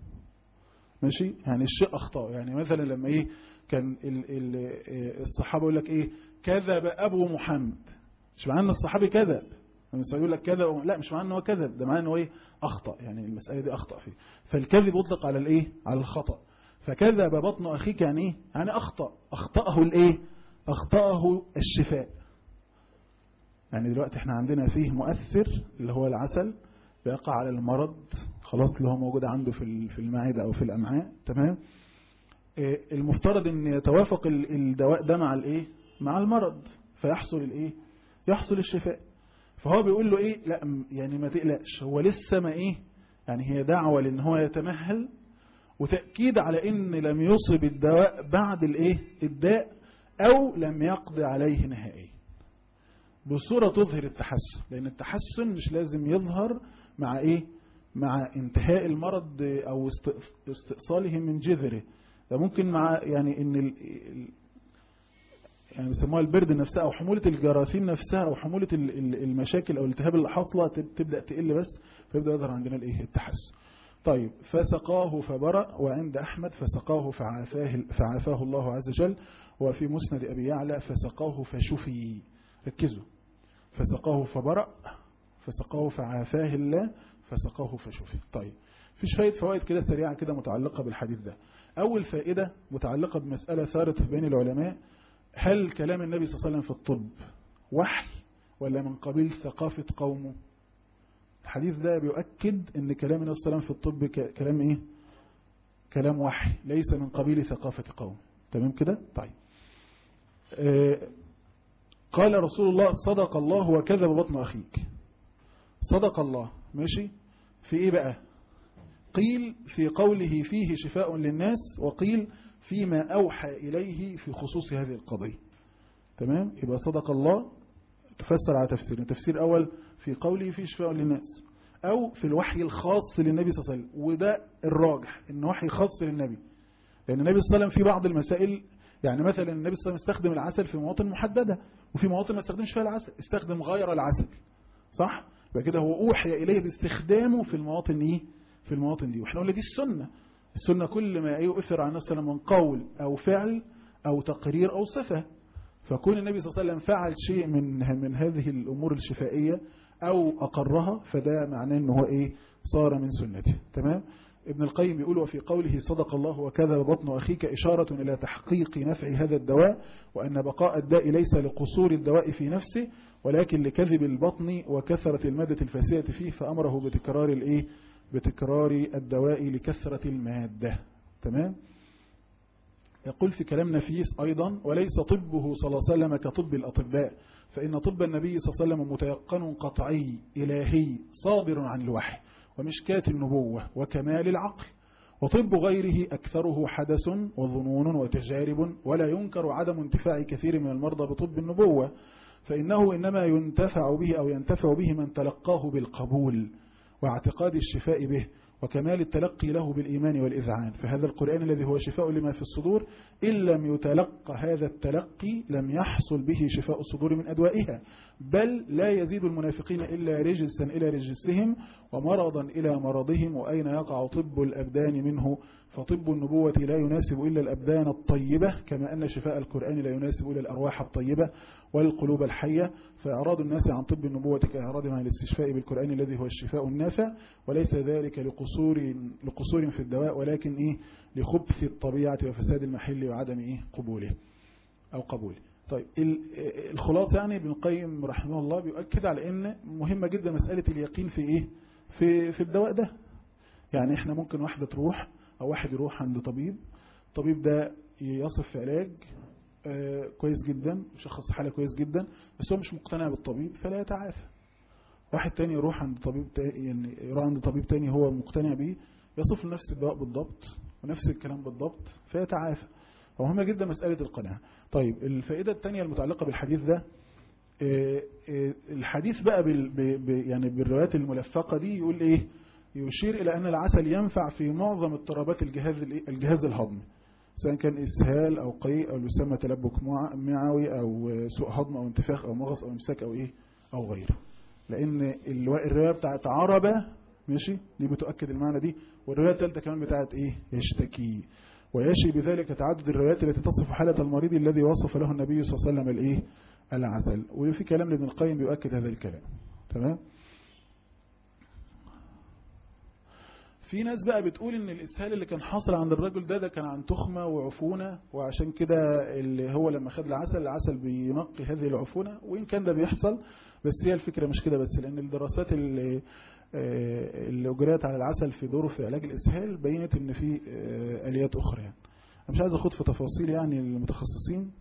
ماشي يعني الشيء اخطا يعني مثلا لما ايه كان ال ال الصحابه يقول لك ايه كذب ابو محمد مش معناه ان الصحابي كذب لما يقول لك كذب لا مش معناه ان هو كذب ده معناه ان هو ايه اخطا يعني المساله دي اخطا فيه فالكذب يطلق على الايه على الخطا فكذب بطن اخيك يعني ايه يعني اخطا اخطاه الايه اخطاه الشفاء يعني دلوقتي احنا عندنا فيه مؤثر اللي هو العسل بيقع على المرض خلاص اللي هو موجود عنده في في المعدة او في الامعاء تمام اه المفترض ان يتوافق الدواء ده مع الايه مع المرض فيحصل الايه يحصل الشفاء فهو بيقول له ايه لا يعني ما تقلقش هو لسه ما ايه يعني هي دعوة لان هو يتمهل وتأكيد على ان لم يصب الدواء بعد الايه الداء او لم يقضي عليه نهائيا بصورة تظهر التحسن لأن التحسن مش لازم يظهر مع إيه مع انتهاء المرض أو استئصاله من جذره ده ممكن مع يعني إن ال يعني بيسموها البرد نفسها أو حمولة الجراثيم نفسها أو حمولة المشاكل أو الالتهاب اللي حاصلة تبدأ تقل بس فيبدأ يظهر عندنا الإيه التحسن طيب فسقاه فبرأ وعند أحمد فسقاه فعافاه, فعافاه الله عز وجل وفي مسند أبي يعلى فسقاه فشفي ركزوا فسقاه فبرأ فسقاه فعافاه الله فسقاه فشفي طيب في شوية فوائد كده سريعة كده متعلقة بالحديث ده أول فائدة متعلقة بمسألة ثارت بين العلماء هل كلام النبي صلى الله عليه وسلم في الطب وحي ولا من قبيل ثقافة قومه الحديث ده بيؤكد ان كلام النبي صلى الله عليه وسلم في الطب كلام ايه كلام وحي ليس من قبيل ثقافة قوم تمام كده طيب آه قال رسول الله صدق الله وكذب بطن أخيك صدق الله ماشي في إيه بقى قيل في قوله فيه شفاء للناس وقيل فيما أوحى إليه في خصوص هذه القضية تمام يبقى صدق الله تفسر على تفسير التفسير أول في قوله فيه شفاء للناس أو في الوحي الخاص للنبي صلى الله عليه وسلم وده الراجح إن وحي خاص للنبي لأن النبي صلى الله عليه وسلم في بعض المسائل يعني مثلا النبي صلى الله عليه وسلم استخدم العسل في مواطن محددة وفي مواطن ما استخدمش فيها العسل استخدم غير العسل صح يبقى كده هو أوحي إليه باستخدامه في المواطن إيه في المواطن دي واحنا قلنا دي السنة السنة كل ما يؤثر عن نفسه من قول أو فعل أو تقرير أو صفة فكون النبي صلى الله عليه وسلم فعل شيء من من هذه الأمور الشفائية أو أقرها فده معناه أنه هو إيه صار من سنته تمام ابن القيم يقول وفي قوله صدق الله وكذا بطن أخيك إشارة إلى تحقيق نفع هذا الدواء وأن بقاء الداء ليس لقصور الدواء في نفسه ولكن لكذب البطن وكثرة المادة الفاسية فيه فأمره بتكرار الإيه بتكرار الدواء لكثرة المادة تمام يقول في كلام نفيس أيضا وليس طبه صلى الله عليه وسلم كطب الأطباء فإن طب النبي صلى الله عليه وسلم متيقن قطعي إلهي صادر عن الوحي ومشكاة النبوة وكمال العقل وطب غيره أكثره حدث وظنون وتجارب ولا ينكر عدم انتفاع كثير من المرضى بطب النبوة فإنه إنما ينتفع به أو ينتفع به من تلقاه بالقبول واعتقاد الشفاء به وكمال التلقي له بالإيمان والإذعان فهذا القرآن الذي هو شفاء لما في الصدور إن لم يتلقى هذا التلقي لم يحصل به شفاء الصدور من أدوائها بل لا يزيد المنافقين إلا رجسا إلى رجسهم ومرضا إلى مرضهم وأين يقع طب الأبدان منه فطب النبوة لا يناسب إلا الأبدان الطيبة كما أن شفاء القرآن لا يناسب إلا الأرواح الطيبة والقلوب الحية فإعراض الناس عن طب النبوة كإعراضهم عن الاستشفاء بالقرآن الذي هو الشفاء النافع وليس ذلك لقصور, لقصور في الدواء ولكن إيه لخبث الطبيعة وفساد المحل وعدم إيه قبوله أو قبوله طيب الخلاصة يعني ابن القيم رحمه الله بيؤكد على ان مهمة جدا مسألة اليقين في ايه في, في الدواء ده يعني احنا ممكن واحدة تروح او واحد يروح عند طبيب الطبيب ده يصف في علاج آه كويس جدا يشخص حالة كويس جدا بس هو مش مقتنع بالطبيب فلا يتعافى واحد تاني يروح عند طبيب تاني يعني يروح عند طبيب تاني هو مقتنع بيه يصف نفس الدواء بالضبط ونفس الكلام بالضبط فيتعافى فمهمة جدا مسألة القناعة طيب الفائدة الثانية المتعلقة بالحديث ده الحديث بقى بال يعني بالروايات الملفقة دي يقول ايه يشير الى ان العسل ينفع في معظم اضطرابات الجهاز الجهاز الهضمي سواء كان اسهال او قيء او يسمى تلبك معوي او سوء هضم او انتفاخ او مغص او امساك او ايه او غيره لان الرواية بتاعت عربة ماشي دي بتؤكد المعنى دي والرواية الثالثة كمان بتاعت ايه يشتكي ويشي بذلك تعدد الروايات التي تصف حالة المريض الذي وصف له النبي صلى الله عليه وسلم الايه العسل وفي كلام لابن القيم بيؤكد هذا الكلام تمام في ناس بقى بتقول ان الاسهال اللي كان حاصل عند الرجل ده ده كان عن تخمة وعفونة وعشان كده اللي هو لما خد العسل العسل بينقي هذه العفونة وإن كان ده بيحصل بس هي الفكرة مش كده بس لأن الدراسات اللي اللي أجريت على العسل في دوره في علاج الإسهال بينت ان في آليات أخرى يعني أنا مش عايز أخد في تفاصيل يعني المتخصصين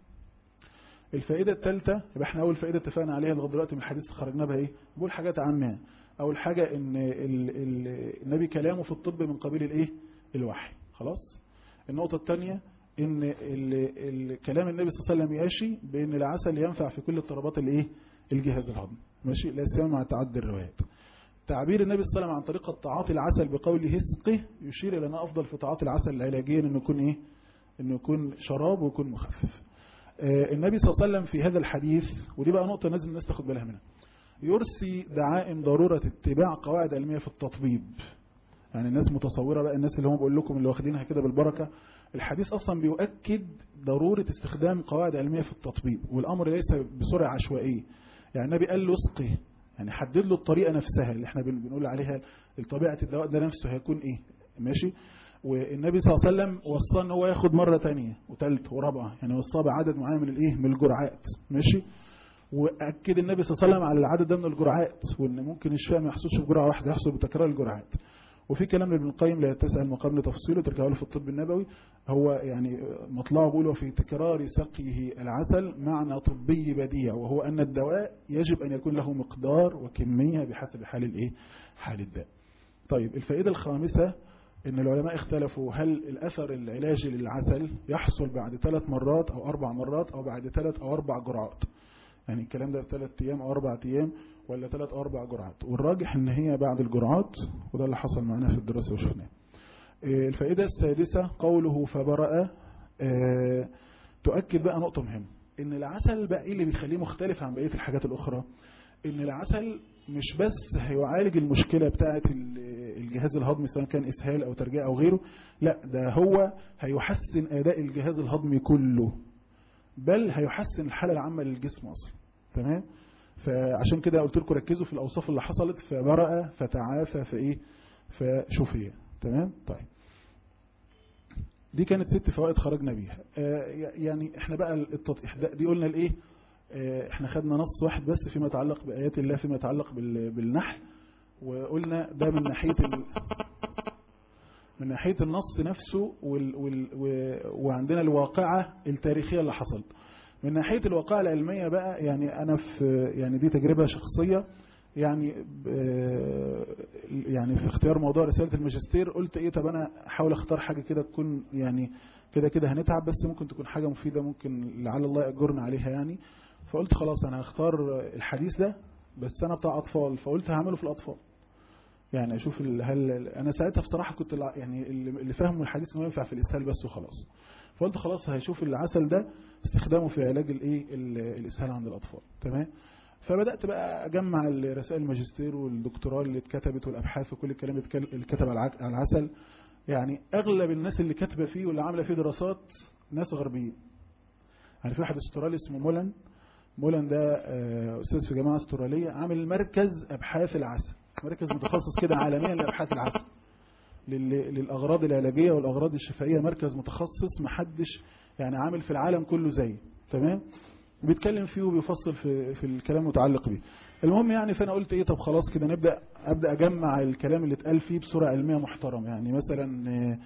الفائدة الثالثة يبقى احنا أول فائدة اتفقنا عليها لغايه دلوقتي من الحديث خرجنا بها إيه بقول حاجات عامة أول حاجة إن ال ال النبي كلامه في الطب من قبيل الإيه الوحي خلاص النقطة الثانية إن ال ال كلام النبي صلى الله عليه وسلم ياشي بأن العسل ينفع في كل اضطرابات الإيه الجهاز الهضمي ماشي لا سيما مع تعدي الروايات تعبير النبي صلى الله عليه وسلم عن طريقة تعاطي العسل بقوله اسقه يشير إلى أن أفضل في تعاطي العسل العلاجيا أنه يكون إيه أنه يكون شراب ويكون مخفف آه النبي صلى الله عليه وسلم في هذا الحديث ودي بقى نقطة لازم الناس تاخد بالها منها يرسي دعائم ضرورة اتباع قواعد علمية في التطبيب يعني الناس متصورة بقى الناس اللي هم بقول لكم اللي واخدينها كده بالبركة الحديث أصلا بيؤكد ضرورة استخدام قواعد علمية في التطبيب والأمر ليس بسرعة عشوائية يعني النبي قال له اسقه يعني حدد له الطريقة نفسها اللي احنا بنقول عليها طبيعة الدواء ده نفسه هيكون ايه ماشي والنبي صلى الله عليه وسلم وصى ان هو ياخد مرة تانية وثالثة ورابعة يعني وصاه بعدد معين من الايه من الجرعات ماشي واكد النبي صلى الله عليه وسلم على العدد ده من الجرعات وان ممكن الشفاء ما يحصلش بجرعة واحدة يحصل بتكرار الجرعات وفي كلام ابن القيم لا يتسع المقام لتفصيله ترجعه له في الطب النبوي هو يعني مطلعه بيقول في تكرار سقيه العسل معنى طبي بديع وهو أن الدواء يجب أن يكون له مقدار وكمية بحسب حال الايه حال الداء طيب الفائدة الخامسة ان العلماء اختلفوا هل الأثر العلاجي للعسل يحصل بعد ثلاث مرات أو أربع مرات أو بعد ثلاث أو أربع جرعات يعني الكلام ده ثلاث أيام أو أربع أيام ولا ثلاث أو أربع جرعات والراجح ان هي بعد الجرعات وده اللي حصل معنا في الدراسة وشفناه الفائدة السادسة قوله فبرأ تؤكد بقى نقطة مهمة ان العسل بقى ايه اللي بيخليه مختلف عن بقية الحاجات الاخرى ان العسل مش بس هيعالج المشكلة بتاعة الجهاز الهضمي سواء كان اسهال او ترجيع او غيره لا ده هو هيحسن اداء الجهاز الهضمي كله بل هيحسن الحالة العامة للجسم اصلا تمام فعشان كده قلت لكم ركزوا في الاوصاف اللي حصلت فبرأ فتعافى فايه فشفي تمام طيب دي كانت ست فوائد خرجنا بيها آه يعني احنا بقى التطبيق دي قلنا الايه آه احنا خدنا نص واحد بس فيما يتعلق بآيات الله فيما يتعلق بالنحل وقلنا ده من ناحية ال... من ناحية النص نفسه وال... وال... وعندنا الواقعة التاريخية اللي حصلت من ناحية الواقعة العلمية بقى يعني أنا في يعني دي تجربة شخصية يعني يعني في اختيار موضوع رسالة الماجستير قلت ايه طب انا احاول اختار حاجة كده تكون يعني كده كده هنتعب بس ممكن تكون حاجة مفيدة ممكن لعل الله يأجرنا عليها يعني فقلت خلاص انا هختار الحديث ده بس انا بتاع اطفال فقلت هعمله في الاطفال يعني اشوف هل انا ساعتها بصراحة كنت يعني اللي فاهمه الحديث انه ينفع في الاسهال بس وخلاص فقلت خلاص هشوف العسل ده استخدامه في علاج الايه الاسهال عند الاطفال تمام فبدأت بقى أجمع رسائل الماجستير والدكتوراه اللي اتكتبت والأبحاث وكل الكلام اللي اتكتب على العسل يعني أغلب الناس اللي كاتبه فيه واللي عاملة فيه دراسات ناس غربيين يعني في واحد استرالي اسمه مولان مولان ده أستاذ في جامعة استرالية عامل مركز أبحاث العسل مركز متخصص كده عالميا لأبحاث العسل للأغراض العلاجية والأغراض الشفائية مركز متخصص محدش يعني عامل في العالم كله زي تمام بيتكلم فيه وبيفصل في في الكلام المتعلق بيه المهم يعني فانا قلت ايه طب خلاص كده نبدا ابدا اجمع الكلام اللي اتقال فيه بصوره علميه محترمه يعني مثلا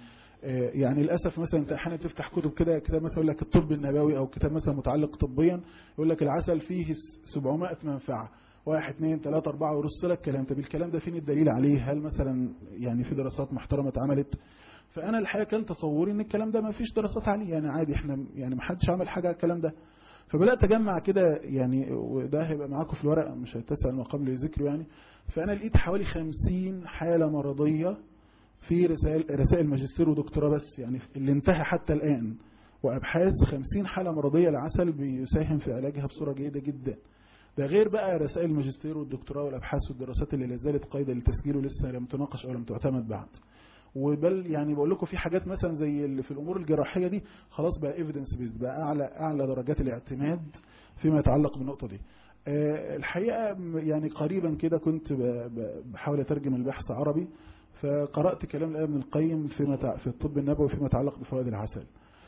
يعني للاسف مثلا انت احيانا تفتح كتب كده كتاب مثلا يقول لك الطب النبوي او كتاب مثلا متعلق طبيا يقول لك العسل فيه 700 منفعه واحد اثنين ثلاثة أربعة ورص لك كلام طب الكلام ده فين الدليل عليه هل مثلا يعني في دراسات محترمة اتعملت فأنا الحقيقة كان تصوري ان الكلام ده ما فيش دراسات عليه يعني عادي احنا يعني ما حدش عمل حاجة على الكلام ده فبدأت أجمع كده يعني وده هيبقى معاكم في الورق مش هيتسع المقام لذكره يعني فأنا لقيت حوالي خمسين حالة مرضية في رسائل, رسائل ماجستير ودكتوراه بس يعني اللي انتهى حتى الآن وأبحاث خمسين حالة مرضية العسل بيساهم في علاجها بصورة جيدة جدا ده غير بقى رسائل الماجستير والدكتوراه والأبحاث والدراسات اللي لازالت قيدة للتسجيل ولسه لم تناقش أو لم تعتمد بعد وبل يعني بقول لكم في حاجات مثلا زي اللي في الامور الجراحيه دي خلاص بقى ايفيدنس بيز بقى اعلى اعلى درجات الاعتماد فيما يتعلق بالنقطه دي أه الحقيقه يعني قريبا كده كنت بحاول اترجم البحث عربي فقرات كلام الامام ابن القيم فيما في الطب النبوي فيما يتعلق بفوائد العسل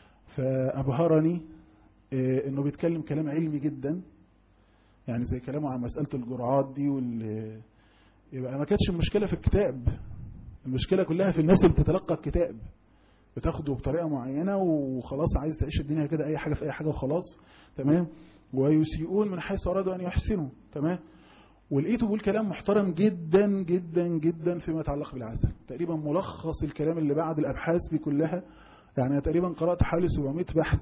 فابهرني أه انه بيتكلم كلام علمي جدا يعني زي كلامه عن مساله الجرعات دي وال يبقى ما كانتش المشكله في الكتاب المشكلة كلها في الناس اللي بتتلقى الكتاب بتاخده بطريقة معينة وخلاص عايز تعيش الدنيا كده أي حاجة في أي حاجة وخلاص تمام ويسيئون من حيث أرادوا أن يحسنوا تمام ولقيته بيقول كلام محترم جدا جدا جدا فيما يتعلق بالعسل تقريبا ملخص الكلام اللي بعد الأبحاث دي كلها يعني تقريبا قرأت حوالي 700 بحث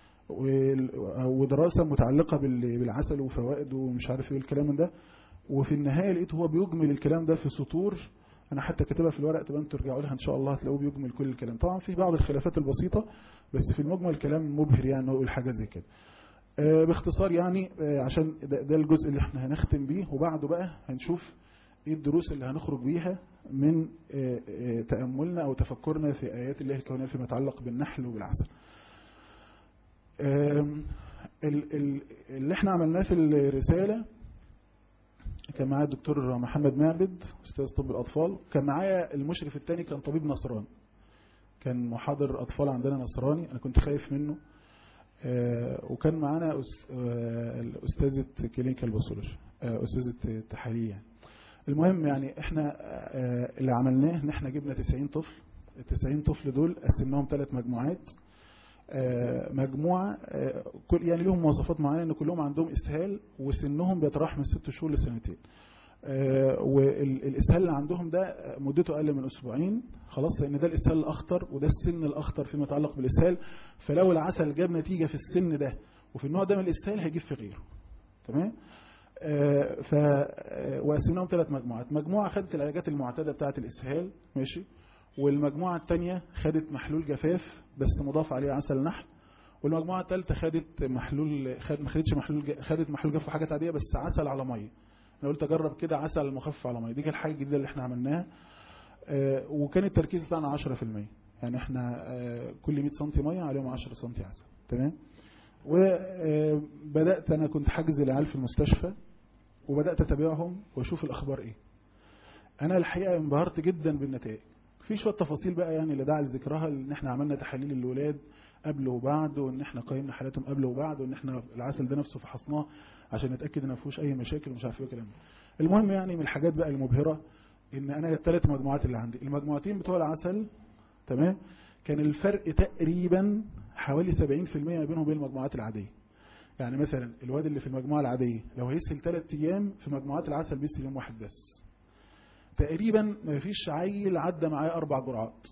ودراسة متعلقة بالعسل وفوائده ومش عارف ايه الكلام من ده وفي النهاية لقيته هو بيجمل الكلام ده في سطور انا حتى كاتبها في الورق تبقى انتوا ترجعوا لها ان شاء الله هتلاقوه بيجمل كل الكلام طبعا في بعض الخلافات البسيطة بس في المجمل كلام مبهر يعني نقول حاجة زي كده آه باختصار يعني آه عشان ده, ده الجزء اللي احنا هنختم بيه وبعده بقى هنشوف ايه الدروس اللي هنخرج بيها من آه تأملنا او تفكرنا في ايات الله الكونية فيما يتعلق بالنحل وبالعسل اللي احنا عملناه في الرسالة كان معايا الدكتور محمد معبد استاذ طب الاطفال كان معايا المشرف الثاني كان طبيب نصراني كان محاضر اطفال عندنا نصراني انا كنت خايف منه وكان معانا استاذه كلينيكال باثولوجي استاذه تحاليل يعني المهم يعني احنا اللي عملناه ان احنا جبنا 90 طفل ال 90 طفل دول قسمناهم ثلاث مجموعات مجموعة كل يعني لهم مواصفات معينة ان كلهم عندهم اسهال وسنهم بيتراوح من ست شهور لسنتين والاسهال اللي عندهم ده مدته اقل من اسبوعين خلاص لان ده الاسهال الاخطر وده السن الاخطر فيما يتعلق بالاسهال فلو العسل جاب نتيجة في السن ده وفي النوع ده من الاسهال هيجيب في غيره تمام ف وقسمناهم ثلاث مجموعات مجموعة خدت العلاجات المعتادة بتاعة الاسهال ماشي والمجموعة التانية خدت محلول جفاف بس مضاف عليه عسل نحل والمجموعة الثالثة خدت محلول خد ما خدتش محلول ج- خدت محلول جاف وحاجات عادية بس عسل على مية انا قلت اجرب كده عسل مخفف على مية دي كانت الحاجة الجديدة اللي احنا عملناها آه، وكان التركيز بتاعنا 10% يعني احنا آه، كل 100 سم مية عليهم 10 سم عسل تمام وبدأت انا كنت حاجز العيال في المستشفى وبدأت اتابعهم واشوف الاخبار ايه انا الحقيقة انبهرت جدا بالنتائج في شوية تفاصيل بقى يعني اللي داعي لذكرها ان احنا عملنا تحاليل الولاد قبل وبعد وان احنا قيمنا حالاتهم قبل وبعد وان احنا العسل ده نفسه فحصناه عشان نتاكد ان ما فيهوش اي مشاكل ومش عارف ايه الكلام ده. المهم يعني من الحاجات بقى المبهره ان انا الثلاث مجموعات اللي عندي المجموعتين بتوع العسل تمام كان الفرق تقريبا حوالي 70% ما بينهم وبين المجموعات العاديه يعني مثلا الواد اللي في المجموعه العاديه لو هيسهل ثلاث ايام في مجموعات العسل بيسهل يوم واحد بس تقريبا ما فيش عيل عدى معاه اربع جرعات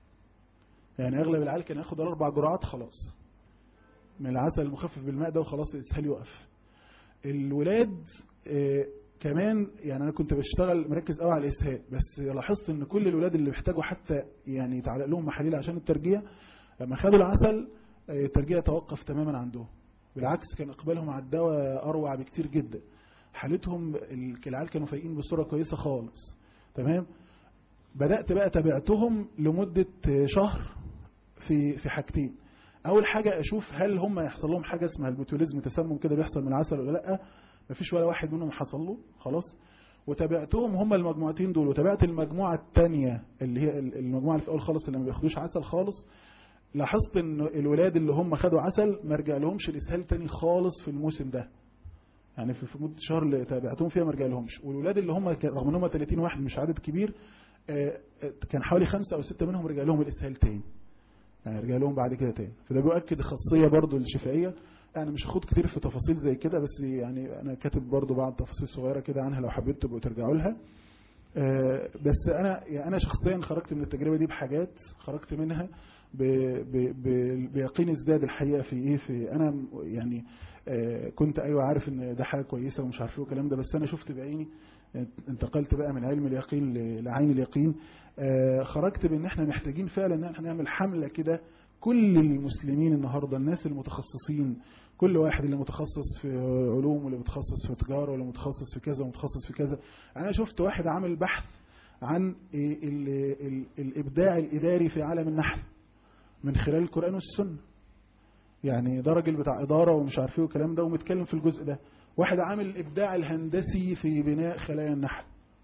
يعني اغلب العيال كان ياخد الاربع جرعات خلاص من العسل المخفف بالماء ده وخلاص الاسهال يقف الولاد آه، كمان يعني انا كنت بشتغل مركز قوي على الاسهال بس لاحظت ان كل الولاد اللي بيحتاجوا حتى يعني يتعلق لهم محاليل عشان الترجيع لما خدوا العسل آه، الترجيع توقف تماما عندهم بالعكس كان اقبالهم على الدواء اروع بكتير جدا حالتهم ال- العيال كانوا فايقين بصوره كويسه خالص تمام بدات بقى تابعتهم لمده آه، شهر في في حاجتين اول حاجه اشوف هل هم يحصل لهم حاجه اسمها البوتوليزم تسمم كده بيحصل من العسل ولا لا مفيش ولا واحد منهم حصل له خلاص وتابعتهم هم المجموعتين دول وتابعت المجموعه الثانيه اللي هي ال- المجموعه اللي في الاول خالص اللي ما بياخدوش عسل خالص لاحظت ان الولاد اللي هم خدوا عسل ما رجع لهمش الاسهال تاني خالص في الموسم ده يعني في في مده شهر اللي تابعتهم فيها ما رجع لهمش والولاد اللي هم كان- رغم ان هم 30 واحد مش عدد كبير آه، آه، كان حوالي خمسة او ستة منهم رجع لهم الاسهال تاني يعني رجع لهم بعد كده تاني فده بيؤكد خاصية برضو الشفائية يعني مش هاخد كتير في تفاصيل زي كده بس يعني انا كاتب برضو بعض تفاصيل صغيرة كده عنها لو حبيت تبقوا ترجعوا لها آه، بس انا يعني انا شخصيا خرجت من التجربة دي بحاجات خرجت منها ب ب ب بيقين ازداد الحقيقة في ايه في انا م- يعني آه، كنت ايوه عارف ان ده حاجة كويسة ومش عارف ايه والكلام ده بس انا شفت بعيني انتقلت بقى من علم اليقين ل- لعين اليقين آه، خرجت بان احنا محتاجين فعلا ان احنا نعمل حملة كده كل المسلمين النهاردة الناس المتخصصين كل واحد اللي متخصص في علوم واللي متخصص في تجارة واللي متخصص في كذا ومتخصص في كذا انا شفت واحد عامل بحث عن ال ال ال الابداع الاداري في عالم النحل من خلال القرآن والسنة يعني ده راجل بتاع إدارة ومش عارف ايه والكلام ده ومتكلم في الجزء ده واحد عامل الإبداع الهندسي في بناء خلايا النحل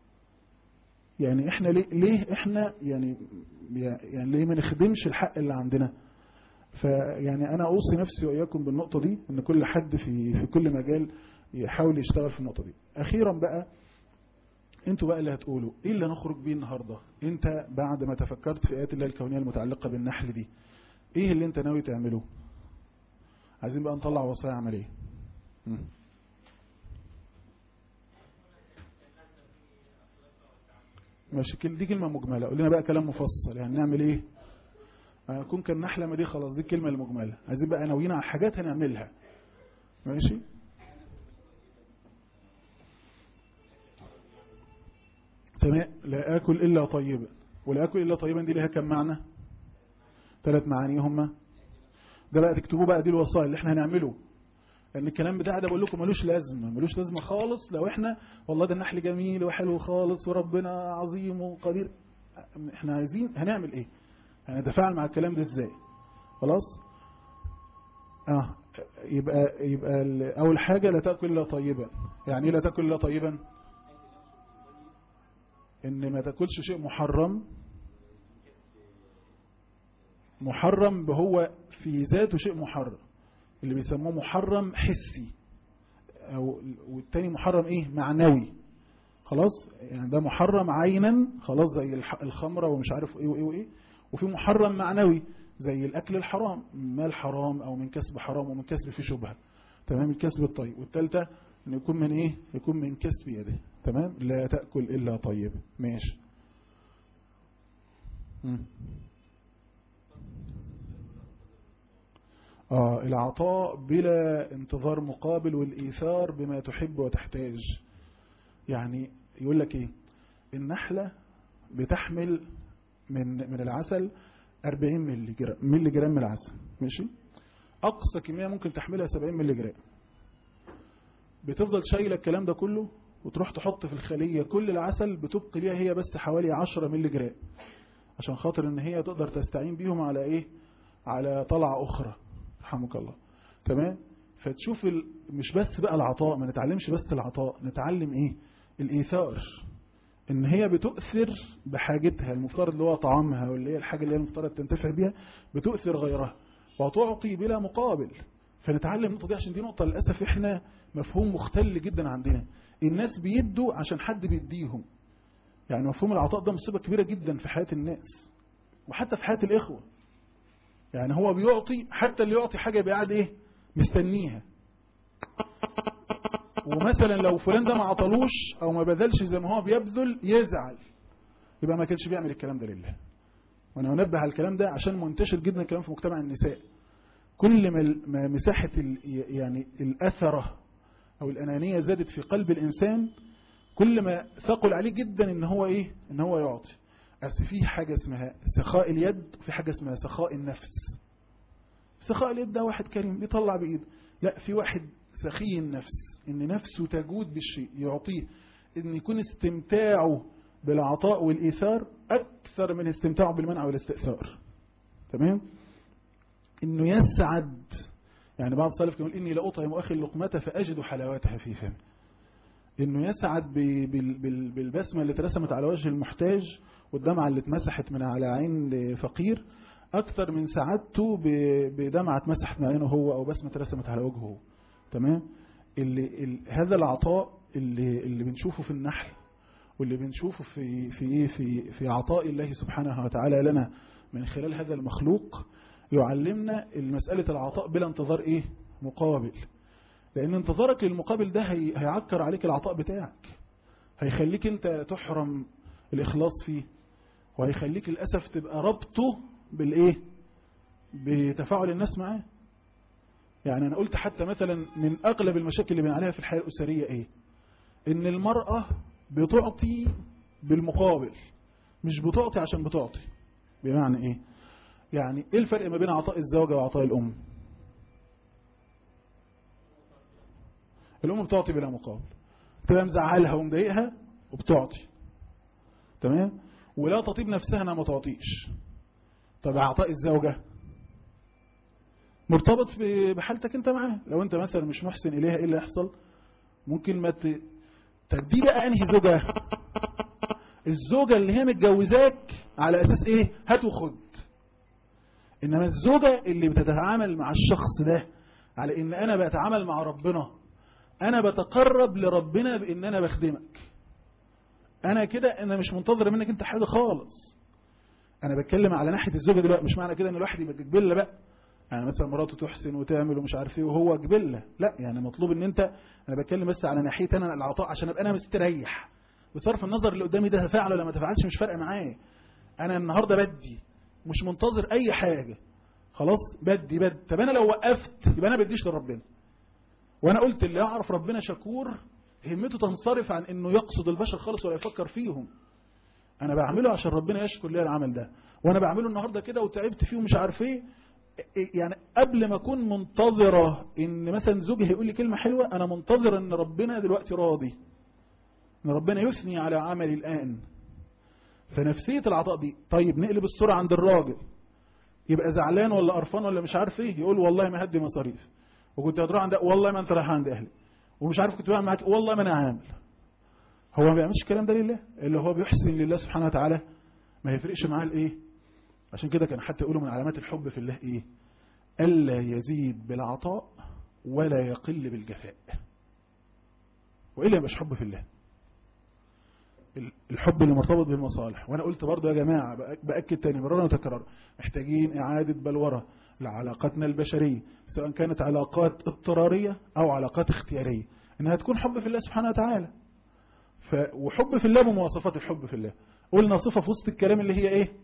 يعني احنا ليه, ليه احنا يعني يعني ليه ما نخدمش الحق اللي عندنا فيعني انا اوصي نفسي واياكم بالنقطة دي ان كل حد في في كل مجال يحاول يشتغل في النقطة دي اخيرا بقى انتوا بقى اللي هتقولوا ايه اللي نخرج بيه النهاردة انت بعد ما تفكرت في ايات الله الكونية المتعلقة بالنحل دي ايه اللي انت ناوي تعمله عايزين بقى نطلع وصايا عملية مم. ماشي كل- دي كلمة مجملة قول لنا بقى كلام مفصل يعني نعمل ايه هنكون كان نحلة ما دي خلاص دي الكلمة المجملة عايزين بقى ناويين على حاجات هنعملها ماشي تمام لا اكل الا طيبا ولا اكل الا طيبا دي لها كم معنى ثلاث معاني هما ده بقى تكتبوه بقى دي الوصايا اللي احنا هنعمله لان الكلام بتاع ده بقول لكم ملوش لازمه ملوش لازمه خالص لو احنا والله ده النحل جميل وحلو خالص وربنا عظيم وقدير احنا عايزين هنعمل ايه هنتفاعل مع الكلام ده ازاي خلاص اه يبقى يبقى ال- اول حاجه لا تاكل الا طيبا يعني ايه لا تاكل الا طيبا ان ما تاكلش شيء محرم محرم هو في ذاته شيء محرم اللي بيسموه محرم حسي أو والتاني محرم ايه معنوي خلاص يعني ده محرم عينا خلاص زي الح- الخمرة ومش عارف ايه وايه وايه وفي محرم معنوي زي الاكل الحرام مال حرام او من كسب حرام ومن كسب في شبهة تمام الكسب الطيب والثالثه ان يكون من ايه يكون من كسب يده تمام لا تأكل الا طيب ماشي مم. آه العطاء بلا انتظار مقابل والإيثار بما تحب وتحتاج يعني يقول لك إيه النحلة بتحمل من من العسل 40 ملي جرام ملي جرام من العسل ماشي اقصى كميه ممكن تحملها 70 ملي جرام بتفضل شايله الكلام ده كله وتروح تحط في الخليه كل العسل بتبقي ليها هي بس حوالي 10 ملي جرام عشان خاطر ان هي تقدر تستعين بيهم على ايه على طلعه اخرى رحمك الله تمام فتشوف ال... مش بس بقى العطاء ما نتعلمش بس العطاء نتعلم ايه الايثار ان هي بتؤثر بحاجتها المفترض اللي هو طعامها واللي هي الحاجه اللي هي المفترض تنتفع بيها بتؤثر غيرها وتعطي بلا مقابل فنتعلم النقطه دي عشان دي نقطه للاسف احنا مفهوم مختل جدا عندنا الناس بيدوا عشان حد بيديهم يعني مفهوم العطاء ده مصيبه كبيره جدا في حياه الناس وحتى في حياه الاخوه يعني هو بيعطي حتى اللي يعطي حاجه يبقى قاعد ايه مستنيها ومثلا لو فلان ده ما عطلوش او ما بذلش زي ما هو بيبذل يزعل يبقى ما كانش بيعمل الكلام ده لله وانا انبه على الكلام ده عشان منتشر جدا كمان في مجتمع النساء كل ما مساحه يعني الاثره او الانانيه زادت في قلب الانسان كل ما ثقل عليه جدا ان هو ايه ان هو يعطي بس في حاجه اسمها سخاء اليد وفي حاجه اسمها سخاء النفس سخاء اليد ده واحد كريم بيطلع بايده لا في واحد سخي النفس ان نفسه تجود بالشيء يعطيه ان يكون استمتاعه بالعطاء والايثار اكثر من استمتاعه بالمنع والاستئثار تمام انه يسعد يعني بعض السلف كان يقول اني لاطعم اخي اللقمه فاجد حلاوتها في فمي انه يسعد بالبسمه اللي اترسمت على وجه المحتاج والدمعه اللي اتمسحت من على عين فقير اكثر من سعادته بدمعه اتمسحت من عينه هو او بسمه اترسمت على وجهه هو تمام اللي ال هذا العطاء اللي اللي بنشوفه في النحل واللي بنشوفه في في ايه في في عطاء الله سبحانه وتعالى لنا من خلال هذا المخلوق يعلمنا مسألة العطاء بلا انتظار ايه مقابل لان انتظارك للمقابل ده هي هيعكر عليك العطاء بتاعك هيخليك انت تحرم الاخلاص فيه وهيخليك للاسف تبقى ربطه بالايه بتفاعل الناس معاه يعني انا قلت حتى مثلا من اغلب المشاكل اللي بنعانيها في الحياه الاسريه ايه ان المراه بتعطي بالمقابل مش بتعطي عشان بتعطي بمعنى ايه يعني ايه الفرق ما بين عطاء الزوجه وعطاء الام الام بتعطي بلا مقابل تبقى مزعلها ومضايقها وبتعطي تمام ولا تطيب نفسها انها ما تعطيش طب عطاء الزوجه مرتبط بحالتك انت معاه لو انت مثلا مش محسن اليها ايه اللي يحصل ممكن ما ت... تدي بقى انهي زوجه الزوجه اللي هي متجوزاك على اساس ايه هات وخد انما الزوجه اللي بتتعامل مع الشخص ده على ان انا بتعامل مع ربنا انا بتقرب لربنا بان انا بخدمك انا كده انا مش منتظر منك انت حاجه خالص انا بتكلم على ناحيه الزوجه دلوقتي مش معنى كده ان الواحد يبقى جبله بقى يعني مثلا مراته تحسن وتعمل ومش عارف ايه وهو جبله لا يعني مطلوب ان انت انا بتكلم بس على ناحيه انا العطاء عشان ابقى انا مستريح بصرف النظر اللي قدامي ده فعل ولا ما تفعلش مش فارقه معايا انا النهارده بدي مش منتظر اي حاجه خلاص بدي بدي طب انا لو وقفت يبقى انا بديش لربنا وانا قلت اللي يعرف ربنا شكور همته تنصرف عن انه يقصد البشر خالص ولا يفكر فيهم انا بعمله عشان ربنا يشكر لي العمل ده وانا بعمله النهارده كده وتعبت فيه ومش عارف ايه يعني قبل ما اكون منتظرة ان مثلا زوجي هيقول لي كلمة حلوة انا منتظر ان ربنا دلوقتي راضي ان ربنا يثني على عملي الان فنفسية العطاء دي طيب نقلب الصورة عند الراجل يبقى زعلان ولا قرفان ولا مش عارف ايه يقول والله ما هدي مصاريف وكنت هتروح عند والله ما انت رايح عند اهلي ومش عارف كنت بعمل معاك والله ما انا عامل هو ما بيعملش الكلام ده لله اللي هو بيحسن لله سبحانه وتعالى ما يفرقش معاه الايه عشان كده كان حتى يقولوا من علامات الحب في الله ايه الا يزيد بالعطاء ولا يقل بالجفاء والا يبقاش حب في الله الحب اللي مرتبط بالمصالح وانا قلت برضه يا جماعه باكد تاني مرارا وتكرارا محتاجين اعاده بلوره لعلاقاتنا البشريه سواء كانت علاقات اضطراريه او علاقات اختياريه انها تكون حب في الله سبحانه وتعالى ف... وحب في الله بمواصفات الحب في الله قلنا صفه في وسط الكلام اللي هي ايه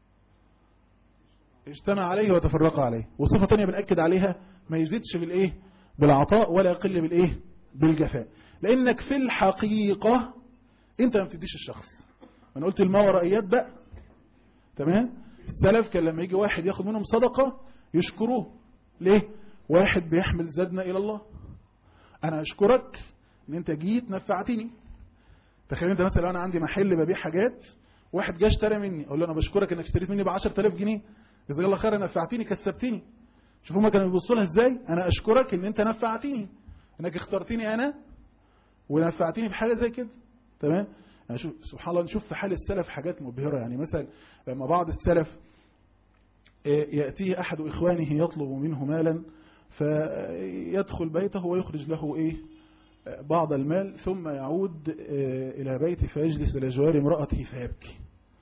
اجتمع عليه وتفرق عليه وصفة تانية بنأكد عليها ما يزيدش بالإيه بالعطاء ولا يقل بالإيه بالجفاء لأنك في الحقيقة أنت ما بتديش الشخص أنا قلت الماورائيات بقى تمام السلف كان لما يجي واحد ياخد منهم صدقة يشكروه ليه واحد بيحمل زادنا الى الله انا اشكرك ان انت جيت نفعتني تخيل انت مثلا لو انا عندي محل ببيع حاجات واحد جه اشترى مني اقول له انا بشكرك انك اشتريت مني ب 10000 جنيه جزاك الله خير نفعتني كسبتني شوف هما كانوا بيبصوا لها ازاي انا اشكرك ان انت نفعتني انك اخترتني انا ونفعتني بحاجه زي كده تمام يعني شوف سبحان الله نشوف في حال السلف حاجات مبهره يعني مثلا لما بعض السلف ياتيه احد اخوانه يطلب منه مالا فيدخل بيته ويخرج له ايه بعض المال ثم يعود الى بيته فيجلس الى جوار امراته فيبكي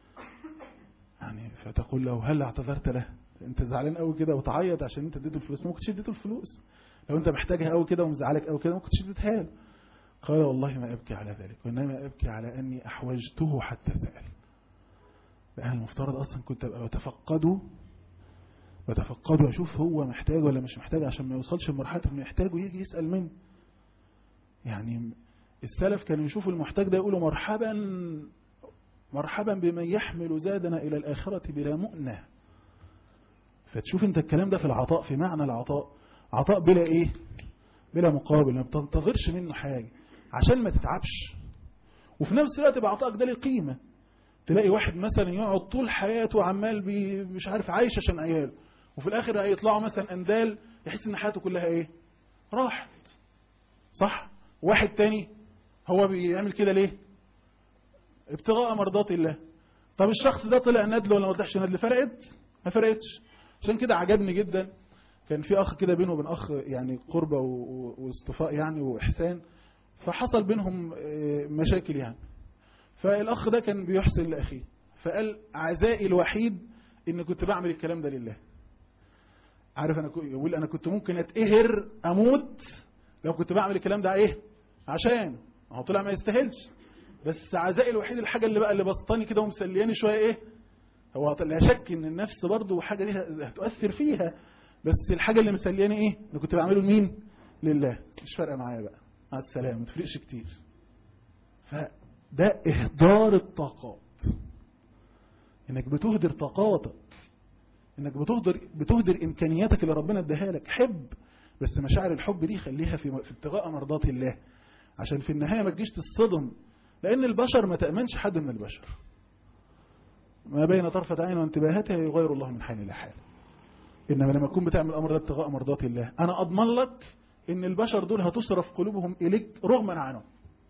يعني فتقول له هل اعتذرت له انت زعلان قوي كده وتعيط عشان انت اديته الفلوس ما كنتش اديته الفلوس لو انت محتاجها قوي كده ومزعلك قوي كده ما كنتش اديتها له قال والله ما ابكي على ذلك وانما ابكي على اني احوجته حتى سال لان المفترض اصلا كنت ابقى بتفقده بتفقده واشوف هو محتاج ولا مش محتاج عشان ما يوصلش لمرحله انه يحتاج ويجي يسال مني يعني السلف كانوا يشوفوا المحتاج ده يقولوا مرحبا مرحبا بمن يحمل زادنا الى الاخره بلا مؤنه فتشوف انت الكلام ده في العطاء في معنى العطاء عطاء بلا ايه بلا مقابل ما بتنتظرش منه حاجة عشان ما تتعبش وفي نفس الوقت يبقى عطائك ده له قيمة تلاقي واحد مثلا يقعد طول حياته عمال بي مش عارف عايش عشان عياله وفي الاخر هيطلعوا مثلا اندال يحس ان حياته كلها ايه راحت صح واحد تاني هو بيعمل كده ليه ابتغاء مرضات الله طب الشخص ده طلع ندل ولا ما طلعش ندل فرقت ما فرقتش عشان كده عجبني جدا كان في اخ كده بينه وبين اخ يعني قربة واصطفاء يعني واحسان فحصل بينهم مشاكل يعني فالاخ ده كان بيحسن لاخيه فقال عزائي الوحيد ان كنت بعمل الكلام ده لله عارف انا يقول انا كنت ممكن اتقهر اموت لو كنت بعمل الكلام ده ايه عشان هو طلع ما يستاهلش بس عزائي الوحيد الحاجه اللي بقى اللي بسطاني كده ومسلياني شويه ايه هو لا شك ان النفس برضه حاجه دي هتؤثر فيها بس الحاجة اللي مسلياني ايه اللي كنت بعمله لمين لله مش فارقه معايا بقى مع السلامة ما تفرقش كتير فده اهدار الطاقات انك بتهدر طاقاتك انك بتهدر بتهدر امكانياتك اللي ربنا اداها لك حب بس مشاعر الحب دي خليها في في ابتغاء مرضات الله عشان في النهايه ما تجيش تصطدم لان البشر ما تامنش حد من البشر ما بين طرفة عين وانتباهاتها يغير الله من حال إلى حال إنما لما تكون بتعمل الأمر ده ابتغاء مرضات الله أنا أضمن لك إن البشر دول هتصرف قلوبهم إليك رغما عنهم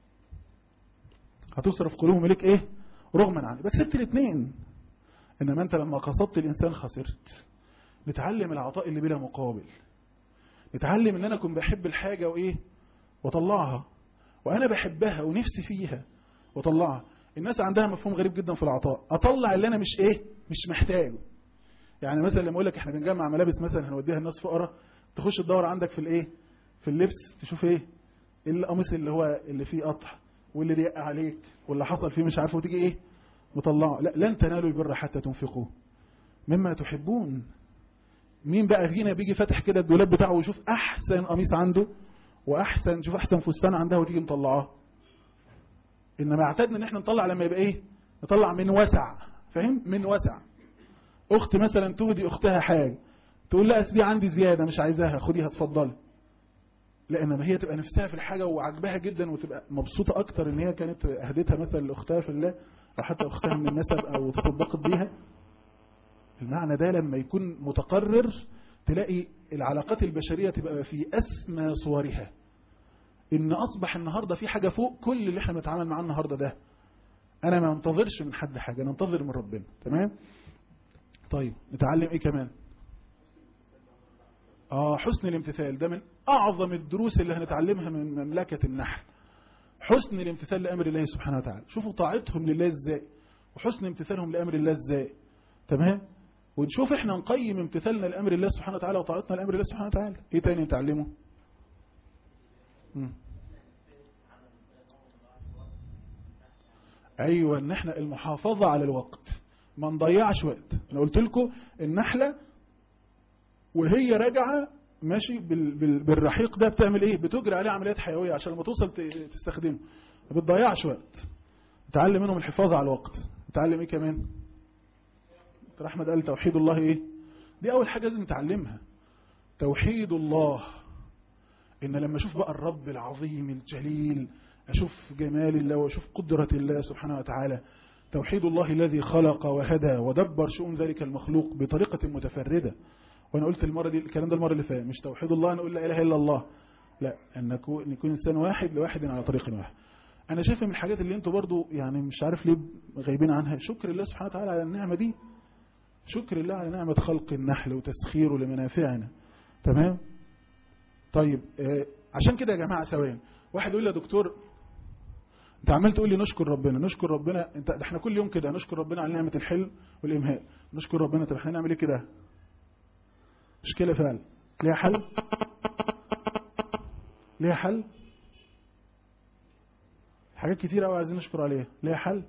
هتصرف قلوبهم إليك إيه رغما عنه يبقى كسبت الاثنين إنما أنت لما قصدت الإنسان خسرت نتعلم العطاء اللي بلا مقابل نتعلم إن أنا أكون بحب الحاجة وإيه وطلعها وأنا بحبها ونفسي فيها وطلعها الناس عندها مفهوم غريب جدا في العطاء أطلع اللي أنا مش إيه مش محتاجه يعني مثلا لما اقول لك احنا بنجمع ملابس مثلا هنوديها الناس فقراء تخش تدور عندك في الايه في اللبس تشوف ايه القميص اللي هو اللي فيه قطع واللي ضيق عليك واللي حصل فيه مش عارف وتيجي ايه مطلعه لا لن تنالوا البر حتى تنفقوا مما تحبون مين بقى فينا بيجي فاتح كده الدولاب بتاعه ويشوف احسن قميص عنده واحسن شوف احسن فستان عندها وتيجي مطلعاه انما اعتدنا ان احنا نطلع لما يبقى ايه نطلع من وسع فاهم من وسع اخت مثلا تهدي اختها حاجه تقول لها اسبي عندي زياده مش عايزاها خديها اتفضلي لا انما هي تبقى نفسها في الحاجه وعجبها جدا وتبقى مبسوطه اكتر ان هي كانت اهدتها مثلا لاختها في الله او حتى اختها من النسب او تصدقت بيها المعنى ده لما يكون متقرر تلاقي العلاقات البشريه تبقى في اسمى صورها ان اصبح النهارده في حاجه فوق كل اللي احنا بنتعامل معاه النهارده ده انا ما انتظرش من حد حاجه انا انتظر من ربنا تمام طيب نتعلم ايه كمان اه حسن الامتثال ده من اعظم الدروس اللي هنتعلمها من مملكة النحل حسن الامتثال لامر الله سبحانه وتعالى شوفوا طاعتهم لله ازاي وحسن امتثالهم لامر الله ازاي تمام ونشوف احنا نقيم امتثالنا لامر الله سبحانه وتعالى وطاعتنا لامر الله سبحانه وتعالى ايه تاني نتعلمه مم. ايوه ان احنا المحافظة على الوقت ما نضيعش وقت انا قلت لكم النحلة وهي راجعة ماشي بال بال بالرحيق ده بتعمل ايه بتجري عليه عمليات حيوية عشان لما توصل تستخدمه ما بتضيعش وقت تعلم منهم الحفاظ على الوقت تعلم ايه كمان دكتور احمد قال توحيد الله ايه دي اول حاجه لازم نتعلمها توحيد الله ان لما اشوف بقى الرب العظيم الجليل اشوف جمال الله واشوف قدره الله سبحانه وتعالى توحيد الله الذي خلق وهدى ودبر شؤون ذلك المخلوق بطريقه متفرده وانا قلت المره دي الكلام ده المره اللي فاتت مش توحيد الله نقول لا اله الا الله لا ان نكون نكون انسان واحد لواحد على طريق واحد انا شايف من الحاجات اللي انتوا برضو يعني مش عارف ليه غايبين عنها شكر الله سبحانه وتعالى على النعمه دي شكر الله على نعمه خلق النحل وتسخيره لمنافعنا تمام طيب آه عشان كده يا جماعه ثواني واحد يقول لي يا دكتور انت عمال تقول لي نشكر ربنا نشكر ربنا انت ده احنا كل يوم كده نشكر ربنا على نعمه الحلم والامهال نشكر ربنا طب احنا نعمل ايه كده مشكله فعلا ليها حل ليها حل حاجات كتير قوي عايزين نشكر عليها ليها حل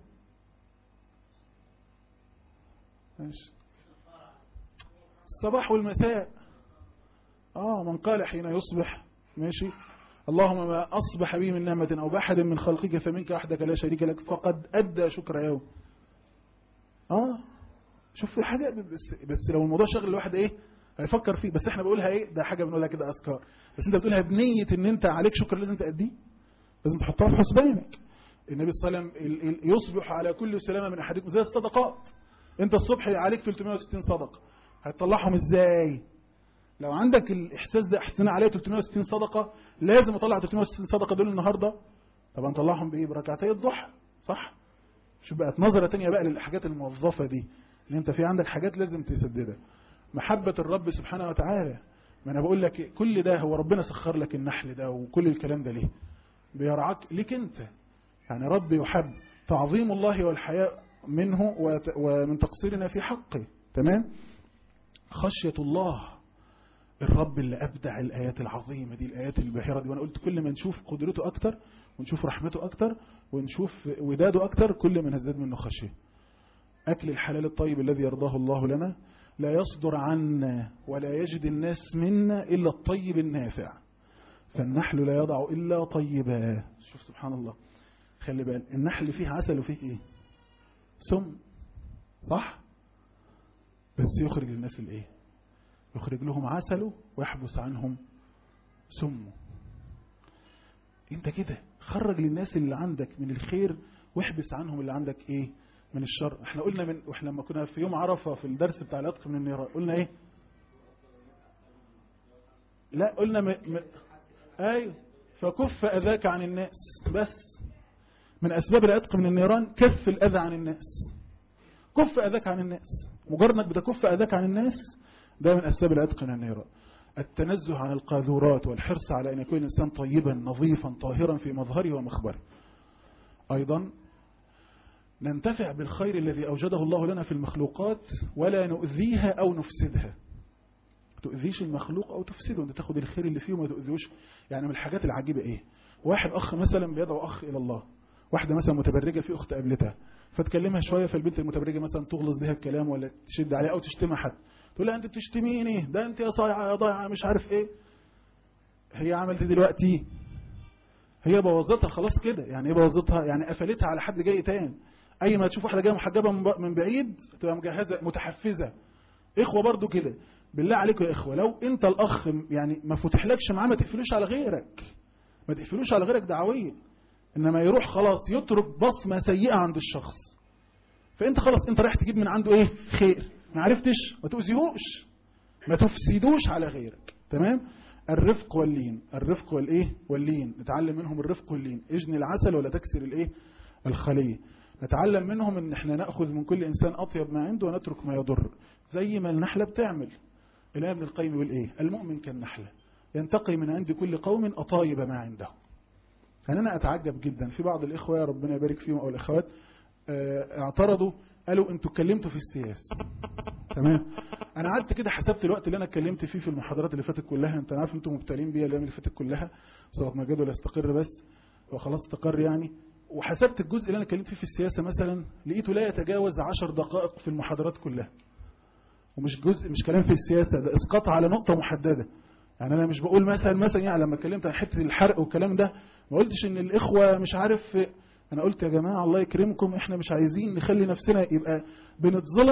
ماشي الصباح والمساء اه من قال حين يصبح ماشي اللهم ما أصبح بي من نعمة أو بأحد من خلقك فمنك وحدك لا شريك لك فقد أدى شكر يوم اه شوف في حاجة بس, بس لو الموضوع شغل الواحد ايه هيفكر فيه بس احنا بقولها ايه ده حاجة بنقولها كده أذكار بس انت بتقولها بنية ان انت عليك شكر لازم تأديه لازم تحطها في حسبانك النبي صلى الله عليه وسلم يصبح على كل سلامة من أحدكم زي الصدقات انت الصبح عليك 360 صدقة هتطلعهم ازاي لو عندك الإحساس ده أحسن عليه 360 صدقة لازم أطلع 360 صدقة دول النهاردة طب نطلعهم بإيه بركعتي الضحى صح شوف بقت نظرة تانية بقى للحاجات الموظفة دي اللي انت في عندك حاجات لازم تسددها محبة الرب سبحانه وتعالى ما انا بقول لك كل ده هو ربنا سخر لك النحل ده وكل الكلام ده ليه بيرعاك ليك انت يعني رب يحب تعظيم الله والحياء منه ومن تقصيرنا في حقه تمام خشية الله الرب اللي أبدع الآيات العظيمة دي الآيات الباهرة دي وأنا قلت كل ما نشوف قدرته أكتر ونشوف رحمته أكتر ونشوف وداده أكتر كل ما نزداد منه خشية أكل الحلال الطيب الذي يرضاه الله لنا لا يصدر عنا ولا يجد الناس منا إلا الطيب النافع فالنحل لا يضع إلا طيبا شوف سبحان الله خلي بال النحل فيه عسل وفيه إيه سم صح بس يخرج للناس الإيه يخرج لهم عسله ويحبس عنهم سمه انت كده خرج للناس اللي عندك من الخير واحبس عنهم اللي عندك ايه من الشر احنا قلنا من واحنا لما كنا في يوم عرفة في الدرس بتاع العتق من النيران قلنا ايه لا قلنا م... م... ايوه فكف اذاك عن الناس بس من اسباب العتق من النيران كف الاذى عن الناس كف اذاك عن الناس مجرد انك بتكف اذاك عن الناس ده من أسباب العتق من النيران التنزه عن القاذورات والحرص على أن يكون الإنسان طيبا نظيفا طاهرا في مظهره ومخبره أيضا ننتفع بالخير الذي أوجده الله لنا في المخلوقات ولا نؤذيها أو نفسدها تؤذيش المخلوق أو تفسده أنت تاخد الخير اللي فيه وما تؤذيوش يعني من الحاجات العجيبة إيه واحد أخ مثلا بيدعو أخ إلى الله واحدة مثلا متبرجة في أخت قابلتها فتكلمها شوية فالبنت المتبرجة مثلا تغلظ بها الكلام ولا تشد عليها أو تشتمها حد تقول لها انت بتشتميني ده انت يا صايعه يا ضايعه مش عارف ايه هي عملت دلوقتي هي بوظتها خلاص كده يعني ايه بوظتها يعني قفلتها على حد جاي تاني اي ما تشوف واحده جايه محجبه من بعيد تبقى مجهزه متحفزه اخوه برضو كده بالله عليكم يا اخوه لو انت الاخ يعني ما فتحلكش معاه ما تقفلوش على غيرك ما تقفلوش على غيرك دعويا انما يروح خلاص يترك بصمه سيئه عند الشخص فانت خلاص انت رايح تجيب من عنده ايه خير ما عرفتش ما تؤذيهوش ما تفسدوش على غيرك تمام الرفق واللين الرفق والايه واللين نتعلم منهم الرفق واللين اجني العسل ولا تكسر الايه الخليه نتعلم منهم ان احنا ناخذ من كل انسان اطيب ما عنده ونترك ما يضر زي ما النحله بتعمل الامام ابن القيم يقول ايه المؤمن كالنحله ينتقي من عند كل قوم اطايب ما عنده يعني انا اتعجب جدا في بعض الاخوه ربنا يبارك فيهم او الاخوات اه اعترضوا قالوا انتوا اتكلمتوا في السياسه تمام انا قعدت كده حسبت الوقت اللي انا اتكلمت فيه في المحاضرات اللي فاتت كلها انت عارف انتوا مبتلين بيها الايام اللي فاتت كلها صوت ما جدول يستقر بس وخلاص استقر يعني وحسبت الجزء اللي انا اتكلمت فيه في السياسه مثلا لقيته لا يتجاوز عشر دقائق في المحاضرات كلها ومش جزء مش كلام في السياسه ده اسقاط على نقطه محدده يعني انا مش بقول مثلا مثلا يعني لما اتكلمت عن حته الحرق والكلام ده ما قلتش ان الاخوه مش عارف انا قلت يا جماعه الله يكرمكم احنا مش عايزين نخلي نفسنا يبقى بنتظلم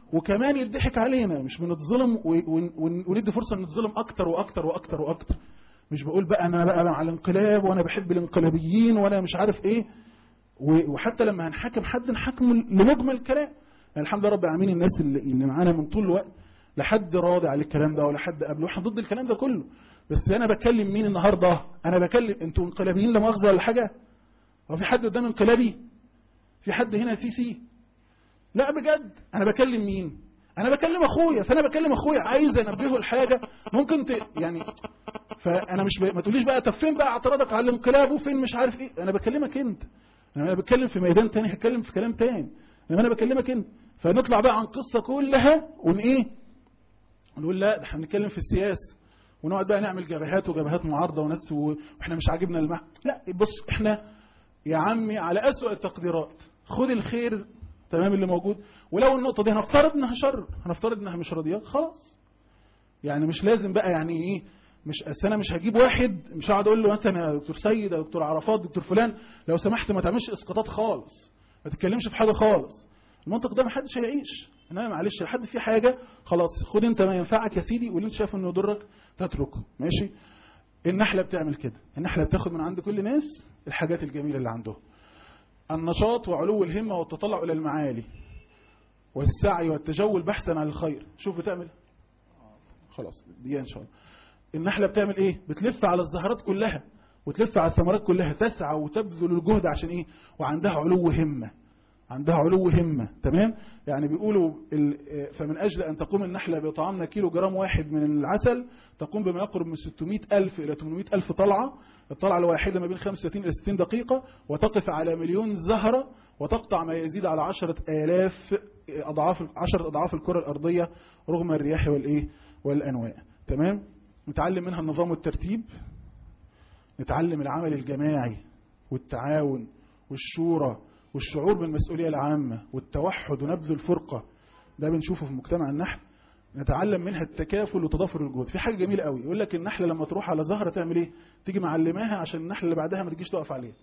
وكمان يضحك علينا مش بنتظلم وندي فرصة نتظلم أكتر وأكتر وأكتر وأكتر مش بقول بقى أنا بقى مع الانقلاب وأنا بحب الانقلابيين وأنا مش عارف إيه وحتى لما هنحاكم حد نحاكم لمجمل الكلام يعني الحمد لله رب العالمين الناس اللي, اللي معانا من طول الوقت لا حد راضي على الكلام ده ولا حد قبله احنا ضد الكلام ده كله بس انا بكلم مين النهارده انا بكلم انتوا انقلابيين لا مؤاخذه ولا حاجه هو في حد قدام انقلابي في حد هنا سي سي لا بجد انا بكلم مين انا بكلم اخويا فانا بكلم اخويا عايز انبهه لحاجه ممكن ت... يعني فانا مش ب... ما تقوليش بقى طب فين بقى اعتراضك على الانقلاب وفين مش عارف ايه انا بكلمك انت انا بتكلم في ميدان تاني هتكلم في كلام تاني انما انا بكلمك انت فنطلع بقى عن قصه كلها ون ايه نقول لا ده احنا بنتكلم في السياسه ونقعد بقى نعمل جبهات وجبهات معارضه وناس واحنا مش عاجبنا المح لا بص احنا يا عمي على اسوأ التقديرات خد الخير تمام اللي موجود ولو النقطه دي هنفترض انها شر هنفترض انها مش راضيه خلاص يعني مش لازم بقى يعني ايه مش أصل انا مش هجيب واحد مش هقعد اقول له مثلا يا دكتور سيد يا دكتور عرفات دكتور فلان لو سمحت ما تعملش اسقاطات خالص ما تتكلمش في حاجه خالص المنطق ده ما حدش هيعيش انما معلش لحد في حاجه خلاص خد انت ما ينفعك يا سيدي واللي انت شايف انه يضرك تتركه ماشي النحله بتعمل كده النحله بتاخد من عند كل ناس الحاجات الجميله اللي عندهم النشاط وعلو الهمه والتطلع الى المعالي والسعي والتجول بحثا عن الخير شوف بتعمل خلاص دي ان شاء الله النحلة بتعمل ايه بتلف على الزهرات كلها وتلف على الثمرات كلها تسعى وتبذل الجهد عشان ايه وعندها علو همة عندها علو همة تمام يعني بيقولوا فمن أجل أن تقوم النحلة بطعامنا كيلو جرام واحد من العسل تقوم بما يقرب من 600 ألف إلى 800 ألف طلعة الطلعة الواحدة ما بين 35 إلى 60 دقيقة وتقف على مليون زهرة وتقطع ما يزيد على 10 آلاف أضعاف 10 أضعاف الكرة الأرضية رغم الرياح والإيه والأنواع تمام نتعلم منها النظام والترتيب نتعلم العمل الجماعي والتعاون والشورى والشعور بالمسؤولية العامة والتوحد ونبذ الفرقة ده بنشوفه في مجتمع النحل نتعلم منها التكافل وتضافر الجهود في حاجة جميلة قوي يقول لك النحلة لما تروح على زهرة تعمل ايه تيجي معلماها عشان النحلة اللي بعدها ما تجيش تقف عليها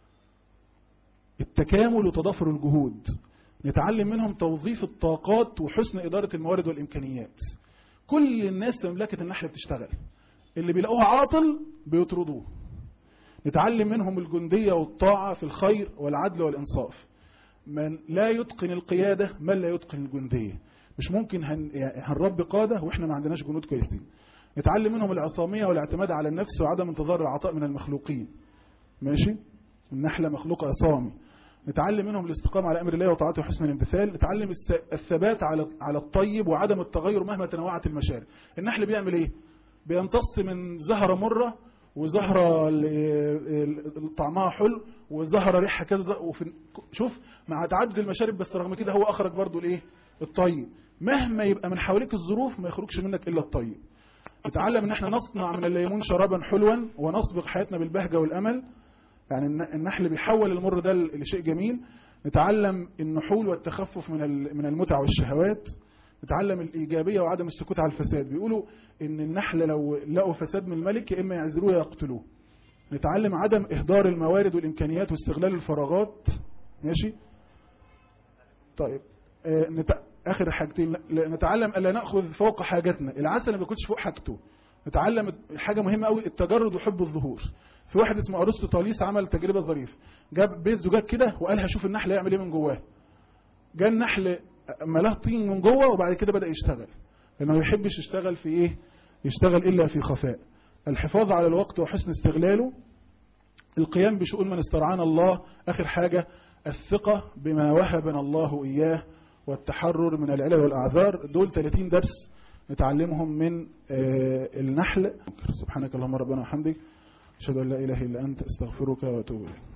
التكامل وتضافر الجهود نتعلم منهم توظيف الطاقات وحسن إدارة الموارد والإمكانيات كل الناس في مملكة النحل بتشتغل اللي بيلاقوها عاطل بيطردوه نتعلم منهم الجندية والطاعة في الخير والعدل والإنصاف من لا يتقن القيادة من لا يتقن الجندية مش ممكن هن... يعني هنربي قادة وإحنا ما عندناش جنود كويسين نتعلم منهم العصامية والاعتماد على النفس وعدم انتظار العطاء من المخلوقين ماشي النحلة مخلوق عصامي نتعلم منهم الاستقامة على أمر الله وطاعته وحسن الامتثال نتعلم الثبات على على الطيب وعدم التغير مهما تنوعت المشارب النحل بيعمل ايه بيمتص من زهرة مرة وزهرة طعمها حلو وزهرة ريحها كذا وفي شوف مع تعدد المشارب بس رغم كده هو أخرج برضو الايه الطيب مهما يبقى من حواليك الظروف ما يخرجش منك إلا الطيب نتعلم ان احنا نصنع من الليمون شرابا حلوا ونصبغ حياتنا بالبهجة والأمل يعني النحل بيحول المر ده لشيء جميل نتعلم النحول والتخفف من من المتع والشهوات نتعلم الإيجابية وعدم السكوت على الفساد بيقولوا إن النحل لو لقوا فساد من الملك يا إما يعزلوه يا يقتلوه نتعلم عدم إهدار الموارد والإمكانيات واستغلال الفراغات ماشي طيب آه نت... آخر حاجتين نتعلم ألا نأخذ فوق حاجتنا العسل ما بيكونش فوق حاجته نتعلم حاجة مهمة قوي التجرد وحب الظهور في واحد اسمه أرسطو طاليس عمل تجربة ظريفة جاب بيت زجاج كده وقال هشوف النحل يعمل ايه من جواه جاء النحل ملاه طين من جوه وبعد كده بدأ يشتغل لأنه ما يحبش يشتغل في ايه يشتغل إلا في خفاء الحفاظ على الوقت وحسن استغلاله القيام بشؤون من استرعانا الله آخر حاجة الثقة بما وهبنا الله إياه والتحرر من العلل والأعذار دول 30 درس نتعلمهم من النحل سبحانك اللهم ربنا وحمدك أشهد أن لا إله إلا أنت استغفرك وأتوب إليك